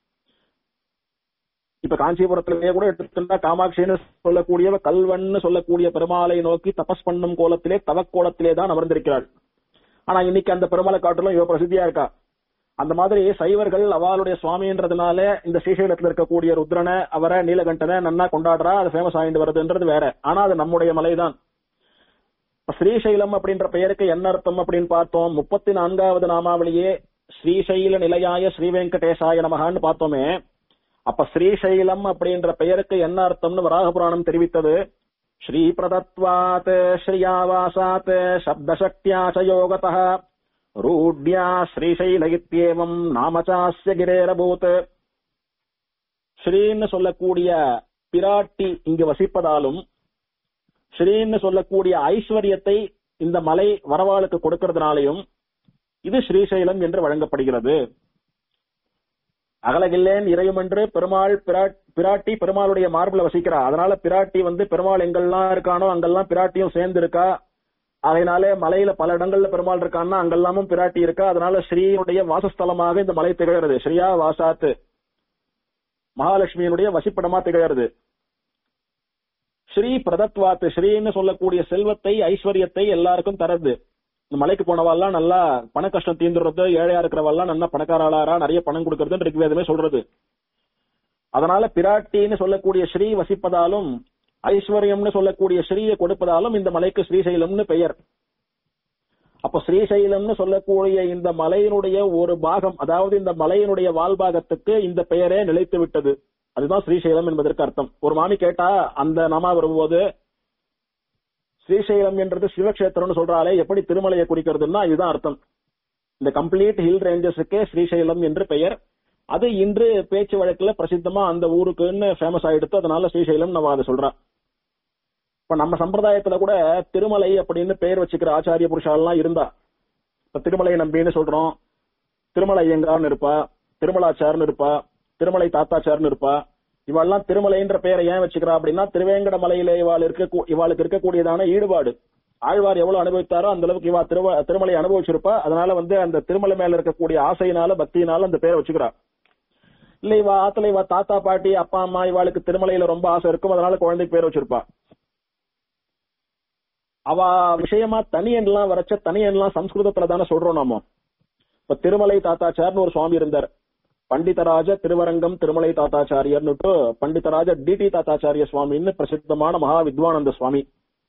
இப்ப காஞ்சிபுரத்திலேயே கூட எடுத்துக்கிட்டா காமாட்சின்னு சொல்லக்கூடியவ கல்வன்னு சொல்லக்கூடிய பெருமாளை நோக்கி தபஸ் பண்ணும் கோலத்திலே தவக்கோலத்திலே தான் அமர்ந்திருக்கிறாள் ஆனா இன்னைக்கு அந்த பெருமாளை காட்டிலும் இவ பிரசித்தியா இருக்கா அந்த மாதிரி சைவர்கள் அவளுடைய சுவாமின்றதுனால இந்த ஸ்ரீசைலத்துல இருக்கக்கூடிய ருத்ரனை அவரை நீலகண்டனை நன்னா கொண்டாடுறா அது ஃபேமஸ் ஆயிட்டு வருதுன்றது வேற ஆனா அது நம்முடைய மலைதான் ஸ்ரீசைலம் அப்படின்ற பெயருக்கு என்ன அர்த்தம் அப்படின்னு பார்த்தோம் முப்பத்தி நான்காவது நாமாவளியே ஸ்ரீசைல நிலையாய ஸ்ரீ வெங்கடேசாய நமகான்னு பார்த்தோமே அப்ப ஸ்ரீசைலம் அப்படின்ற பெயருக்கு என்ன அர்த்தம்னு வராக புராணம் தெரிவித்தது ஸ்ரீ பிரதத்வாத் ஸ்ரீயாவாசாத் சப்தசக்தியா ச யோகதः ரூட்யா ஸ்ரீசைல இத்தியேவம் நாமச்சாஸ்ய கிரேரபூத் ஸ்ரீன்னு சொல்லக்கூடிய பிராட்டி இங்கு வசிப்பதாலும் ஸ்ரீன்னு சொல்லக்கூடிய ஐஸ்வர்யத்தை இந்த மலை வரவாளுக்கு கொடுக்கறதுனாலையும் இது ஸ்ரீசைலம் என்று வழங்கப்படுகிறது அகலகில்லேன் இறையும் என்று பெருமாள் பிராட்- பிராட்டி பெருமாளுடைய மார்பில் வசிக்கிறா அதனால பிராட்டி வந்து பெருமாள் எங்கெல்லாம் இருக்கானோ அங்கெல்லாம் பிராட்டியும் சேர்ந்து இருக்கா அதனாலே மலையில பல இடங்கள்ல பெருமாள் இருக்கான்னா அங்கெல்லாமும் பிராட்டி இருக்கா அதனால ஸ்ரீனுடைய வாசஸ்தலமாக இந்த மலை திகழ்கிறது ஸ்ரீயா வாசாத்து மகாலட்சுமியினுடைய வசிப்பிடமா திகழ்கிறது ஸ்ரீ பிரதத்வாத்து ஸ்ரீன்னு சொல்லக்கூடிய செல்வத்தை ஐஸ்வர்யத்தை எல்லாருக்கும் தரது இந்த மலைக்கு போனவாள்லாம் நல்லா பண கஷ்டம் தீந்துடுறது ஏழையா இருக்கிறவெல்லாம் நல்லா பணக்காராளா நிறைய பணம் கொடுக்கறதுன்னு ரிக்வேதமே சொல்றது அதனால பிராட்டின்னு சொல்லக்கூடிய ஸ்ரீ வசிப்பதாலும் ஐஸ்வர்யம்னு சொல்லக்கூடிய ஸ்ரீயை கொடுப்பதாலும் இந்த மலைக்கு ஸ்ரீசைலம்னு பெயர் அப்ப ஸ்ரீசைலம்னு சொல்லக்கூடிய இந்த மலையினுடைய ஒரு பாகம் அதாவது இந்த மலையினுடைய வால்பாகத்துக்கு இந்த பெயரே நிலைத்து விட்டது அதுதான் ஸ்ரீசைலம் என்பதற்கு அர்த்தம் ஒரு மாமி கேட்டா அந்த நாமா வரும்போது ஸ்ரீசைலம் என்றது சிவக்ஷேத்திரம்னு சொல்றாலே எப்படி திருமலையை குறிக்கிறதுன்னா இதுதான் அர்த்தம் இந்த கம்ப்ளீட் ஹில் ரேஞ்சஸுக்கே ஸ்ரீசைலம் என்று பெயர் அது இன்று பேச்சு வழக்குல பிரசித்தமா அந்த ஊருக்குன்னு ஃபேமஸ் ஆயிடுத்து அதனால ஸ்ரீசைலம் நம்ம அதை சொல்றோம் இப்ப நம்ம சம்பிரதாயத்துல கூட திருமலை அப்படின்னு பெயர் வச்சுக்கிற ஆச்சாரிய புருஷாலாம் இருந்தா இப்ப திருமலை நம்பின்னு சொல்றோம் திருமலை ஐயங்கார்னு இருப்பா திருமலாச்சார்னு இருப்பா திருமலை தாத்தாச்சார்னு இருப்பா இவாள்லாம் திருமலைன்ற பெயரை ஏன் வச்சுக்கிறா அப்படின்னா திருவேங்கட மலையில இவாள் இருக்க இவாளுக்கு இருக்கக்கூடியதான ஈடுபாடு ஆழ்வார் எவ்வளவு அனுபவித்தாரோ அந்த அளவுக்கு இவா திருவ திருமலை அனுபவிச்சிருப்பா அதனால வந்து அந்த திருமலை மேல இருக்கக்கூடிய ஆசையினால பக்தியினால அந்த பேரை வச்சுக்கிறா இல்ல இவா ஆத்துல இவா தாத்தா பாட்டி அப்பா அம்மா இவாளுக்கு திருமலையில ரொம்ப ஆசை இருக்கும் அதனால குழந்தைக்கு பேர் வச்சிருப்பா அவ விஷயமா தனியன்லாம் வரைச்ச தனியன்லாம் சம்ஸ்கிருதத்துல தானே சொல்றோம் நாம இப்ப திருமலை தாத்தாச்சார்னு ஒரு சுவாமி இருந்தார் பண்டிதராஜ திருவரங்கம் திருமலை தாத்தாச்சாரியர்னுட்டு பண்டிதராஜ டிடி தாத்தாச்சாரிய சுவாமின்னு பிரசித்தமான மகா வித்வானந்த சுவாமி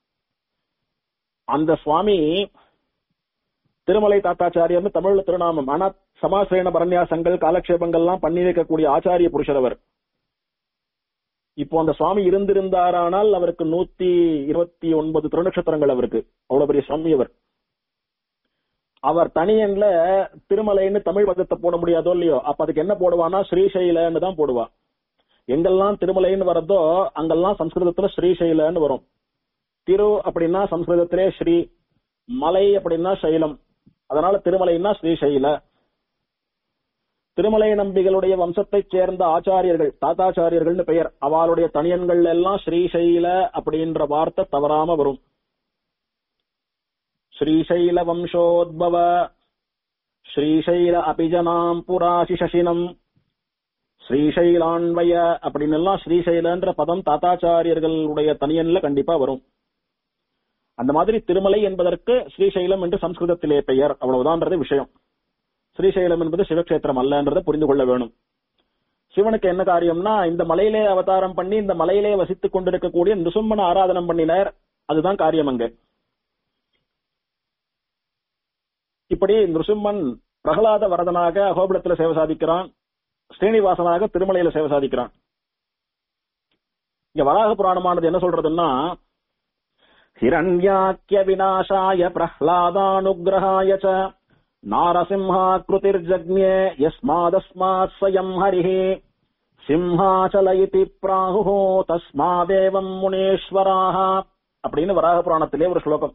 அந்த சுவாமி திருமலை தாத்தாச்சாரியர்னு தமிழ்ல திருநாமம் ஆனா சமாசிரேண பரநியாசங்கள் காலக்ஷேபங்கள்லாம் பண்ணி வைக்கக்கூடிய ஆச்சாரிய புருஷர் அவர் இப்போ அந்த சுவாமி இருந்திருந்தாரானால் அவருக்கு நூத்தி இருபத்தி ஒன்பது திருநட்சத்திரங்கள் அவருக்கு அவ்வளவு பெரிய சுவாமி அவர் அவர் தனியன்ல திருமலைன்னு தமிழ் பதத்தை போட முடியாதோ இல்லையோ அப்ப அதுக்கு என்ன போடுவானா ஸ்ரீசைலன்னு தான் போடுவா எங்கெல்லாம் திருமலைன்னு வரதோ அங்கெல்லாம் சம்ஸ்கிருதத்துல ஸ்ரீசைலன்னு வரும் திரு அப்படின்னா சம்ஸ்கிருதத்திலே ஸ்ரீ மலை அப்படின்னா சைலம் அதனால திருமலைன்னா ஸ்ரீசைல திருமலை நம்பிகளுடைய வம்சத்தைச் சேர்ந்த ஆச்சாரியர்கள் தாத்தாச்சாரியர்கள்னு பெயர் அவளுடைய தனியன்கள் எல்லாம் ஸ்ரீசைல அப்படின்ற வார்த்தை தவறாம வரும் ஸ்ரீசைல வம்சோத்பவ ஸ்ரீசைல அபிஜனாம் புராசி சசினம் ஸ்ரீசைலான்வய அப்படின்னு எல்லாம் ஸ்ரீசைலன்ற பதம் தாத்தாச்சாரியர்களுடைய தனியன்ல கண்டிப்பா வரும் அந்த மாதிரி திருமலை என்பதற்கு ஸ்ரீசைலம் என்று சம்ஸ்கிருதத்திலே பெயர் அவ்வளவுதான்றது விஷயம் ஸ்ரீசைலம் என்பது சிவக்ஷேத்திரம் அல்லன்றதை புரிந்து கொள்ள வேணும் சிவனுக்கு என்ன காரியம்னா இந்த மலையிலே அவதாரம் பண்ணி இந்த மலையிலே வசித்துக் கொண்டிருக்கக்கூடிய நிருசும்மன ஆராதனம் பண்ணினர் அதுதான் காரியம் அங்க இப்படி நிருசிம்மன் பிரகலாத வரதனாக அகோபுரத்துல சேவை சாதிக்கிறான் ஸ்ரீனிவாசனாக திருமலையில சேவை சாதிக்கிறான் இங்க வராக புராணமானது என்ன சொல்றதுன்னா ஹிரண்யாக்கிய விநாசாய பிரஹ்லாதானுகிரகாய ச நாரசிம்ஹாக்கிருதிர்ஜக்ஞே யஸ்மாதஸ்மாத் ஸ்வயம் ஹரிः சிம்ஹாச்சல இதி பிராஹு தஸ்மாதேவம் முனீஸ்வராக அப்படின்னு வராக புராணத்திலே ஒரு ஸ்லோகம்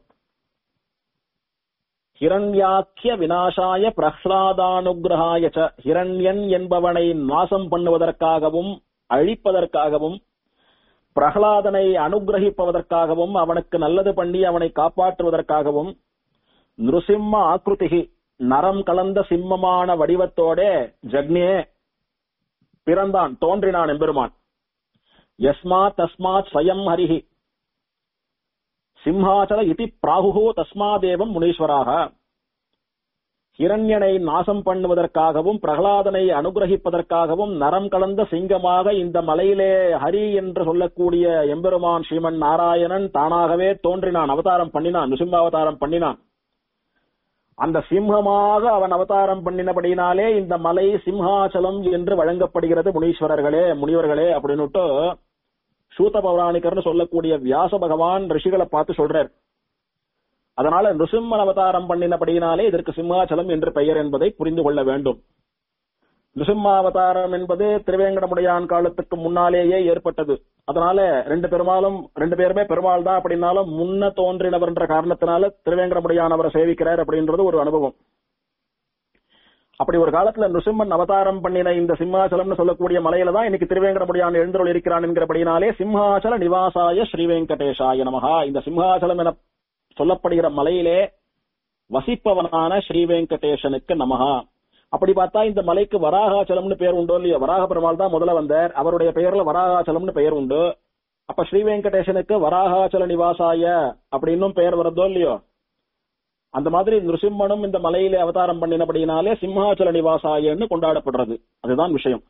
ஹிரண்யாக்கிய விநாசாய பிரஹ்லாதானுகிரகாய ச ஹிரண்யன் என்பவனை நாசம் பண்ணுவதற்காகவும் அழிப்பதற்காகவும் பிரகலாதனை அனுகிரகிப்பதற்காகவும் அவனுக்கு நல்லது பண்ணி அவனை காப்பாற்றுவதற்காகவும் நிருசிம்ம ஆக்ருதிகி நரம் கலந்த சிம்மமான வடிவத்தோட ஜக்னே பிறந்தான் தோன்றினான் எம்பெருமான் யஸ்மாத் தஸ்மாத் ஸ்வயம் ஹரிஹி சிம்ஹாச்சல இதி பிராகுஹோ தஸ்மாதேவம் முனீஸ்வராக ஹிரண்யனை நாசம் பண்ணுவதற்காகவும் பிரகலாதனை அனுகிரகிப்பதற்காகவும் நரம் கலந்த சிங்கமாக இந்த மலையிலே ஹரி என்று சொல்லக்கூடிய எம்பெருமான் ஸ்ரீமன் நாராயணன் தானாகவே தோன்றினான் அவதாரம் பண்ணினான் நிருசிம்ம அவதாரம் பண்ணினான் அந்த சிம்ஹமாக அவன் அவதாரம் பண்ணினபடினாலே இந்த மலை சிம்ஹாச்சலம் என்று வழங்கப்படுகிறது முனீஸ்வரர்களே முனிவர்களே அப்படின்னுட்டு சூத பௌராணிகர்னு சொல்லக்கூடிய வியாச பகவான் ரிஷிகளை பார்த்து சொல்றார் அதனால நிருசிம்மன் அவதாரம் பண்ணினபடியினாலே இதற்கு சிம்மாச்சலம் என்று பெயர் என்பதை புரிந்து கொள்ள வேண்டும் நிருசிம்மாவதாரம் என்பது திருவேங்கடமுடையான் காலத்துக்கு முன்னாலேயே ஏற்பட்டது அதனால ரெண்டு பெருமாளும் ரெண்டு பேருமே பெருமாள் தான் அப்படின்னாலும் முன்ன தோன்றினவர் என்ற காரணத்தினால திருவேங்கடமுடையான் அவரை சேவிக்கிறார் அப்படின்றது ஒரு அனுபவம் அப்படி ஒரு காலத்துல நிருசிம்மன் அவதாரம் பண்ணின இந்த சிம்மாச்சலம்னு சொல்லக்கூடிய மலையில தான் இன்னைக்கு திருவேங்கடமுடியான் எழுந்தருள் இருக்கிறான் என்கிறபடினாலே சிம்ஹாச்சல நிவாசாய ஸ்ரீவேங்கடேஷாய நமகா இந்த சிம்ஹாச்சலம் என சொல்லப்படுகிற மலையிலே வசிப்பவனான ஸ்ரீவேங்கடேசனுக்கு நமகா அப்படி பார்த்தா இந்த மலைக்கு வராகாச்சலம்னு பேர் உண்டோ இல்லையோ வராக பெருமாள் தான் முதல்ல வந்தார் அவருடைய பெயர்ல வராகாச்சலம்னு பெயர் உண்டு அப்ப ஸ்ரீ வெங்கடேசனுக்கு வராகாச்சல நிவாசாய அப்படின்னும் பெயர் வருதோ இல்லையோ அந்த மாதிரி நிருசிம்மனும் இந்த மலையிலே அவதாரம் பண்ணினபடினாலே சிம்ஹாச்சல நிவாசாயன்னு கொண்டாடப்படுறது அதுதான் விஷயம்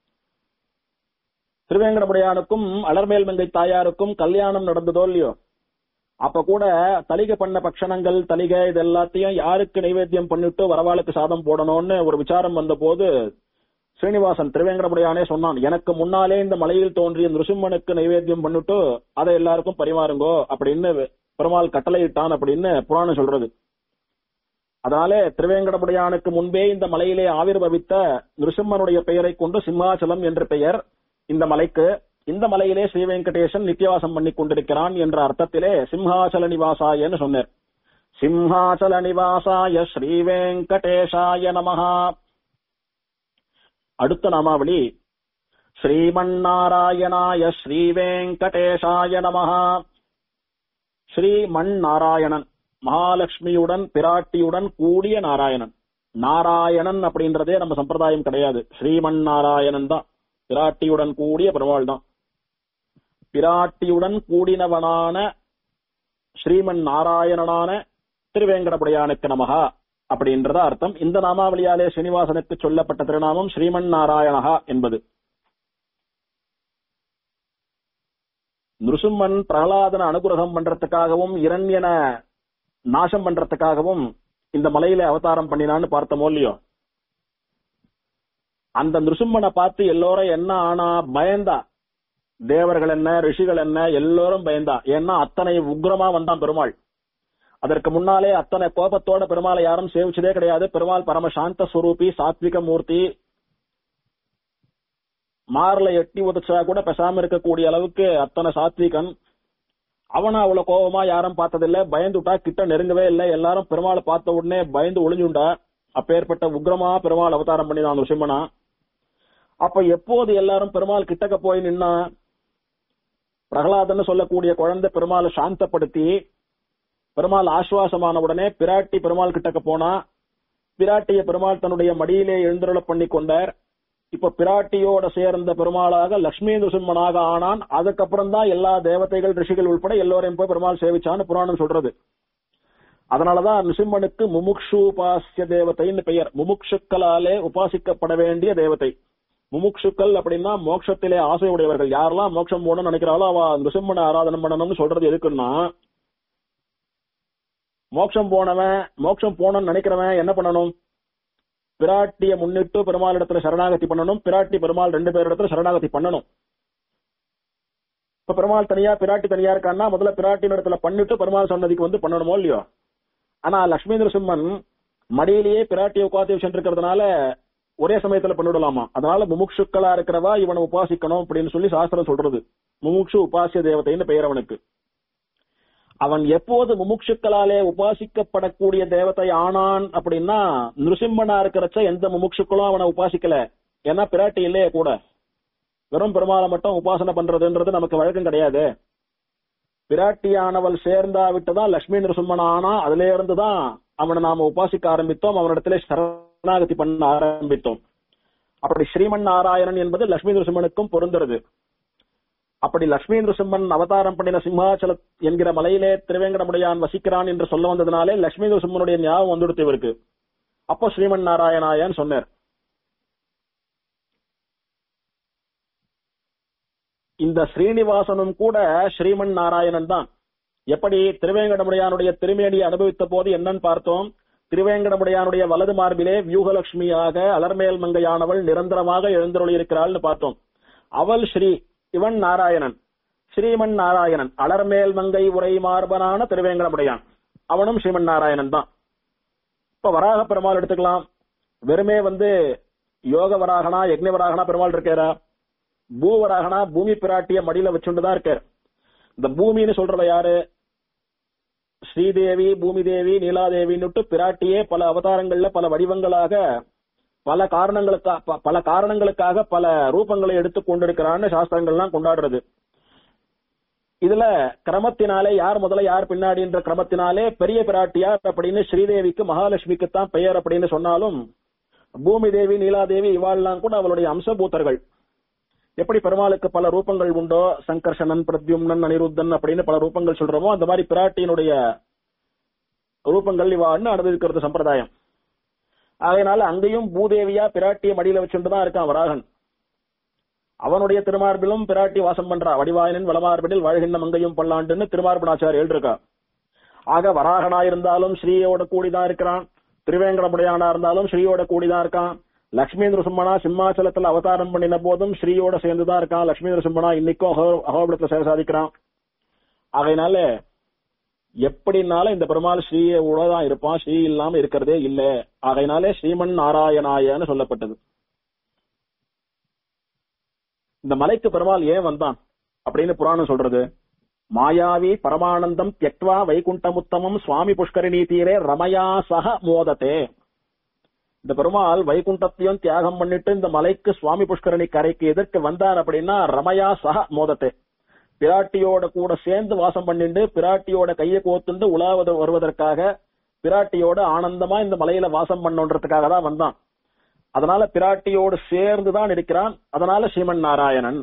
திருவேங்கடமுடையானுக்கும் அலர்மேல் மங்கை தாயாருக்கும் கல்யாணம் நடந்ததோ இல்லையோ அப்ப கூட தலிகை பண்ண பக்ஷணங்கள் தலிகை இது எல்லாத்தையும் யாருக்கு நைவேத்தியம் பண்ணிட்டு வரவாளுக்கு சாதம் போடணும்னு ஒரு விசாரம் வந்த போது ஸ்ரீனிவாசன் திருவேங்கடமுடையானே சொன்னான் எனக்கு முன்னாலே இந்த மலையில் தோன்றிய நிருசிம்மனுக்கு நைவேத்தியம் பண்ணிட்டு அதை எல்லாருக்கும் பரிமாறுங்கோ அப்படின்னு பெருமாள் கட்டளையிட்டான் அப்படின்னு புராணம் சொல்றது அதனாலே திருவேங்கடமுடையானுக்கு முன்பே இந்த மலையிலே ஆவிர்வவித்த நிருசிம்மனுடைய பெயரை கொண்டு சிம்மாச்சலம் என்ற பெயர் இந்த மலைக்கு இந்த மலையிலே ஸ்ரீ வெங்கடேசன் நித்தியவாசம் பண்ணி கொண்டிருக்கிறான் என்ற அர்த்தத்திலே சிம்ஹாச்சல நிவாசாயன்னு சொன்னார் சிம்ஹாச்சல நிவாசாய ஸ்ரீ வெங்கடேஷாய நமஹா அடுத்த நாமாவளி ஸ்ரீமன்னாராயணாய ஸ்ரீ வெங்கடேஷாய நமஹா ஸ்ரீ மண் நாராயணன் மகாலட்சுமியுடன் பிராட்டியுடன் கூடிய நாராயணன் நாராயணன் அப்படின்றதே நம்ம சம்பிரதாயம் கிடையாது ஸ்ரீமன் நாராயணன் தான் பிராட்டியுடன் கூடிய பெருமாள் தான் பிராட்டியுடன் கூடினவனான ஸ்ரீமன் நாராயணனான திருவேங்கடபுடையானுக்கு நமகா அப்படின்றத அர்த்தம் இந்த நாமாவளியாலே ஸ்ரீனிவாசனுக்கு சொல்லப்பட்ட திருநாமம் ஸ்ரீமன் நாராயணகா என்பது நிருசும்மன் பிரகலாதன அனுகிரகம் பண்றதுக்காகவும் இரண்யன நாசம் பண்றதுக்காகவும் இந்த மலையில அவதாரம் பண்ணினான்னு பார்த்தோமோ இல்லையோ அந்த நிருசும்மனை பார்த்து எல்லோரும் என்ன ஆனா பயந்தா தேவர்கள் என்ன ரிஷிகள் என்ன எல்லோரும் பயந்தா ஏன்னா அத்தனை உக்ரமா வந்தான் பெருமாள் அதற்கு முன்னாலே அத்தனை கோபத்தோட பெருமாளை யாரும் சேவிச்சதே கிடையாது பெருமாள் பரம சாந்த ஸ்வரூபி சாத்விக மூர்த்தி மார்ல எட்டி உதச்சா கூட பெசாம இருக்கக்கூடிய அளவுக்கு அத்தனை சாத்விகன் அவன அவ்வளவு கோபமா யாரும் பார்த்ததில்ல பயந்துட்டா கிட்ட நெருங்கவே இல்லை எல்லாரும் பெருமாளை பார்த்த உடனே பயந்து ஒளிஞ்சுண்டா அப்பேற்பட்ட உக்ரமா பெருமாள் அவதாரம் பண்ணிதான் ரிஷிமனா அப்ப எப்போது எல்லாரும் பெருமாள் கிட்டக்க போய் நின்னா பிரகலாதன்னு சொல்லக்கூடிய குழந்தை பெருமாளை சாந்தப்படுத்தி பெருமாள் ஆசுவாசமான உடனே பிராட்டி பெருமாள் கிட்டக்க போனா பிராட்டிய பெருமாள் தன்னுடைய மடியிலே எழுந்தருள பண்ணி கொண்டார் இப்ப பிராட்டியோட சேர்ந்த பெருமாளாக லட்சுமி நரசிம்மனாக ஆனான் அதுக்கப்புறம் தான் எல்லா தேவதைகள் ரிஷிகள் உள்பட எல்லோரையும் போய் பெருமாள் சேவிச்சான்னு புராணம் சொல்றது அதனாலதான் நிருசிம்மனுக்கு முமுக்ஷு உபாசிய தேவதைன்னு பெயர் முமுக்ஷுக்களாலே உபாசிக்கப்பட வேண்டிய தேவதை முமுக்ஷுக்கள் அப்படின்னா மோட்சத்திலே ஆசை உடையவர்கள் யாரெல்லாம் மோட்சம் போகணும்னு நினைக்கிறாளோ அவ நிருசிம்மனை ஆராதனை பண்ணணும்னு சொல்றது எதுக்குன்னா மோட்சம் போனவன் மோட்சம் போனோம்னு நினைக்கிறவன் என்ன பண்ணணும் பிராட்டிய முன்னிட்டு பெருமாள் இடத்துல சரணாகதி பண்ணணும் பிராட்டி பெருமாள் ரெண்டு பேர் இடத்துல சரணாகதி பண்ணணும் இப்ப பெருமாள் தனியா பிராட்டி தனியா இருக்கான்னா முதல்ல பிராட்டியின் இடத்துல பண்ணிட்டு பெருமாள் சன்னதிக்கு வந்து பண்ணணுமோ இல்லையோ ஆனா லட்சுமி நரசிம்மன் மடியிலேயே பிராட்டியை உட்காந்து வச்சுருக்கிறதுனால ஒரே சமயத்துல பண்ணிவிடலாமா அதனால முமுட்சுக்களா இருக்கிறவா இவனை உபாசிக்கணும் அப்படின்னு சொல்லி சாஸ்திரம் சொல்றது முமுட்சு உபாசிய தேவதைன்னு பெயர் அவனுக்கு அவன் எப்போது முமுட்சுக்களாலே உபாசிக்கப்படக்கூடிய தேவதை ஆனான் அப்படின்னா நிருசிம்மனா இருக்கிறச்ச எந்த முமுட்சுக்களும் அவனை உபாசிக்கல ஏன்னா பிராட்டி இல்லையே கூட வெறும் பெருமாளை மட்டும் உபாசனை பண்றதுன்றது நமக்கு வழக்கம் கிடையாது பிராட்டியானவள் சேர்ந்தா விட்டுதான் லட்சுமி நிருசிம்மன் ஆனா அதுல இருந்துதான் அவனை நாம உபாசிக்க ஆரம்பித்தோம் அவனிடத்திலே சரணாகதி பண்ண ஆரம்பித்தோம் அப்படி ஸ்ரீமன் நாராயணன் என்பது லட்சுமி நிருசிம்மனுக்கும் பொருந்துறது அப்படி லட்சுமி நரசிம்மன் அவதாரம் பண்ணின சிம்மாச்சல என்கிற மலையிலே திருவேங்கடமுடையான் வசிக்கிறான் என்று சொல்ல வந்ததுனாலே லட்சுமி நரசிம்மனுடைய ஞாபகம் வந்துடுத்து இவருக்கு அப்போ ஸ்ரீமன் நாராயணாயன் சொன்னார் இந்த ஸ்ரீனிவாசனும் கூட ஸ்ரீமன் நாராயணன் தான் எப்படி திருவேங்கடமுடையானுடைய திருமேனியை அனுபவித்த போது என்னன்னு பார்த்தோம் திருவேங்கடமுடையானுடைய வலது மார்பிலே வியூகலட்சுமியாக அலர்மேல் மங்கையானவள் நிரந்தரமாக எழுந்தருளி இருக்கிறாள்னு பார்த்தோம் அவள் ஸ்ரீ இவன் நாராயணன் ஸ்ரீமன் நாராயணன் அலர்மேல் மங்கை உரை மார்பனான திருவேங்கடமுடையான் அவனும் ஸ்ரீமன் நாராயணன் தான் இப்ப வராக பெருமாள் எடுத்துக்கலாம் வெறுமே வந்து யோக வராகனா யக்ஞ வராகனா பெருமாள் இருக்காரா பூவராகனா பூமி பிராட்டிய மடியில வச்சுட்டுதான் இருக்கார் இந்த பூமின்னு சொல்றவ யாரு ஸ்ரீதேவி பூமி தேவி நீலாதேவின்னுட்டு பிராட்டியே பல அவதாரங்கள்ல பல வடிவங்களாக பல காரணங்களுக்காக பல காரணங்களுக்காக பல ரூபங்களை எடுத்து கொண்டிருக்கிறான்னு சாஸ்திரங்கள்லாம் கொண்டாடுறது இதுல கிரமத்தினாலே யார் முதல்ல யார் பின்னாடின்ற கிரமத்தினாலே பெரிய பிராட்டியார் அப்படின்னு ஸ்ரீதேவிக்கு மகாலட்சுமிக்கு தான் பெயர் அப்படின்னு சொன்னாலும் பூமி தேவி நீலாதேவி இவாள்லாம் கூட அவளுடைய அம்சபூத்தர்கள் எப்படி பெருமாளுக்கு பல ரூபங்கள் உண்டோ சங்கர்ஷனன் பிரத்யும்னன் அனிருத்தன் அப்படின்னு பல ரூபங்கள் சொல்றோமோ அந்த மாதிரி பிராட்டியினுடைய ரூபங்கள் இவான்னு அனுபவிக்கிறது சம்பிரதாயம் அதனால அங்கேயும் பூதேவியா பிராட்டிய மடியில வச்சுட்டு தான் இருக்கான் வராகன் அவனுடைய திருமார்பிலும் பிராட்டி வாசம் பண்றா வடிவாயனின் வளமார்பிடில் வாழ்கின்ற மங்கையும் பல்லாண்டுன்னு திருமார்பனாச்சார் எழுதிருக்கா ஆக வராகனா இருந்தாலும் ஸ்ரீயோட கூடிதான் இருக்கிறான் திருவேங்கடமுடையானா இருந்தாலும் ஸ்ரீயோட கூடிதான் இருக்கான் லட்சுமி நரசிம்மனா சிம்மாச்சலத்துல அவதாரம் பண்ணின போதும் ஸ்ரீயோட சேர்ந்துதான் இருக்கான் லட்சுமி நரசிம்மனா இன்னைக்கும் அகோ- அகோபுரத்துல சேவை சாதிக்கிறான் ஆகையினால எப்படினாலும் இந்த பெருமாள் ஸ்ரீயோட தான் இருப்பான் ஸ்ரீ இல்லாம இருக்கிறதே இல்ல ஆகையினாலே ஸ்ரீமன் நாராயணாயன்னு சொல்லப்பட்டது இந்த மலைக்கு பெருமாள் ஏன் வந்தான் அப்படின்னு புராணம் சொல்றது மாயாவி பரமானந்தம் தியக்வா வைகுண்டமுத்தமம் சுவாமி புஷ்கரிணி தீரே ரமயா சக மோதத்தே இந்த பெருமாள் வைகுண்டத்தையும் தியாகம் பண்ணிட்டு இந்த மலைக்கு சுவாமி புஷ்கரணி கரைக்கு எதிர்க்கு வந்தார் அப்படின்னா ரமயா சக மோதத்தே பிராட்டியோட கூட சேர்ந்து வாசம் பண்ணிட்டு பிராட்டியோட கையை கோத்துண்டு உலாவது வருவதற்காக பிராட்டியோட ஆனந்தமா இந்த மலையில வாசம் பண்ணுன்றதுக்காக தான் வந்தான் அதனால பிராட்டியோடு சேர்ந்து தான் இருக்கிறான் அதனால ஸ்ரீமன் நாராயணன்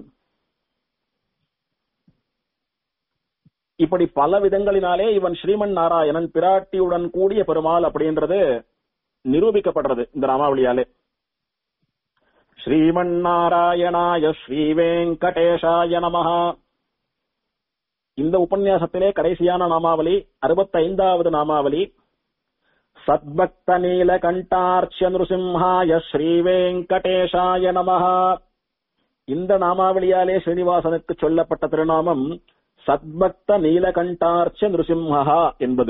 இப்படி பல விதங்களினாலே இவன் ஸ்ரீமன் நாராயணன் பிராட்டியுடன் கூடிய பெருமாள் அப்படின்றது நிரூபிக்கப்படுறது இந்த ராமாவளியாலே ஸ்ரீமன் நாராயணாய ஸ்ரீ வெங்கடேஷாய நமஹா இந்த உபன்யாசத்திலே கடைசியான நாமாவளி அறுபத்தைந்தாவது நாமாவளி சத்பக்த நீல கண்டார்ச்சிய நிருசிம்ஹாய ஸ்ரீ வெங்கடேஷாய நமஹா இந்த நாமாவளியாலே ஸ்ரீனிவாசனுக்கு சொல்லப்பட்ட திருநாமம் சத்பக்த நீலகண்டார்ச்ச நிருசிம்ஹா என்பது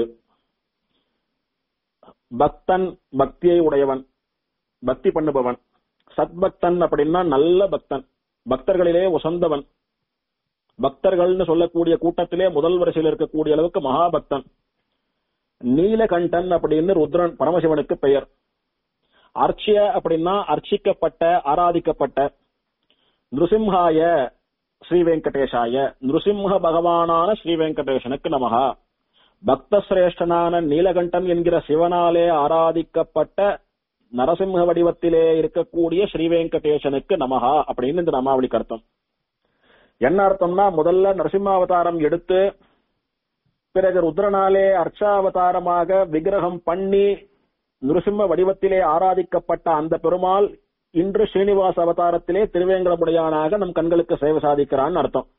பக்தன் பக்தியை உடையவன் பக்தி பண்ணுபவன் சத்பக்தன் அப்படின்னா நல்ல பக்தன் பக்தர்களிலே உசந்தவன் பக்தர்கள்னு சொல்லக்கூடிய கூட்டத்திலே முதல் வரிசையில் இருக்கக்கூடிய அளவுக்கு மகாபக்தன் நீலகண்டன் அப்படின்னு ருத்ரன் பரமசிவனுக்கு பெயர் அர்ச்சிய அப்படின்னா அர்ச்சிக்கப்பட்ட ஆராதிக்கப்பட்ட நிருசிம்ஹாய ஸ்ரீ வெங்கடேஷாய நிருசிம்ஹ பகவானான ஸ்ரீ வெங்கடேசனுக்கு நமகா பக்த சிரேஷ்டனான நீலகண்டன் என்கிற சிவனாலே ஆராதிக்கப்பட்ட நரசிம்ஹ வடிவத்திலே இருக்கக்கூடிய ஸ்ரீ வெங்கடேசனுக்கு நமகா அப்படின்னு இந்த நாமாவளிக்கு அர்த்தம் என்ன அர்த்தம்னா முதல்ல நரசிம்மாவதாரம் எடுத்து பிறகு ருத்ரனாலே அர்ச்சாவதாரமாக விக்கிரகம் பண்ணி நிருசிம்ம வடிவத்திலே ஆராதிக்கப்பட்ட அந்த பெருமாள் இன்று ஸ்ரீனிவாச அவதாரத்திலே திருவேங்கடமுடையானாக நம் கண்களுக்கு சேவை சாதிக்கிறான்னு அர்த்தம்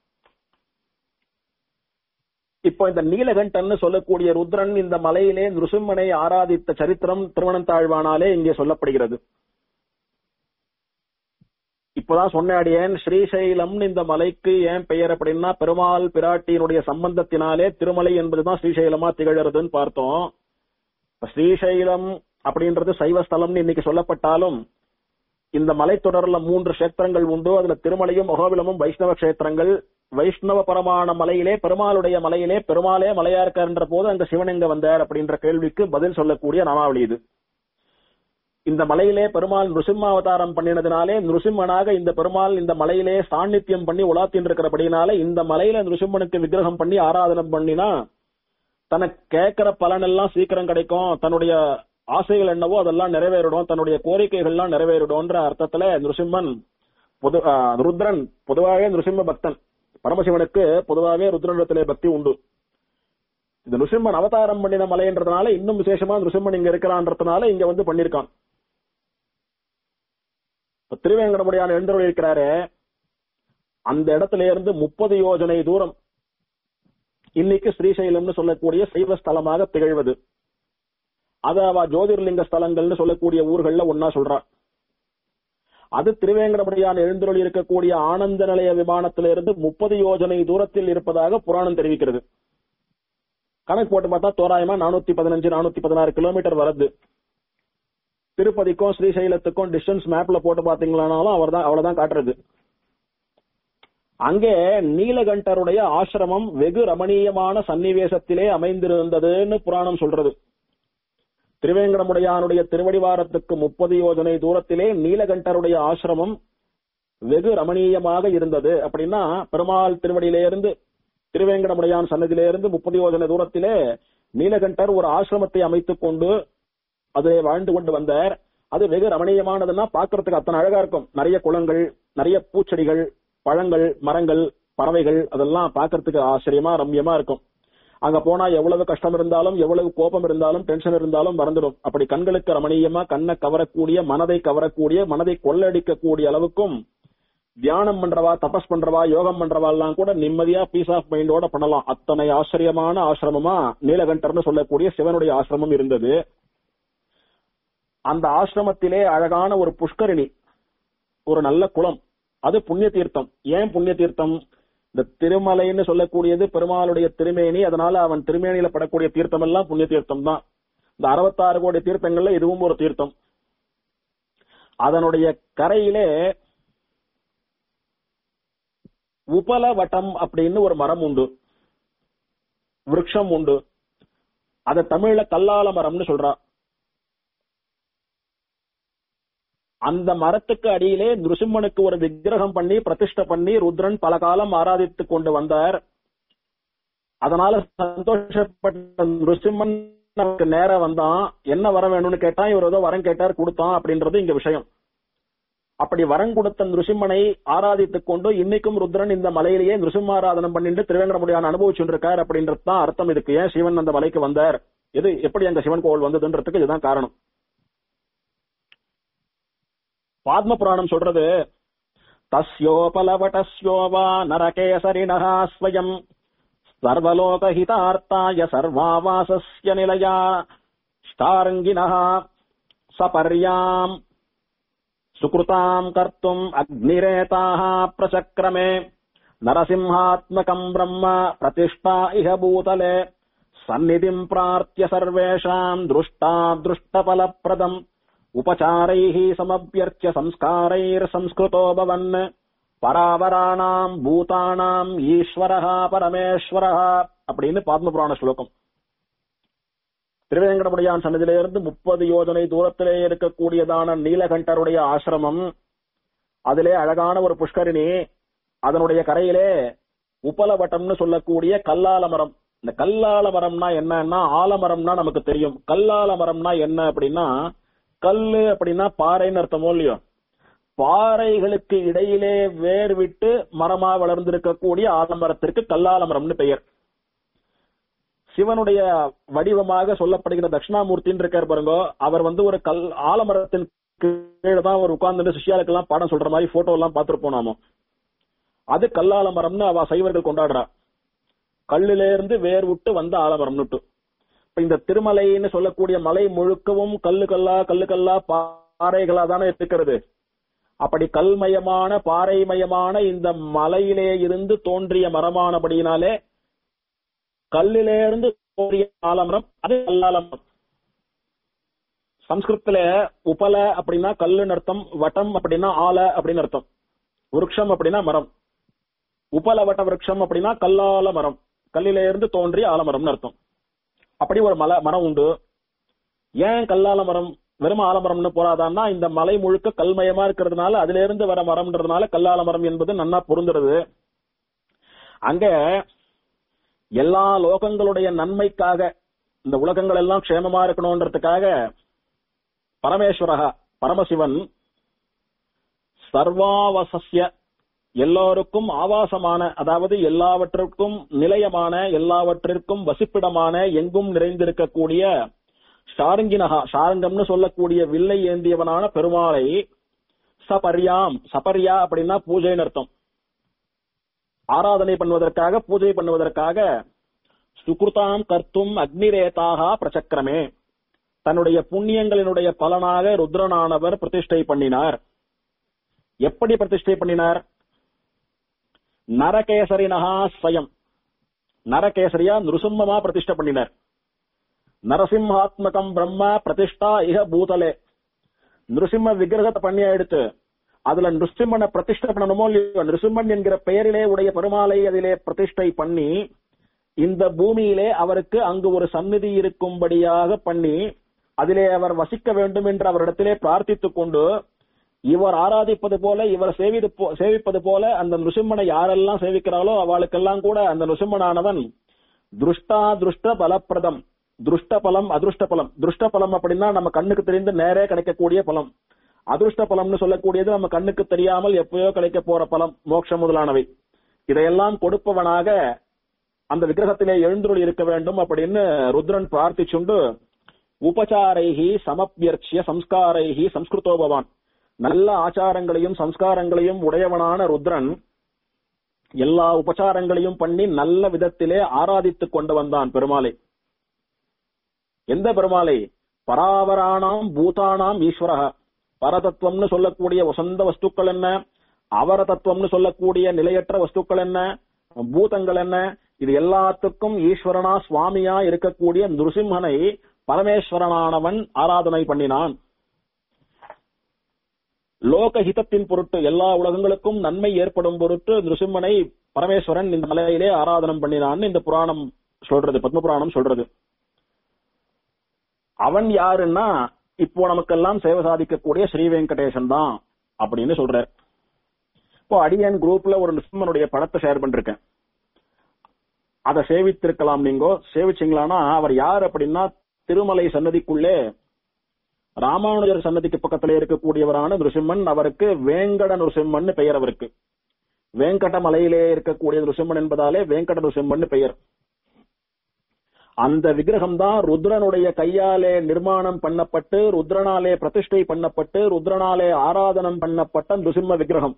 இப்போ இந்த நீலகண்டன் சொல்லக்கூடிய ருத்ரன் இந்த மலையிலே நிருசிம்மனை ஆராதித்த சரித்திரம் திருவனந்தாழ்வானாலே இங்கே சொல்லப்படுகிறது இப்பதான் சொன்னாடியேன் ஸ்ரீசைலம்னு இந்த மலைக்கு ஏன் பெயர் அப்படின்னா பெருமாள் பிராட்டியினுடைய சம்பந்தத்தினாலே திருமலை என்பதுதான் ஸ்ரீசைலமா திகழறதுன்னு பார்த்தோம் இப்ப ஸ்ரீசைலம் அப்படின்றது சைவ ஸ்தலம்னு இன்னைக்கு சொல்லப்பட்டாலும் இந்த மலைத்தொடர்ல மூன்று கஷேத்திரங்கள் உண்டு அதுல திருமலையும் மகோபிலமும் வைஷ்ணவ கஷேத்திரங்கள் வைஷ்ணவ பரமான மலையிலே பெருமாளுடைய மலையிலே பெருமாளே மலையா இருக்காருன்ற போது அங்க சிவன் எங்க வந்தார் அப்படின்ற கேள்விக்கு பதில் சொல்லக்கூடிய நாமாவளி இது இந்த மலையிலே பெருமாள் நிருசிம்மாவதாரம் பண்ணினதுனாலே நிருசிம்மனாக இந்த பெருமாள் இந்த மலையிலே சாநித்தியம் பண்ணி உலாத்தின் இருக்கிறபடினால இந்த மலையில நிருசிம்மனுக்கு விக்கிரகம் பண்ணி ஆராதனம் பண்ணினா தனக்கு கேட்கிற பலன் எல்லாம் சீக்கிரம் கிடைக்கும் தன்னுடைய ஆசைகள் என்னவோ அதெல்லாம் நிறைவேறிடும் தன்னுடைய கோரிக்கைகள்லாம் நிறைவேறிடும்ன்ற அர்த்தத்துல நிருசிம்மன் பொது ஆ, ருத்ரன் பொதுவாகவே நிருசிம்ம பக்தன் பரமசிவனுக்கு பொதுவாகவே ருத்ரனிடத்திலே பக்தி உண்டு இந்த நிருசிம்மன் அவதாரம் பண்ணின மலைன்றதுனால இன்னும் விசேஷமா நிருசிம்மன் இங்க இருக்கிறான்றதுனால இங்க வந்து பண்ணிருக்கான் இப்ப திருவேங்கடமுடியான எழுந்தருள் இருக்கிறாரு அந்த இடத்துல இருந்து முப்பது யோஜனை தூரம் இன்னைக்கு ஸ்ரீசைலம்னு சொல்லக்கூடிய சைவ ஸ்தலமாக திகழ்வது அத அவ ஜோதிர்லிங்க ஸ்தலங்கள்னு சொல்லக்கூடிய ஊர்கள்ல ஒன்னா சொல்றா அது திருவேங்கடமுடியான் எழுந்தருள் இருக்கக்கூடிய ஆனந்த நிலைய விமானத்திலிருந்து முப்பது யோஜனை தூரத்தில் இருப்பதாக புராணம் தெரிவிக்கிறது கணக்கு போட்டு பார்த்தா தோராயமா நானூத்தி பதினஞ்சு நானூத்தி பதினாறு கிலோமீட்டர் வருது திருப்பதிக்கும் ஸ்ரீசைலத்துக்கும் டிஸ்டன்ஸ் மேப்ல போட்டு பாத்தீங்களானாலும் அவர் தான் அவ்வளவுதான் காட்டுறது அங்கே நீலகண்டருடைய ஆசிரமம் வெகு ரமணீயமான சன்னிவேசத்திலே அமைந்திருந்ததுன்னு புராணம் சொல்றது திருவேங்கடமுடையானுடைய திருவடிவாரத்துக்கு முப்பது யோஜனை தூரத்திலே நீலகண்டருடைய ஆசிரமம் வெகு ரமணீயமாக இருந்தது அப்படின்னா பெருமாள் திருவடியிலே இருந்து திருவேங்கடமுடையான் சன்னதியிலே இருந்து முப்பது யோஜனை தூரத்திலே நீலகண்டர் ஒரு ஆசிரமத்தை அமைத்துக் கொண்டு அதிலே வாழ்ந்து கொண்டு வந்தார் அது வெகு ரமணீயமானதுன்னா பார்க்கறதுக்கு அத்தனை அழகா இருக்கும் நிறைய குளங்கள் நிறைய பூச்செடிகள் பழங்கள் மரங்கள் பறவைகள் அதெல்லாம் பார்க்கறதுக்கு ஆச்சரியமா ரம்யமா இருக்கும் அங்க போனா எவ்வளவு கஷ்டம் இருந்தாலும் எவ்வளவு கோபம் இருந்தாலும் டென்ஷன் இருந்தாலும் மறந்துடும் அப்படி கண்களுக்கு ரமணீயமா கண்ணை கவரக்கூடிய மனதை கவரக்கூடிய மனதை கொள்ளடிக்கக்கூடிய அளவுக்கும் தியானம் பண்றவா தபஸ் பண்றவா யோகம் பண்றவா எல்லாம் கூட நிம்மதியா பீஸ் ஆஃப் மைண்டோட பண்ணலாம் அத்தனை ஆச்சரியமான ஆசிரமமா நீலகண்டர்னு சொல்லக்கூடிய சிவனுடைய ஆசிரமம் இருந்தது அந்த ஆசிரமத்திலே அழகான ஒரு புஷ்கரிணி ஒரு நல்ல குளம் அது புண்ணிய தீர்த்தம் ஏன் புண்ணிய தீர்த்தம் இந்த திருமலைன்னு சொல்லக்கூடியது பெருமாளுடைய திருமேனி அதனால அவன் திருமேனியில படக்கூடிய தீர்த்தம் எல்லாம் புண்ணிய தீர்த்தம் தான் இந்த அறுபத்தாறு கோடி தீர்த்தங்கள்ல இதுவும் ஒரு தீர்த்தம் அதனுடைய கரையிலே உபலவட்டம் அப்படின்னு ஒரு மரம் உண்டு விருட்சம் உண்டு அத தமிழ்ல கல்லால மரம்னு சொல்றா அந்த மரத்துக்கு அடியிலே நிருசிம்மனுக்கு ஒரு விக்கிரகம் பண்ணி பிரதிஷ்டை பண்ணி ருத்ரன் பல காலம் ஆராதித்துக் கொண்டு வந்தார் அதனால சந்தோஷப்பட்ட நிருசிம்மன் நமக்கு நேர வந்தான் என்ன வரம் வேணும்னு கேட்டான் இவர் ஏதோ வரம் கேட்டார் கொடுத்தான் அப்படின்றது இங்க விஷயம் அப்படி வரம் கொடுத்த நிருசிம்மனை ஆராதித்துக் கொண்டு இன்னைக்கும் ருத்ரன் இந்த மலையிலேயே நிருசிம்மாராதனம் பண்ணிட்டு திருவேங்கடமுடியான அனுபவிச்சுட்டு இருக்கார் அப்படின்றது தான் அர்த்தம் இதுக்கு ஏன் சிவன் அந்த மலைக்கு வந்தார் எது எப்படி அங்க சிவன் கோவில் வந்ததுன்றதுக்கு இதுதான் காரணம் பாத்ம புராணம் சொல்றது தஸ்யோபலவட்டஸ்யோவா நரகேசரிணஹா ஸ்வயம் சர்வலோகஹிதார்த்தாய சர்வாவாசஸ்ய நிலையா ஸ்டாரங்கிணः சபர்யாம் சுகிருதாம் கர்த்தும் அக்னிரேதாः பிரசக்ரமே நரசிம்ஹாத்மகம் பிரம்ம பிரதிஷ்டா இஹ பூதலே சந்நிதிம் பிரார்த்திய சர்வேஷாம் திருஷ்டா திருஷ்டபலப்பிரதம் उपचारैः समभ्यर्च्य संस्कारैर्संस्कृतो भवन् பராவராணாம் பூதானாம் ஈஸ்வரஹா பரமேஸ்வரஹா அப்படின்னு பாத்ம புராண ஸ்லோகம் திருவேங்கடமுடியான் சன்னதியிலிருந்து முப்பது யோஜனை தூரத்திலே இருக்கக்கூடியதான நீலகண்டருடைய ஆசிரமம் அதிலே அழகான ஒரு புஷ்கரிணி அதனுடைய கரையிலே உப்பலவட்டம்னு சொல்லக்கூடிய கல்லால மரம் இந்த கல்லால மரம்னா என்னன்னா ஆலமரம்னா நமக்கு தெரியும் கல்லால மரம்னா என்ன அப்படின்னா கல்லு அப்படின்னா பாறைன்னு அர்த்தமோ இல்லையோ பாறைகளுக்கு இடையிலே வேர் விட்டு மரமா வளர்ந்திருக்கக்கூடிய ஆலமரத்திற்கு கல்லாலமரம்னு பெயர் சிவனுடைய வடிவமாக சொல்லப்படுகிற தட்சிணாமூர்த்தின்னு இருக்கார் பாருங்க அவர் வந்து ஒரு கல் ஆலமரத்தின் கீழே தான் அவர் உட்கார்ந்து சிஷியாளுக்கு எல்லாம் பாடம் சொல்ற மாதிரி போட்டோ எல்லாம் பார்த்திருப்போம் நாம அது கல்லாலமரம்னு அவ சைவர்கள் கொண்டாடுறா கல்லில இருந்து வேர் விட்டு வந்த ஆலமரம்னுட்டு இப்ப இந்த திருமலைன்னு சொல்லக்கூடிய மலை முழுக்கவும் கல்லு கல்லா கல்லு கல்லா பாறைகளா தானே இருக்கிறது அப்படி கல்மயமான பாறைமயமான இந்த மலையிலே இருந்து தோன்றிய மரமானபடியினாலே கல்லிலே இருந்து தோன்றிய ஆலமரம் அது கல்லாலமரம் சம்ஸ்கிருத்துல உபல அப்படின்னா கல்லுன்னு அர்த்தம் வட்டம் அப்படின்னா ஆல அப்படின்னு அர்த்தம் விருட்சம் அப்படின்னா மரம் உபல வட்ட விருட்சம் அப்படின்னா கல்லால மரம் கல்லில இருந்து தோன்றிய ஆலமரம்னு அர்த்தம் அப்படி ஒரு மலை மரம் உண்டு ஏன் கல்லால மரம் வெறும் ஆலமரம்னு போறாதான்னா இந்த மலை முழுக்க கல்மயமா இருக்கிறதுனால அதுல இருந்து வர மரம்ன்றதுனால கல்லால மரம் என்பது நன்னா பொருந்துறது அங்க எல்லா லோகங்களுடைய நன்மைக்காக இந்த உலகங்கள் எல்லாம் க்ஷேமமா இருக்கணும்ன்றதுக்காக பரமேஸ்வரகா பரமசிவன் சர்வாவசஸ்ய எல்லோருக்கும் ஆவாசமான அதாவது எல்லாவற்றிற்கும் நிலையமான எல்லாவற்றிற்கும் வசிப்பிடமான எங்கும் நிறைந்திருக்கக்கூடிய ஷாருங்கினகா ஷாருங்கம்னு சொல்லக்கூடிய வில்லை ஏந்தியவனான பெருமாளை சபர்யாம் சபர்யா அப்படின்னா பூஜைன்னு அர்த்தம் ஆராதனை பண்ணுவதற்காக பூஜை பண்ணுவதற்காக சுக்ருதாம் கர்த்தும் அக்னிரேதாக பிரச்சக்கிரமே தன்னுடைய புண்ணியங்களினுடைய பலனாக ருத்ரனானவர் பிரதிஷ்டை பண்ணினார் எப்படி பிரதிஷ்டை பண்ணினார் நரகேசரினஹா ஸ்வயம் நரகேசரியா நிருசிம்மமா பிரதிஷ்டை பண்ணினார் நரசிம்ஹாத்மகம் பிரம்ம பிரதிஷ்டா இக பூதலே நிருசிம்ம விக்கிரகத்தை பண்ணி எடுத்து அதுல நிருசிம்மனை பிரதிஷ்டை பண்ணணுமோ இல்லையோ நிருசிம்மன் என்கிற பெயரிலே உடைய பெருமாளை அதிலே பிரதிஷ்டை பண்ணி இந்த பூமியிலே அவருக்கு அங்கு ஒரு சந்நிதி இருக்கும்படியாக பண்ணி அதிலே அவர் வசிக்க வேண்டும் என்று அவரிடத்திலே பிரார்த்தித்துக் கொண்டு இவர் ஆராதிப்பது போல இவர் சேவிது போ- சேவிப்பது போல அந்த நிருசிம்மனை யாரெல்லாம் சேவிக்கிறாளோ அவளுக்கெல்லாம் கூட அந்த நிருசிம்மனானவன் திருஷ்டா திருஷ்ட பலப்பிரதம் திருஷ்ட பலம் அதிருஷ்ட பலம் திருஷ்ட பலம் அப்படின்னா நம்ம கண்ணுக்கு தெரிந்து நேரே கிடைக்கக்கூடிய பலம் அதிருஷ்ட பலம்னு சொல்லக்கூடியது நம்ம கண்ணுக்கு தெரியாமல் எப்பயோ கிடைக்க போற பலம் மோட்சம் முதலானவை இதையெல்லாம் கொடுப்பவனாக அந்த விக்கிரகத்திலே எழுந்துருள் இருக்க வேண்டும் அப்படின்னு ருத்ரன் பிரார்த்திச்சுண்டு உபசாரைகி சமப்பியர்ச்சிய சம்ஸ்காரைகி சம்ஸ்கிருதோ பவான் நல்ல ஆச்சாரங்களையும் சம்ஸ்காரங்களையும் உடையவனான ருத்ரன் எல்லா உபசாரங்களையும் பண்ணி நல்ல விதத்திலே ஆராதித்துக் கொண்டு வந்தான் பெருமாளை எந்த பெருமாளை பராவராணாம் பூதானாம் ஈஸ்வரக பரதத்துவம்னு சொல்லக்கூடிய வசந்த வஸ்துக்கள் என்ன அவர தத்துவம்னு சொல்லக்கூடிய நிலையற்ற வஸ்துக்கள் என்ன பூதங்கள் என்ன இது எல்லாத்துக்கும் ஈஸ்வரனா சுவாமியா இருக்கக்கூடிய நிருசிம்மனை பரமேஸ்வரனானவன் ஆராதனை பண்ணினான் லோக ஹிதத்தின் பொருட்டு எல்லா உலகங்களுக்கும் நன்மை ஏற்படும் பொருட்டு நிருசிம்மனை பரமேஸ்வரன் இந்த மலையிலே ஆராதனம் பண்ணினான்னு இந்த புராணம் சொல்றது பத்ம புராணம் சொல்றது அவன் யாருன்னா இப்போ நமக்கெல்லாம் சேவை சாதிக்கக்கூடிய ஸ்ரீ வெங்கடேசன் தான் அப்படின்னு சொல்றார் இப்போ அடியன் குரூப்ல ஒரு நிருசிம்மனுடைய படத்தை ஷேர் பண்ணிருக்கேன் அதை சேவித்திருக்கலாம் நீங்க சேவிச்சீங்களானா அவர் யார் அப்படின்னா திருமலை சன்னதிக்குள்ளே ராமானுஜர் சன்னதிக்கு பக்கத்துல இருக்கக்கூடியவரான நிருசிம்மன் அவருக்கு வேங்கட நிருசிம்மன் பெயர் அவருக்கு வேங்கட மலையிலே இருக்கக்கூடிய நிருசிம்மன் என்பதாலே வேங்கட நிருசிம்மன் பெயர் அந்த விக்கிரகம் தான் ருத்ரனுடைய கையாலே நிர்மாணம் பண்ணப்பட்டு ருத்ரனாலே பிரதிஷ்டை பண்ணப்பட்டு ருத்ரனாலே ஆராதனம் பண்ணப்பட்ட நிருசிம்ம விக்கிரகம்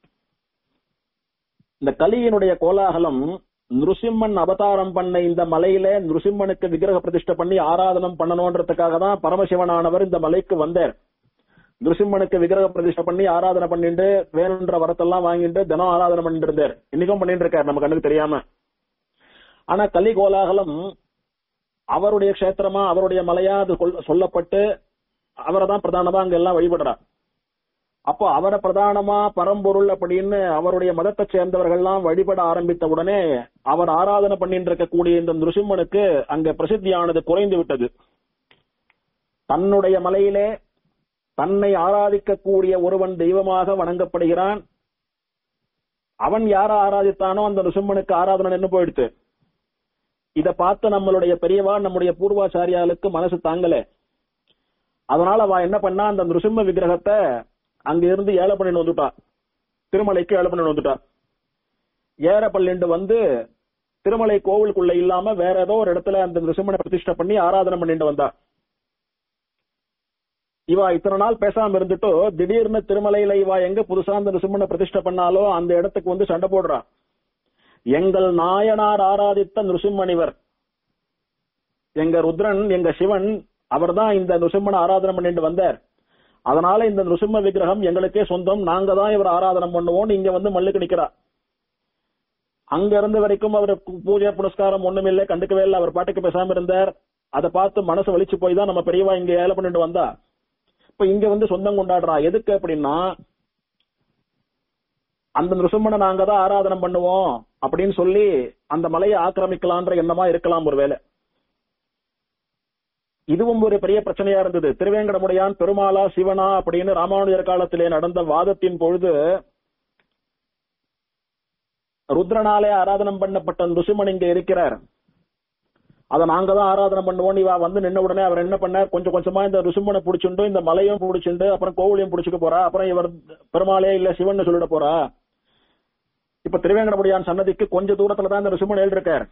இந்த கலியினுடைய கோலாகலம் நிருசிம்மன் அவதாரம் பண்ண இந்த மலையில நிருசிம்மனுக்கு விக்கிரக பிரதிஷ்டை பண்ணி ஆராதனம் பண்ணணும்ன்றதுக்காக தான் பரமசிவனானவர் இந்த மலைக்கு வந்தார் நிருசிம்மனுக்கு விக்கிரக பிரதிஷ்டை பண்ணி ஆராதனை பண்ணிட்டு வேணுன்ற வரத்தெல்லாம் வாங்கிட்டு தினம் ஆராதனை பண்ணிட்டு இருந்தார் இன்னைக்கும் பண்ணிட்டு இருக்காரு நம்ம கண்ணுக்கு தெரியாம ஆனா கலி கோலாகலம் அவருடைய கஷேத்திரமா அவருடைய மலையா அது கொல்- சொல்லப்பட்டு அவரை தான் பிரதானமா அங்க எல்லாம் வழிபடுறார் அப்போ அவரை பிரதானமா பரம்பொருள் அப்படின்னு அவருடைய மதத்தை சேர்ந்தவர்கள்லாம் வழிபட ஆரம்பித்த உடனே அவர் ஆராதனை பண்ணிட்டு இருக்கக்கூடிய இந்த நிருசிம்மனுக்கு அங்க பிரசித்தியானது குறைந்து விட்டது தன்னுடைய மலையிலே தன்னை ஆராதிக்கக்கூடிய ஒருவன் தெய்வமாக வணங்கப்படுகிறான் அவன் யார ஆராதித்தானோ அந்த நிருசிம்மனுக்கு ஆராதனை நின்னு போயிடுத்து இத பார்த்து நம்மளுடைய பெரியவா நம்முடைய பூர்வாச்சாரியாளுக்கு மனசு தாங்கல அதனால அவ என்ன பண்ணா அந்த நிருசிம்ம விக்கிரகத்தை அங்க இருந்து ஏழை பண்ணிட்டு வந்துட்டா திருமலைக்கு ஏழை பண்ணிட்டு வந்துட்டா ஏற பள்ளிண்டு வந்து திருமலை கோவிலுக்குள்ள இல்லாம வேற ஏதோ ஒரு இடத்துல அந்த நிருசிம்மனை பிரதிஷ்டை பண்ணி ஆராதனை பண்ணிட்டு வந்தா இவா இத்தனை நாள் பேசாம இருந்துட்டு திடீர்னு திருமலையில இவா எங்க புதுசா அந்த நிருசிம்மனை பிரதிஷ்டை பண்ணாலோ அந்த இடத்துக்கு வந்து சண்டை போடுறா எங்கள் நாயனார் ஆராதித்த நிருசிம்மனிவர் எங்க ருத்ரன் எங்க சிவன் அவர்தான் இந்த நிருசிம்மனை ஆராதனை பண்ணிட்டு வந்தார் அதனால இந்த நிருசிம்ம விக்கிரகம் எங்களுக்கே சொந்தம் நாங்க தான் இவர் ஆராதனை பண்ணுவோம் இங்க வந்து மல்லுக்கு நிக்கிறா அங்க இருந்த வரைக்கும் அவர் பூ- பூஜை புனஸ்காரம் ஒண்ணும் இல்லை கண்டுக்கவே இல்லை அவர் பாட்டுக்கு பேசாம இருந்தார் அதை பார்த்து மனசு வலிச்சு போய் தான் நம்ம பெரியவா இங்க ஏழை பண்ணிட்டு வந்தா இப்ப இங்க வந்து சொந்தம் கொண்டாடுறா எதுக்கு அப்படின்னா அந்த நிருசிம்மனை நாங்க தான் ஆராதனை பண்ணுவோம் அப்படின்னு சொல்லி அந்த மலையை ஆக்கிரமிக்கலான்ற எண்ணமா இருக்கலாம் ஒருவேளை இதுவும் ஒரு பெரிய பிரச்சனையா இருந்தது திருவேங்கடமுடையான் பெருமாளா சிவனா அப்படின்னு ராமானுஜர் காலத்திலே நடந்த வாதத்தின் பொழுது ருத்ரனாலே ஆராதனம் பண்ணப்பட்ட நிருசிம்மன் இங்க இருக்கிறார் அத நாங்க தான் ஆராதனை பண்ணுவோம் இவா வந்து நின்ன உடனே அவர் என்ன பண்ணார் கொஞ்சம் கொஞ்சமா இந்த ருசிம்மனை புடிச்சுண்டு இந்த மலையும் புடிச்சுண்டு அப்புறம் கோவிலையும் புடிச்சுக்க போறா அப்புறம் இவர் பெருமாளே இல்ல சிவன் சொல்லிட போறா இப்ப திருவேங்கடமுடியான் சன்னதிக்கு கொஞ்ச தூரத்துல தான் இந்த ருசிம்மன் எழுதிருக்கார்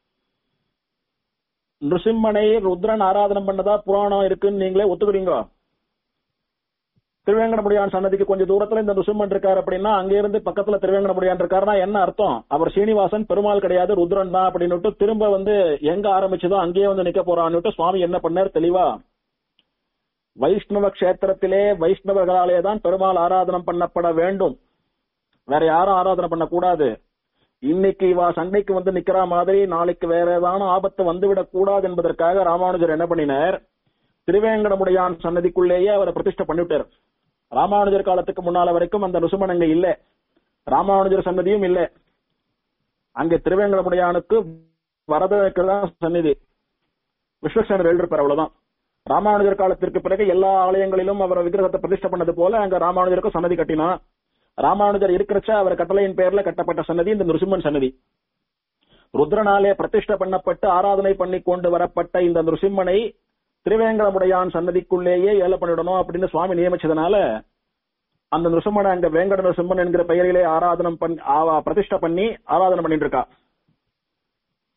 நிருசிம்மனை ருத்ரன் ஆராதனை பண்ணதா புராணம் இருக்குன்னு நீங்களே ஒத்துக்கிறீங்க திருவேங்கடமுடியான் சன்னதிக்கு கொஞ்சம் தூரத்துல இந்த நிருசிம்மன் இருக்காரு அப்படின்னா அங்க இருந்து பக்கத்துல திருவேங்கடமுடியான் இருக்காருன்னா என்ன அர்த்தம் அவர் சீனிவாசன் பெருமாள் கிடையாது ருத்ரன் தான் அப்படின்னுட்டு திரும்ப வந்து எங்க ஆரம்பிச்சதோ அங்கேயே வந்து நிக்க போறான்னுட்டு சுவாமி என்ன பண்ணார் தெளிவா வைஷ்ணவ கஷேத்திரத்திலே வைஷ்ணவர்களாலே தான் பெருமாள் ஆராதனம் பண்ணப்பட வேண்டும் வேற யாரும் ஆராதனை பண்ணக்கூடாது இன்னைக்கு இவா சண்டைக்கு வந்து நிக்கிற மாதிரி நாளைக்கு வேற ஏதான ஆபத்து வந்துவிடக் கூடாது என்பதற்காக ராமானுஜர் என்ன பண்ணினார் திருவேங்கடமுடையான் சன்னதிக்குள்ளேயே அவரை பிரதிஷ்டை பண்ணிவிட்டார் ராமானுஜர் காலத்துக்கு முன்னால வரைக்கும் அந்த ருசுமன் அங்க இல்ல ராமானுஜர் சன்னதியும் இல்ல அங்க திருவேங்கடமுடையானுக்கு வரததான் சந்நிதி விஸ்வசேனர் எழுதிருப்பார் அவ்வளவுதான் ராமானுஜர் காலத்திற்கு பிறகு எல்லா ஆலயங்களிலும் அவர் விக்கிரகத்தை பிரதிஷ்டை பண்ணது போல அங்க ராமானுஜருக்கும் சன்னதி கட்டினா ராமானுஜர் இருக்கிறச்ச அவர் கட்டளையின் பெயர்ல கட்டப்பட்ட சன்னதி இந்த நிருசிம்மன் சன்னதி ருத்ரனாலே பிரதிஷ்டை பண்ணப்பட்டு ஆராதனை பண்ணி கொண்டு வரப்பட்ட இந்த நிருசிம்மனை திருவேங்கடமுடையான் சன்னதிக்குள்ளேயே ஏல பண்ணிடணும் அப்படின்னு சுவாமி நியமிச்சதுனால அந்த நிருசிம்மனை அங்க வேங்கட நிருசிம்மன் என்கிற பெயரிலே ஆராதனம் பண்ணி ஆவா- பிரதிஷ்டை பண்ணி ஆராதனை பண்ணிட்டு இருக்கா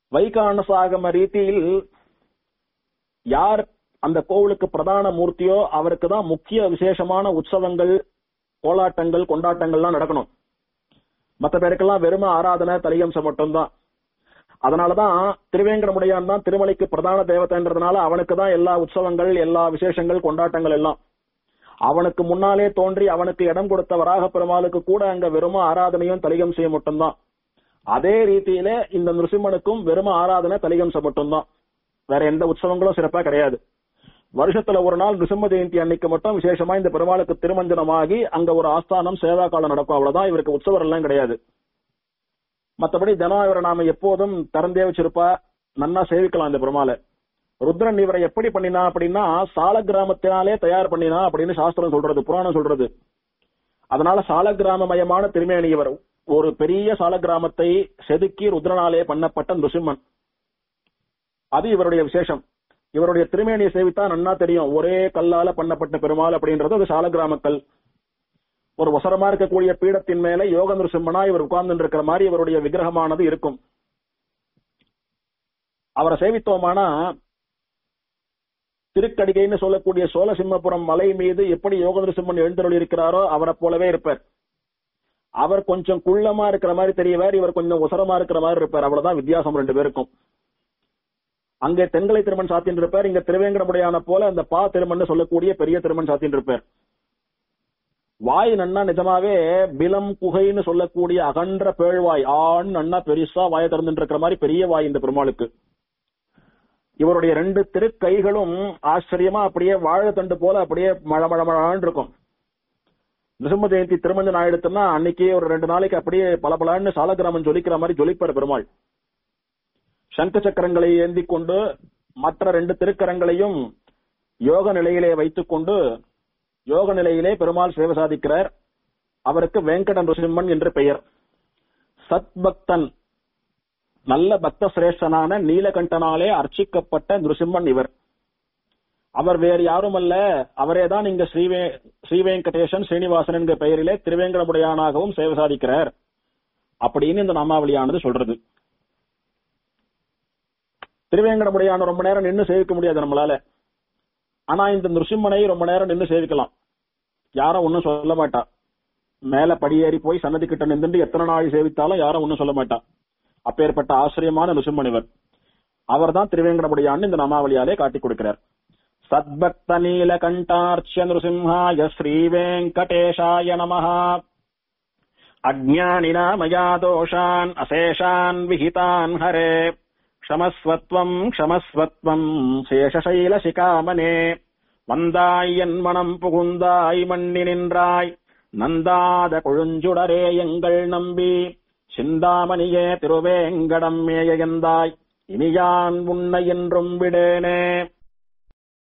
வைகானசாகம ரீதியில் யார் அந்த கோவிலுக்கு பிரதான மூர்த்தியோ அவருக்கு தான் முக்கிய விசேஷமான உற்சவங்கள் கோலாட்டங்கள் கொண்டாட்டங்கள்லாம் நடக்கணும் மற்ற பேருக்கெல்லாம் வெறும ஆராதனை தலிகம்சம் மட்டும்தான் அதனாலதான் திருவேங்கடமுடையான் தான் திருமலைக்கு பிரதான தேவதைன்றதுனால அவனுக்கு தான் எல்லா உற்சவங்கள் எல்லா விசேஷங்கள் கொண்டாட்டங்கள் எல்லாம் அவனுக்கு முன்னாலே தோன்றி அவனுக்கு இடம் கொடுத்த வராக பெருமாளுக்கு கூட அங்க வெறும ஆராதனையும் தலிகம்சையும் மட்டும்தான் அதே ரீதியில இந்த நிருசிம்மனுக்கும் வெறும ஆராதனை தலிகம்சம் மட்டும்தான் வேற எந்த உற்சவங்களும் சிறப்பா கிடையாது வருஷத்துல ஒரு நாள் நிருசிம்ம ஜெயந்தி அன்னைக்கு மட்டும் விசேஷமா இந்த பெருமாளுக்கு திருமஞ்சனமாகி அங்க ஒரு ஆஸ்தானம் சேவா காலம் நடக்கும் அவ்வளவுதான் இவருக்கு உற்சவர் எல்லாம் கிடையாது மத்தபடி தினம் இவரை நாம எப்போதும் திறந்தே வச்சிருப்பா நன்னா சேவிக்கலாம் இந்த பெருமாளை ருத்ரன் இவரை எப்படி பண்ணினா அப்படின்னா சால கிராமத்தினாலே தயார் பண்ணினா அப்படின்னு சாஸ்திரம் சொல்றது புராணம் சொல்றது அதனால சால கிராமமயமான திருமேனி இவர் ஒரு பெரிய சால கிராமத்தை செதுக்கி ருத்ரனாலே பண்ணப்பட்ட நிருசிம்மன் அது இவருடைய விசேஷம் இவருடைய திருமேனியை சேவித்தா நன்னா தெரியும் ஒரே கல்லால பண்ணப்பட்ட பெருமாள் அப்படின்றது அது சால கிராமக்கல் ஒரு வசரமா இருக்கக்கூடிய பீடத்தின் மேல யோக நிருசிம்மனா இவர் உட்கார்ந்து இருக்கிற மாதிரி இவருடைய விக்கிரகமானது இருக்கும் அவரை சேவித்தோமானா திருக்கடிகைன்னு சொல்லக்கூடிய சோழசிம்மபுரம் மலை மீது எப்படி யோக நிருசிம்மன் எழுந்தருள் இருக்கிறாரோ அவரை போலவே இருப்பார் அவர் கொஞ்சம் குள்ளமா இருக்கிற மாதிரி தெரியவார் இவர் கொஞ்சம் உசரமா இருக்கிற மாதிரி இருப்பார் அவ்வளவுதான் வித்தியாசம் ரெண்டு பேருக்கும் அங்கே தென்கலை திருமண் சாத்தின் இருப்பார் இங்க திருவேங்கடமுடையான போல அந்த பா திருமண் சொல்லக்கூடிய பெரிய திருமண் சாத்தின் இருப்பார் வாய் நன்னா நிஜமாவே பிலம் குகைன்னு சொல்லக்கூடிய அகன்ற பேழ்வாய் ஆண் நன்னா பெருசா வாய திறந்துட்டு இருக்கிற மாதிரி பெரிய வாய் இந்த பெருமாளுக்கு இவருடைய ரெண்டு திருக்கைகளும் ஆச்சரியமா அப்படியே வாழைத்தண்டு போல அப்படியே மழ மழ மழான்னு இருக்கும் நிருசிம்ம ஜெயந்தி திருமஞ்சன் ஆயிடுத்துன்னா அன்னைக்கு ஒரு ரெண்டு நாளைக்கு அப்படியே பல சாலகிராமன் ஜொலிக்கிற மாதிரி ஜொலிப்பார் பெருமாள் சங்க சக்கரங்களை ஏந்தி கொண்டு மற்ற ரெண்டு திருக்கரங்களையும் யோக நிலையிலே வைத்துக் கொண்டு யோக நிலையிலே பெருமாள் சேவை சாதிக்கிறார் அவருக்கு வெங்கட நரசிம்மன் என்று பெயர் சத்பக்தன் நல்ல பக்த சிரேஷ்டனான நீலகண்டனாலே அர்ச்சிக்கப்பட்ட நிருசிம்மன் இவர் அவர் வேறு யாரும் அல்ல அவரேதான் இங்க ஸ்ரீவே ஸ்ரீவேங்கடேசன் ஸ்ரீனிவாசன் என்கிற பெயரிலே திருவேங்கடமுடையானாகவும் சேவை சாதிக்கிறார் அப்படின்னு இந்த நாமாவளியானது சொல்றது திருவேங்கடமுடையான ரொம்ப நேரம் நின்னு சேவிக்க முடியாது நம்மளால ஆனா இந்த நிருசிம்மனை ரொம்ப நேரம் நின்னு சேவிக்கலாம் யாரும் ஒன்னும் சொல்ல மாட்டா மேல படியேறி போய் சன்னதி கிட்ட நின்று எத்தனை நாள் சேவித்தாலும் யாரும் ஒன்னும் சொல்ல மாட்டா அப்பேற்பட்ட ஆச்சரியமான நிருசிம்மன் இவர் அவர் தான் திருவேங்கடமுடையான்னு இந்த நாமாவளியாலே காட்டிக் கொடுக்கிறார் சத்பக்த நீலகண்டார்ச்சிய நிருசிம்ஹாய ஸ்ரீவேங்கடேஷாய நமஹ அஜ்ஞானினா மயா தோஷான் அசேஷான் விஹிதான் ஹரே க்ஷமஸ்வத்வம் க்ஷமஸ்வத்வம் சேஷசைல சிகாமனே வந்தாய் என் மனம் புகுந்தாய் மண்ணி நின்றாய் நந்தாத கொழுஞ்சுடரே எங்கள் நம்பி சிந்தாமணியே திருவேங்கடம் மேயந்தாய் இனியான் உன்னை என்றும் விடேனே